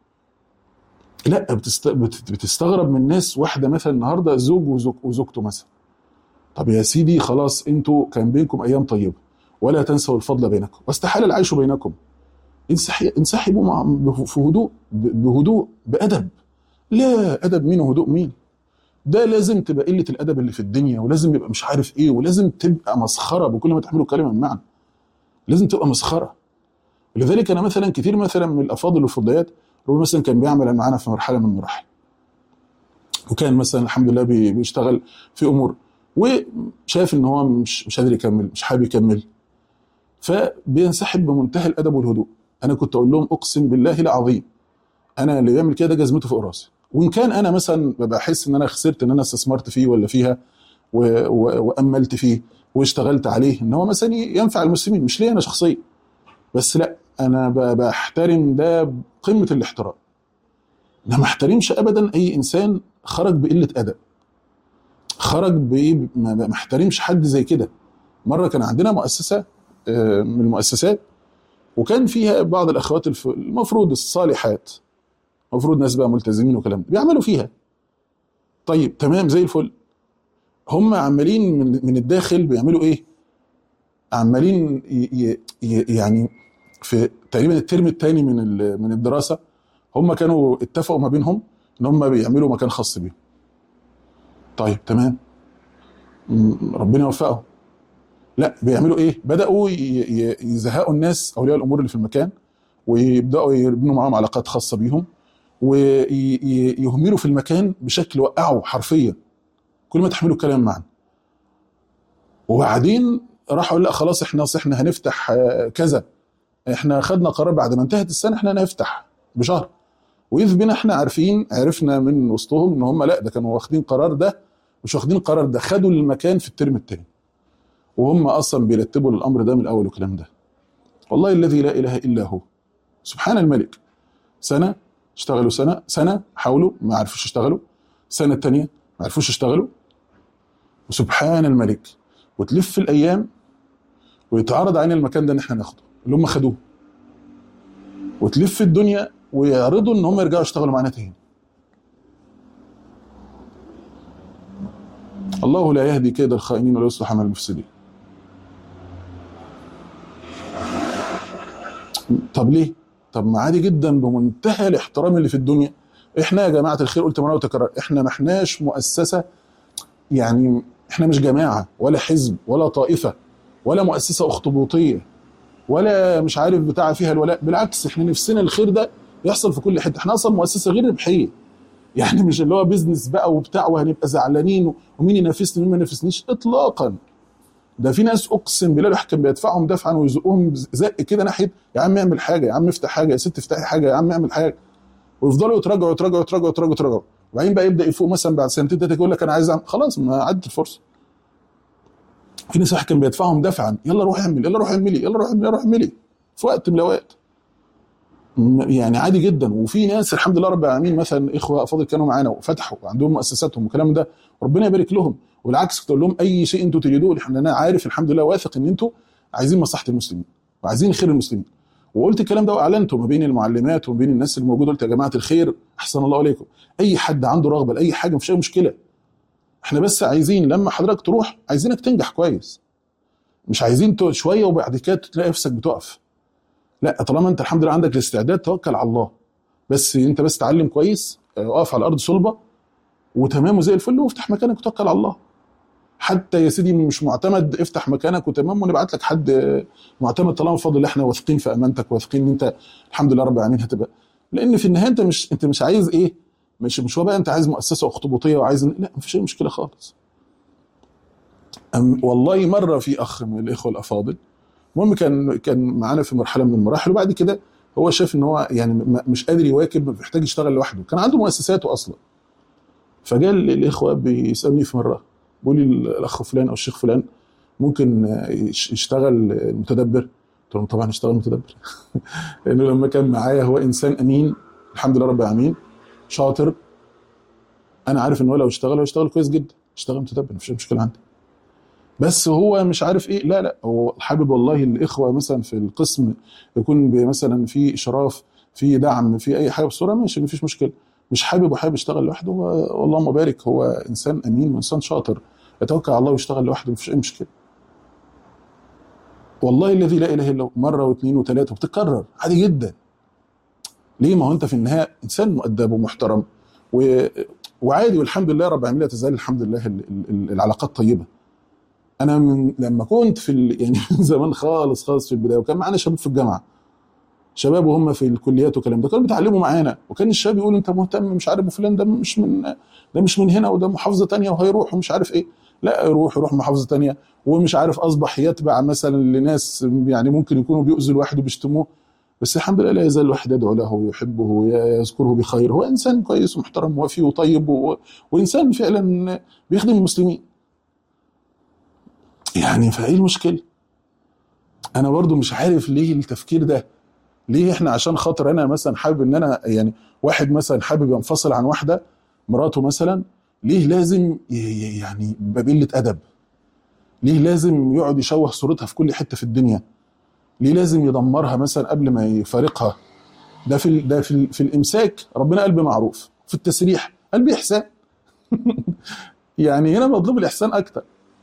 لا بتست... بت- بتستغرب من ناس واحده مثلا النهارده زوج وزوج وزوجته مثلا طب يا سيدي خلاص انتوا كان بينكم ايام طيبه ولا تنسوا الفضل بينكم واستحال العيش بينكم انسحي- انسحبوا مع بف- في هدوء ب- بهدوء بادب لا ادب مين وهدوء مين ده لازم تبقى قله الادب اللي في الدنيا ولازم يبقى مش عارف ايه ولازم تبقى مسخره بكل ما تحمله كلمه من معنى لازم تبقى مسخره لذلك انا مثلا كتير مثلا من الافاضل والفضليات ربما مثلا كان بيعمل معانا في مرحله من المراحل وكان مثلا الحمد لله بي- بيشتغل في امور وشايف ان هو مش مش قادر يكمل مش حابب يكمل فبينسحب بمنتهى الادب والهدوء انا كنت اقول لهم اقسم بالله العظيم انا اللي بيعمل كده جزمته فوق راسي وان كان انا مثلا ببقى احس ان انا خسرت ان انا استثمرت فيه ولا فيها و... و... واملت فيه واشتغلت عليه ان هو مثلا ينفع المسلمين مش ليا انا شخصيا بس لا انا ب... بحترم ده بقمه الاحترام انا ما احترمش ابدا اي انسان خرج بقله ادب خرج بايه ما ما احترمش حد زي كده مره كان عندنا مؤسسه آه، من المؤسسات وكان فيها بعض الاخوات الف- المفروض الصالحات المفروض ناس بقى ملتزمين وكلام ده بيعملوا فيها طيب تمام زي الفل هم عمالين من من الداخل بيعملوا ايه عمالين ي- ي- ي- يعني في تقريبا الترم الثاني من ال- من الدراسه هم كانوا اتفقوا ما بينهم ان هم بيعملوا مكان خاص بيهم طيب تمام م- ربنا يوفقهم لا بيعملوا ايه بداوا ي- ي- يزهقوا الناس اولياء الامور اللي في المكان ويبداوا يبنوا معاهم علاقات خاصه بيهم ويهملوا في المكان بشكل وقعوا حرفيا كل ما تحملوا الكلام معنا وبعدين راحوا لا خلاص احنا أصل احنا هنفتح آه، كذا احنا خدنا قرار بعد ما انتهت السنه احنا هنفتح بشهر واذ بنا احنا عارفين عرفنا من وسطهم ان هم لا ده كانوا واخدين قرار ده مش واخدين قرار ده خدوا المكان في الترم الثاني وهم اصلا بيرتبوا الامر ده من الاول والكلام ده والله الذي لا اله الا هو سبحان الملك سنه اشتغلوا سنه سنه حاولوا ما عرفوش يشتغلوا السنه الثانيه ما عرفوش يشتغلوا وسبحان الملك وتلف الايام ويتعرض علينا المكان ده ان احنا ناخده اللي هم خدوه وتلف الدنيا ويعرضوا ان هم يرجعوا يشتغلوا معانا تاني الله لا يهدي كيد الخائنين ولا يصلح عمل المفسدين طب ليه؟ طب ما عادي جدا بمنتهى الاحترام اللي في الدنيا احنا يا جماعه الخير قلت مره وتكرر احنا ما احناش مؤسسه يعني احنا مش جماعه ولا حزب ولا طائفه ولا مؤسسه اخطبوطيه ولا مش عارف بتاع فيها الولاء بالعكس احنا نفسنا الخير ده يحصل في كل حته احنا اصلا مؤسسه غير ربحيه يعني مش اللي هو بيزنس بقى وبتاع وهنبقى زعلانين ومين ينافسني ومين ما ينافسنيش اطلاقا ده في ناس اقسم بالله الواحد كان بيدفعهم دفعا ويزقهم زق كده ناحيه يا عم اعمل حاجه يا عم افتح حاجه يا ست افتحي حاجه يا عم اعمل حاجه ويفضلوا يتراجعوا يتراجعوا يتراجعوا يتراجعوا يتراجعوا وبعدين بقى يبدا يفوق مثلا بعد سنتين تلاته يقول لك انا عايز أعمل. خلاص ما عدت الفرصه في ناس واحد كان بيدفعهم دفعا يلا روح اعمل يلا روح اعملي يلا روح اعملي يلا روح اعملي في وقت من الاوقات م- يعني عادي جدا وفي ناس الحمد لله رب العالمين مثلا اخوه افاضل كانوا معانا وفتحوا وعندهم مؤسساتهم والكلام ده ربنا يبارك لهم وبالعكس كنت اقول لهم اي شيء انتم تريدوه احنا انا عارف الحمد لله واثق ان انتم عايزين مصلحه المسلمين وعايزين خير المسلمين وقلت الكلام ده واعلنته ما بين المعلمات وما بين الناس اللي موجوده قلت يا جماعه الخير احسن الله عليكم اي حد عنده رغبه لاي حاجه مفيش اي مشكله احنا بس عايزين لما حضرتك تروح عايزينك تنجح كويس مش عايزين تو- شويه وبعد كده تلاقي نفسك بتقف لا طالما انت الحمد لله عندك الاستعداد توكل على الله بس انت بس تعلم كويس اه، اقف على الارض صلبه وتمام وزي الفل وافتح مكانك وتوكل على الله حتى يا سيدي مش معتمد افتح مكانك وتمام ونبعت لك حد اه، معتمد طالما بفضل الله احنا واثقين في امانتك واثقين ان انت الحمد لله رب العالمين هتبقى لان في النهايه انت مش انت مش عايز ايه مش مش هو بقى انت عايز مؤسسه اخطبوطيه وعايز لا مفيش اي مشكله خالص أم والله مره في اخ من الاخوه الافاضل المهم كان كان معانا في مرحله من المراحل وبعد كده هو شاف ان هو يعني م- مش قادر يواكب محتاج يشتغل لوحده كان عنده مؤسساته اصلا فجاء الاخوه بيسالني في مره بيقول لي الاخ فلان او الشيخ فلان ممكن آه، يش- يشتغل متدبر قلت لهم طبعا يشتغل متدبر لانه لما كان معايا هو انسان امين الحمد لله رب العالمين شاطر انا عارف ان هو لو اشتغل هو يشتغل كويس جدا يشتغل متدبر مفيش أي مشكله عندي بس هو مش عارف ايه لا لا هو حابب والله الاخوه مثلا في القسم يكون ب- مثلا في اشراف في دعم في اي حاجه بصوره ماشي مفيش مشكله مش حابب وحابب يشتغل لوحده هو والله بارك هو انسان امين وانسان شاطر يتوكل على الله ويشتغل لوحده مفيش اي مشكله والله الذي لا اله الا هو مره واثنين وثلاثه وبتتكرر عادي جدا ليه ما هو انت في النهايه انسان مؤدب ومحترم و... وعادي والحمد لله رب العالمين لا تزال الحمد لله ال... ال... العلاقات طيبه انا من لما كنت في ال... يعني من زمان خالص خالص في البدايه وكان معانا شباب في الجامعه شباب وهم في الكليات والكلام ده كانوا بيتعلموا معانا وكان الشباب يقول انت مهتم مش عارف فلان ده مش من ده مش من هنا وده محافظه تانية وهيروح ومش عارف ايه لا يروح يروح محافظه تانية ومش عارف اصبح يتبع مثلا لناس يعني ممكن يكونوا بيؤذوا الواحد وبيشتموه بس الحمد لله لا يزال الواحد يدعو له ويحبه ويذكره بخير هو انسان كويس ومحترم ووفي وطيب و... وانسان فعلا بيخدم المسلمين يعني فايه المشكله انا برضو مش عارف ليه التفكير ده ليه احنا عشان خاطر انا مثلا حابب ان انا يعني واحد مثلا حابب ينفصل عن واحده مراته مثلا ليه لازم ي- ي- يعني بقله ادب ليه لازم يقعد يشوه صورتها في كل حته في الدنيا ليه لازم يدمرها مثلا قبل ما يفارقها ده في ال- ده في, ال- في الامساك ربنا قلب معروف في التسريح قلب احسان يعني هنا مطلوب الاحسان اكتر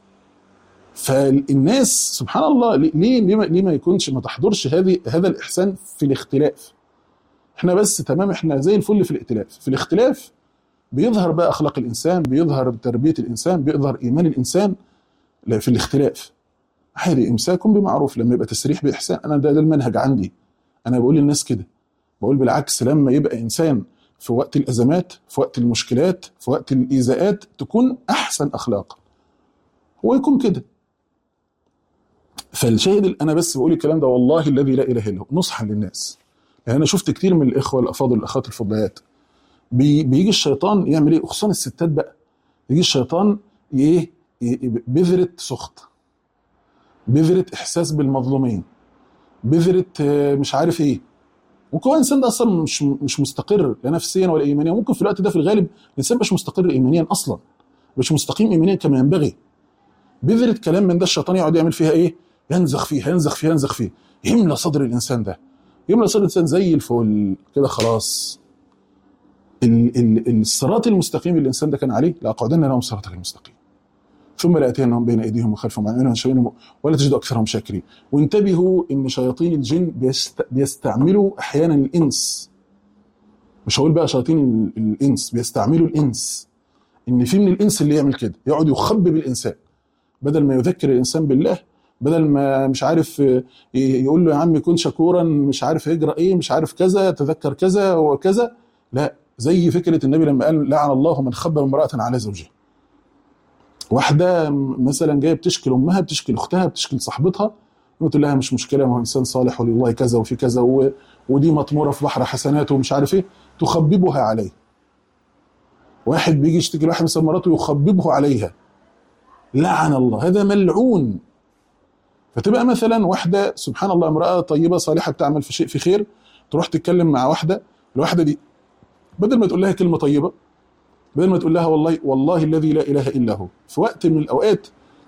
فالناس سبحان الله ليه ليه ليه ما- ليه ما يكونش ما تحضرش هذه هذا الاحسان في الاختلاف احنا بس تمام احنا زي الفل في الائتلاف في الاختلاف بيظهر بقى اخلاق الانسان بيظهر تربيه الانسان بيظهر ايمان الانسان لا، في الاختلاف عادي امساك بمعروف لما يبقى تسريح باحسان انا ده, ده المنهج عندي انا بقول للناس كده بقول بالعكس لما يبقى انسان في وقت الازمات في وقت المشكلات في وقت الايذاءات تكون احسن اخلاق هو يكون كده فالشاهد ال- انا بس بقول الكلام ده والله الذي لا اله الا هو نصحا للناس يعني انا شفت كتير من الاخوه الافاضل الاخوات الفضليات بي بيجي الشيطان يعمل ايه خصوصا الستات بقى يجي الشيطان ايه ي- بذره سخط بذره احساس بالمظلومين بذره آه، مش عارف ايه ممكن هو الانسان ده اصلا مش مش مستقر لا نفسيا ولا ايمانيا ممكن في الوقت ده في الغالب الانسان مش مستقر ايمانيا اصلا مش مستقيم ايمانيا كما ينبغي بذره كلام من ده الشيطان يقعد يعمل فيها ايه ينزخ فيها ينزخ فيها ينزخ فيه يملى صدر الانسان ده يملى صدر الانسان زي الفل كده خلاص ال- ال- الصراط المستقيم اللي الانسان ده كان عليه لاقعدن لهم صراطك المستقيم ثم لاتينهم بين ايديهم وخلفهم وعن يمينهم وشمالهم ولا تجد اكثرهم شاكرين وانتبهوا ان شياطين الجن بيست بيستعملوا احيانا الانس مش هقول بقى شياطين ال- الانس بيستعملوا الانس ان في من الانس اللي يعمل كده يقعد يخبب الانسان بدل ما يذكر الانسان بالله بدل ما مش عارف ي- يقول له يا عم كن شكورا مش عارف يجرى ايه مش عارف كذا تذكر كذا وكذا لا زي فكره النبي لما قال لعن الله من خبى امراه على زوجها واحده مثلا جايه بتشكي امها بتشكي اختها بتشكي صاحبتها تقول لها مش مشكله ما هو انسان صالح ولله كذا وفي كذا و... ودي مطموره في بحر حسنات ومش عارف ايه تخببها عليه واحد بيجي يشتكي لواحد مثلا مراته يخببه عليها لعن الله هذا ملعون فتبقى مثلا واحده سبحان الله امراه طيبه صالحه بتعمل في شيء في خير تروح تتكلم مع واحده الواحده دي بدل ما تقول لها كلمه طيبه بدل ما تقول لها والله والله الذي لا اله الا هو في وقت من الاوقات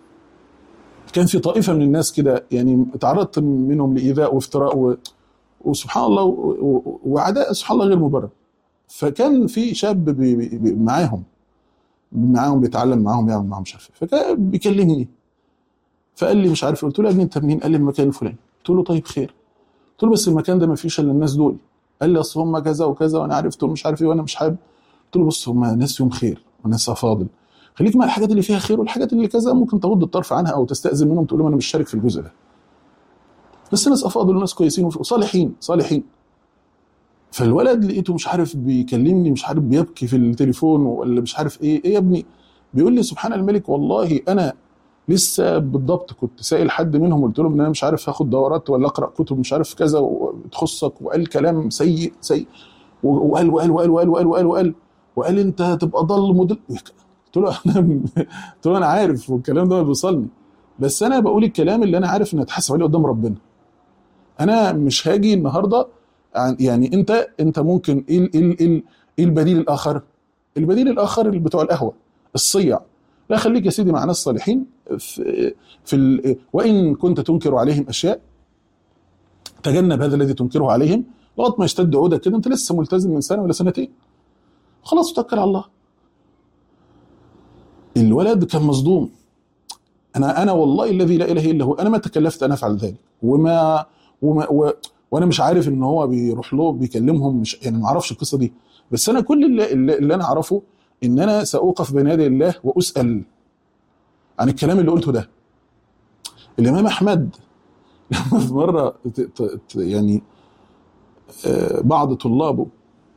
كان في طائفه من الناس كده يعني تعرضت منهم لايذاء وافتراء و... وسبحان الله و... و... وعداء سبحان الله غير مبرر فكان في شاب بي... بي... معاهم معاهم بيتعلم معاهم يعمل معاهم مش عارف إيه. فكان بيكلمني فقال لي مش عارف قلت له يا ابني انت منين؟ قال لي من المكان الفلاني قلت له طيب خير قلت له بس المكان ده ما فيش الا الناس دول قال لي اصل هم كذا وكذا وانا عرفت مش عارف ايه وانا مش حابب قلت له بص هم ناس فيهم خير وناس افاضل خليك مع الحاجات اللي فيها خير والحاجات اللي كذا ممكن تغض الطرف عنها او تستاذن منهم تقول لهم انا مش شارك في الجزء ده بس ناس افاضل وناس كويسين وصالحين صالحين فالولد لقيته مش عارف بيكلمني مش عارف بيبكي في التليفون ولا مش عارف ايه ايه يا ابني بيقول لي سبحان الملك والله انا لسه بالضبط كنت سائل حد منهم قلت لهم ان انا مش عارف هاخد دورات ولا اقرا كتب مش عارف كذا وتخصك وقال كلام سيء سيء وقال وقال وقال وقال وقال وقال وقال, وقال انت هتبقى ضل مدل قلت له انا قلت له انا عارف والكلام ده بيوصلني بس انا بقول الكلام اللي انا عارف ان هتحاسب عليه قدام ربنا انا مش هاجي النهارده يعني انت انت ممكن ايه ايه ايه ايه البديل الاخر البديل الاخر اللي بتوع القهوه الصيع لا خليك يا سيدي مع ناس صالحين في, في ال... وان كنت تنكر عليهم اشياء تجنب هذا الذي تنكره عليهم لغايه ما يشتد عودك كده انت لسه ملتزم من سنه ولا سنتين خلاص توكل على الله الولد كان مصدوم انا انا والله الذي لا اله الا هو انا ما تكلفت ان افعل ذلك وما وما و... وانا مش عارف ان هو بيروح له بيكلمهم مش يعني ما اعرفش القصه دي بس انا كل اللي, اللي, اللي انا اعرفه ان انا ساوقف بين يدي الله واسال عن الكلام اللي قلته ده الامام احمد لما في مره ت- ت- ت- يعني آه، بعض طلابه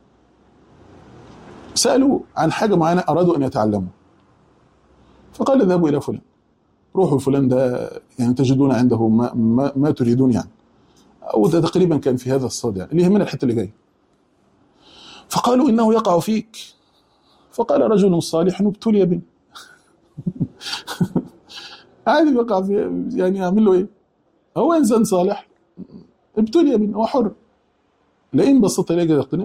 سالوا عن حاجه معينه ارادوا ان يتعلموا فقال اذهبوا الى فلان روحوا فلان ده يعني تجدون عنده ما, ما, ما تريدون يعني او ده تقريبا كان في هذا الصدد يعني اللي يهمنا الحته اللي جايه فقالوا انه يقع فيك فقال رجل صالح ابتلي به عادي بيقع في يعني اعمل له ايه؟ هو انسان صالح ابتلي به هو حر لئن بسطت اليك يقتني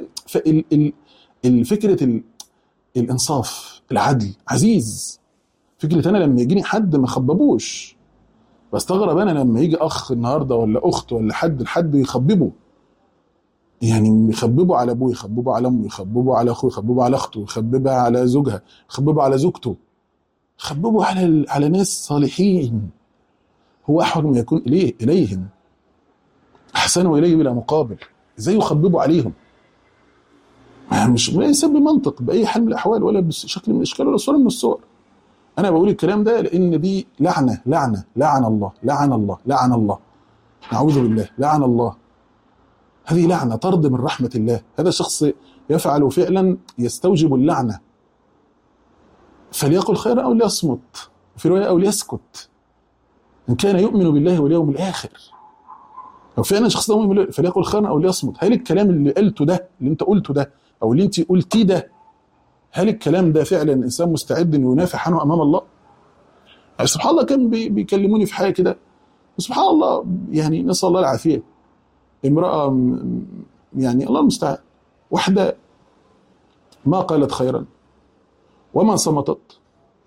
فالفكره ال- الانصاف العدل عزيز فكره انا لما يجيني حد ما خببوش بستغرب انا لما يجي اخ النهارده ولا اخت ولا حد لحد يخببه يعني يخببوا على ابوه يخببوا على امه يخببوا على اخوه يخببوا على اخته يخببها على زوجها يخببوا على زوجته يخببوا على ال- على ناس صالحين هو احوج ما يكون اليه اليهم احسنوا اليه بلا مقابل ازاي يخببوا عليهم ما مش ليس بمنطق باي حال من الاحوال ولا بشكل من الاشكال ولا صوره من الصور انا بقول الكلام ده لان دي لعنه لعنه لعن الله لعن الله لعن الله نعوذ بالله لعن الله هذه لعنه طرد من رحمه الله هذا شخص يفعل فعلا يستوجب اللعنه فليقل خيرا او ليصمت في روايه او ليسكت ان كان يؤمن بالله واليوم الاخر لو فعلا شخص ده مؤمن بالله فليقل خيرا او ليصمت هل الكلام اللي قلته ده اللي انت قلته ده او اللي انت قلتيه ده هل الكلام ده فعلا الانسان مستعد انه ينافح عنه امام الله؟ يعني سبحان الله كان بي- بيكلموني في حاجه كده سبحان الله يعني نسال الله العافيه امراه م- يعني الله المستعان واحده ما قالت خيرا وما صمتت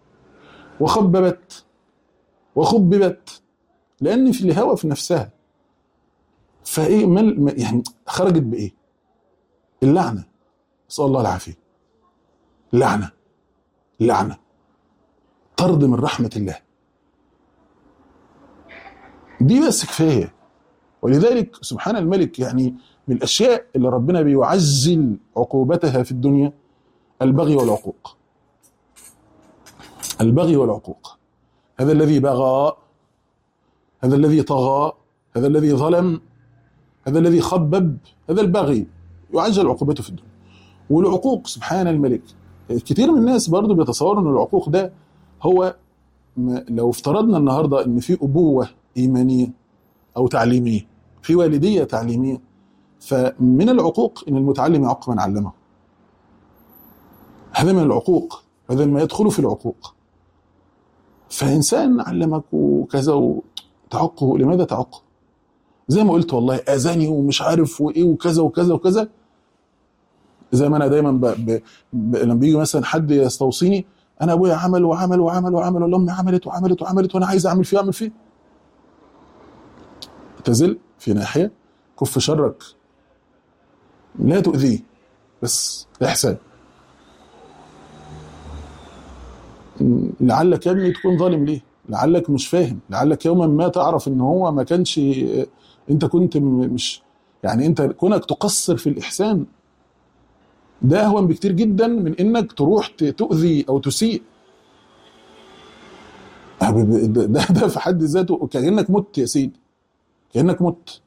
وخببت وخببت لان في الهوى في نفسها فايه مل يعني خرجت بايه؟ اللعنه نسال الله العافيه لعنه لعنه طرد من رحمه الله دي بس كفايه ولذلك سبحان الملك يعني من الاشياء اللي ربنا بيعزل عقوبتها في الدنيا البغي والعقوق البغي والعقوق هذا الذي بغى هذا الذي طغى هذا الذي ظلم هذا الذي خبب هذا البغي يعجل عقوبته في الدنيا والعقوق سبحان الملك كتير من الناس برضو بيتصوروا ان العقوق ده هو م- لو افترضنا النهارده ان في ابوه ايمانيه او تعليميه في والديه تعليميه فمن العقوق ان المتعلم يعق من علمه هذا من العقوق هذا ما يدخل في العقوق فانسان علمك وكذا وتعقه لماذا تعقه زي ما قلت والله اذاني ومش عارف وايه وكذا وكذا وكذا زي ما انا دايما ب... ب... ب... لما بيجي مثلا حد يستوصيني انا ابويا عمل وعمل وعمل وعمل ولا امي عملت وعملت وعملت وانا عايز اعمل فيه اعمل فيه اعتزل في ناحيه كف شرك لا تؤذيه بس احسن لعلك يا ابني تكون ظالم ليه لعلك مش فاهم لعلك يوما ما تعرف ان هو ما كانش انت كنت م- مش يعني انت كونك تقصر في الاحسان ده اهون بكتير جدا من انك تروح ت- تؤذي او تسيء ده ده ده في حد ذاته كانك مت يا سيدي كانك مت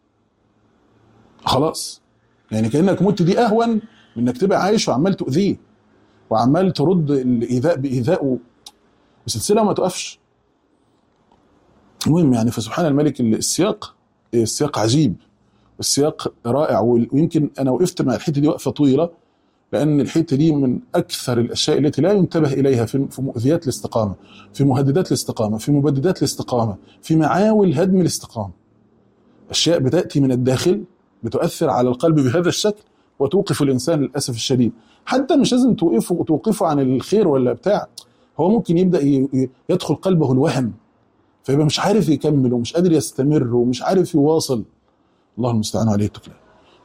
خلاص يعني كانك مت دي اهون من انك تبقى عايش وعمال تؤذيه وعمال ترد الايذاء بايذائه وسلسله ما تقفش المهم يعني فسبحان الملك السياق السياق عجيب السياق رائع ويمكن انا وقفت مع الحته دي وقفه طويله لان الحته دي من اكثر الاشياء التي لا ينتبه اليها في في مؤذيات الاستقامه في مهددات الاستقامه في مبددات الاستقامه في معاول هدم الاستقامه اشياء بتاتي من الداخل بتؤثر على القلب بهذا الشكل وتوقف الانسان للاسف الشديد حتى مش لازم توقفه توقفه عن الخير ولا بتاع هو ممكن يبدا ي- ي- يدخل قلبه الوهم فيبقى مش عارف يكمل ومش قادر يستمر ومش عارف يواصل الله المستعان عليه التكلان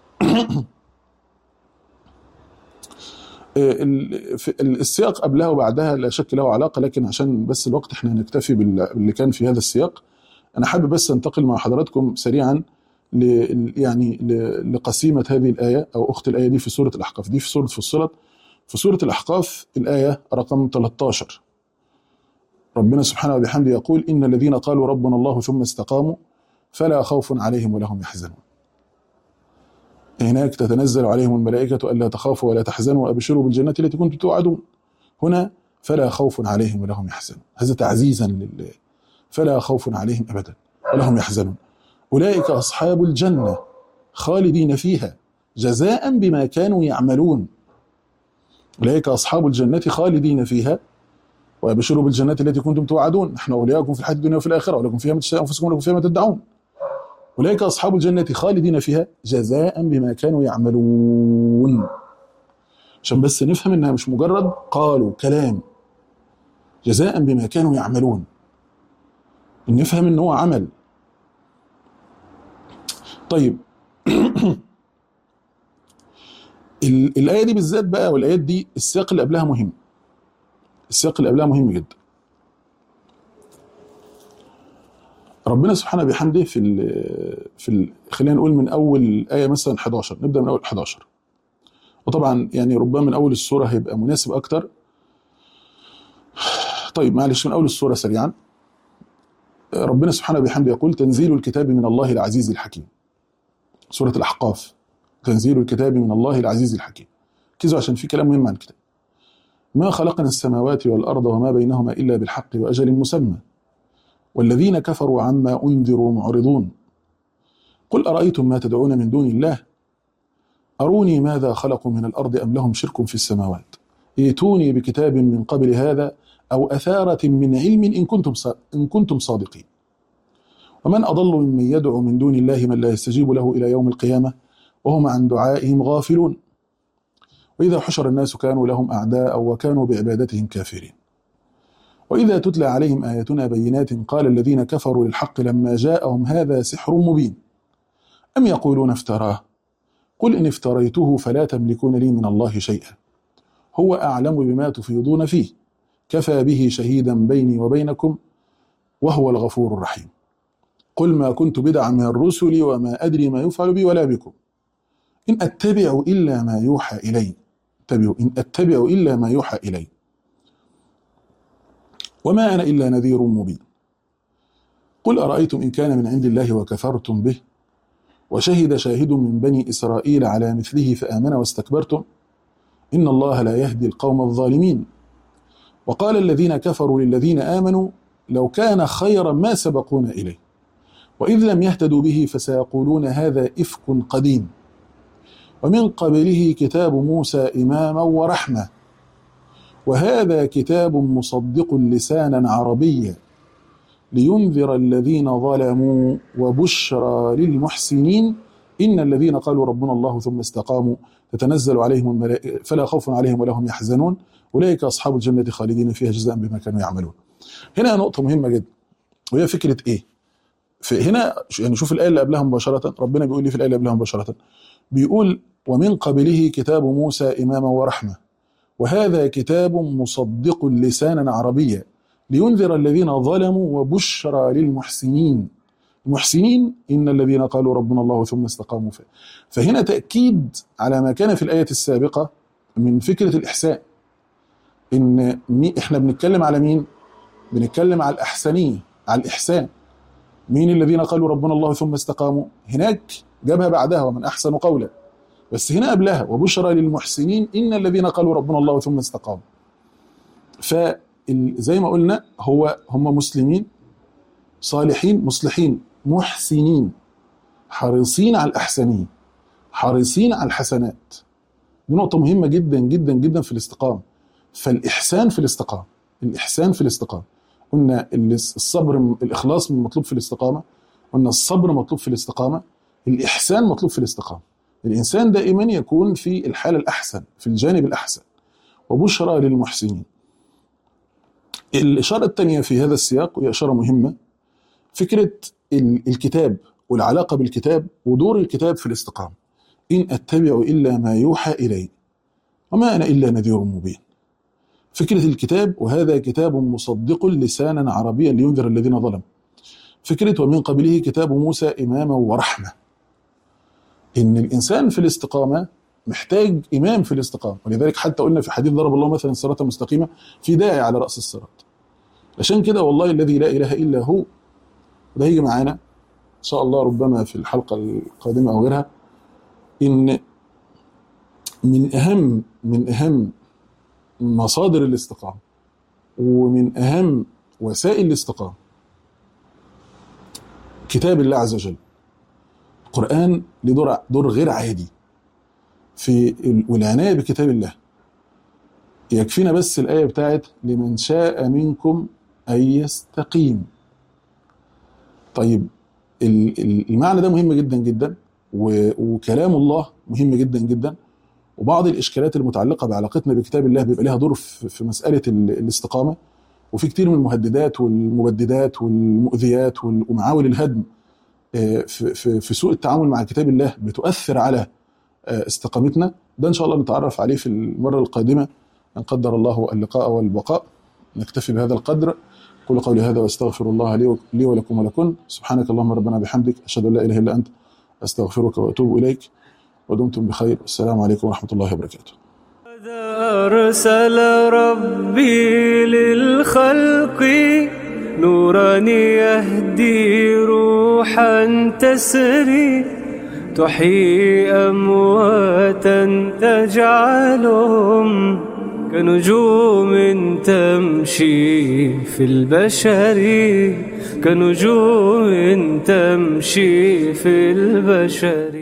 ال- في- السياق قبلها وبعدها لا شك له علاقه لكن عشان بس الوقت احنا هنكتفي بال- باللي كان في هذا السياق انا حابب بس انتقل مع حضراتكم سريعا ل يعني ل- لقسيمه هذه الايه او اخت الايه دي في سوره الاحقاف دي في سوره فصلت في سوره الاحقاف الايه رقم 13 ربنا سبحانه وبحمده يقول ان الذين قالوا ربنا الله ثم استقاموا فلا خوف عليهم ولا هم يحزنون هناك تتنزل عليهم الملائكة ألا تخافوا ولا تحزنوا وأبشروا بالجنة التي كنتم توعدون هنا فلا خوف عليهم ولا هم يحزنون هذا تعزيزا لله فلا خوف عليهم أبدا ولا هم يحزنون أولئك أصحاب الجنة خالدين فيها جزاء بما كانوا يعملون أولئك أصحاب الجنة خالدين فيها وأبشروا بالجنة التي كنتم توعدون نحن أولياءكم في الحياة الدنيا وفي الآخرة ولكم فيها ما تشتهي أنفسكم ولكم فيها ما تدعون أولئك أصحاب الجنة خالدين فيها جزاء بما كانوا يعملون عشان بس نفهم إنها مش مجرد قالوا كلام جزاء بما كانوا يعملون نفهم إن هو عمل طيب ال- الآية دي بالذات بقى والآيات دي السياق اللي قبلها مهم السياق اللي قبلها مهم جدا ربنا سبحانه بحمده في ال في ال خلينا نقول من اول ايه مثلا 11 نبدا من اول 11 وطبعا يعني ربما من اول السوره هيبقى مناسب اكتر طيب معلش من اول السوره سريعا ربنا سبحانه بحمده يقول تنزيل الكتاب من الله العزيز الحكيم سوره الاحقاف تنزيل الكتاب من الله العزيز الحكيم ركزوا عشان في كلام مهم عن الكتاب ما خلقنا السماوات والارض وما بينهما الا بالحق واجل مسمى والذين كفروا عما انذروا معرضون قل ارايتم ما تدعون من دون الله اروني ماذا خلقوا من الارض ام لهم شرك في السماوات ائتوني بكتاب من قبل هذا او اثاره من علم ان كنتم صا- ان كنتم صادقين ومن اضل ممن يدعو من دون الله من لا يستجيب له الى يوم القيامه وهم عن دعائهم غافلون واذا حشر الناس كانوا لهم اعداء وكانوا بعبادتهم كافرين وإذا تتلى عليهم آياتنا بينات قال الذين كفروا للحق لما جاءهم هذا سحر مبين أم يقولون افتراه قل إن افتريته فلا تملكون لي من الله شيئا هو أعلم بما تفيضون فيه كفى به شهيدا بيني وبينكم وهو الغفور الرحيم قل ما كنت بدعا من الرسل وما أدري ما يفعل بي ولا بكم إن أتبع إلا ما يوحى إلي اتبعوا إن أتبع إلا ما يوحى إلي وما أنا إلا نذير مبين قل أرأيتم إن كان من عند الله وكفرتم به وشهد شاهد من بني إسرائيل على مثله فآمن واستكبرتم إن الله لا يهدي القوم الظالمين وقال الذين كفروا للذين آمنوا لو كان خيرا ما سبقونا إليه وإذ لم يهتدوا به فسيقولون هذا إفك قديم ومن قبله كتاب موسى إماما ورحمة وهذا كتاب مصدق لسانا عربيا لينذر الذين ظلموا وبشرى للمحسنين إن الذين قالوا ربنا الله ثم استقاموا تتنزل عليهم الملائكة فلا خوف عليهم ولا هم يحزنون أولئك أصحاب الجنة خالدين فيها جزاء بما كانوا يعملون هنا نقطة مهمة جدا وهي فكرة إيه هنا يعني شوف الآية اللي قبلها مباشرة ربنا بيقول لي في الآية اللي قبلها مباشرة بيقول ومن قبله كتاب موسى إماما ورحمة وهذا كتاب مصدق لسانا عربيا لينذر الذين ظلموا وبشرى للمحسنين المحسنين إن الذين قالوا ربنا الله ثم استقاموا فيه فهنا تأكيد على ما كان في الآية السابقة من فكرة الإحسان إن إحنا بنتكلم على مين؟ بنتكلم على الأحسنية على الإحسان مين الذين قالوا ربنا الله ثم استقاموا هناك جابها بعدها ومن أحسن قولا بس هنا قبلها وبشرى للمحسنين إن الذين قالوا ربنا الله ثم استقاموا فزي ما قلنا هو هم مسلمين صالحين مصلحين محسنين حريصين على الأحسنين حريصين على الحسنات دي نقطة مهمة جدا جدا جدا في الاستقامة فالإحسان في الاستقامة الإحسان في الاستقامة قلنا الصبر الإخلاص مطلوب في الاستقامة قلنا الصبر مطلوب في الاستقامة الإحسان مطلوب في الاستقامة الإنسان دائما يكون في الحالة الأحسن في الجانب الأحسن وبشرى للمحسنين الإشارة الثانية في هذا السياق وهي إشارة مهمة فكرة الكتاب والعلاقة بالكتاب ودور الكتاب في الاستقامة إن أتبع إلا ما يوحى إلي وما أنا إلا نذير مبين فكرة الكتاب وهذا كتاب مصدق لسانا عربيا لينذر الذين ظلموا فكرة ومن قبله كتاب موسى إماما ورحمة إن الإنسان في الاستقامة محتاج إمام في الاستقامة ولذلك حتى قلنا في حديث ضرب الله مثلا الصراط المستقيمة في داعي على رأس الصراط عشان كده والله الذي لا إله إلا هو ده هيجي معانا إن شاء الله ربما في الحلقة القادمة أو غيرها إن من أهم من أهم مصادر الاستقامة ومن أهم وسائل الاستقامة كتاب الله عز وجل القرآن له دور دور غير عادي في والعناية بكتاب الله يكفينا بس الآية بتاعت لمن شاء منكم أن يستقيم طيب المعنى ده مهم جدا جدا وكلام الله مهم جدا جدا وبعض الاشكالات المتعلقه بعلاقتنا بكتاب الله بيبقى لها دور في مساله الاستقامه وفي كتير من المهددات والمبددات والمؤذيات ومعاول الهدم في في سوء التعامل مع كتاب الله بتؤثر على استقامتنا ده ان شاء الله نتعرف عليه في المره القادمه ان قدر الله اللقاء والبقاء نكتفي بهذا القدر قول قولي هذا واستغفر الله لي لي ولكم ولكن سبحانك اللهم ربنا بحمدك اشهد ان لا اله الا انت استغفرك واتوب اليك ودمتم بخير والسلام عليكم ورحمه الله وبركاته أرسل ربي للخلق نورا يهدي روحا تسري تحيي أمواتا تجعلهم كنجوم تمشي في البشر كنجوم تمشي في البشر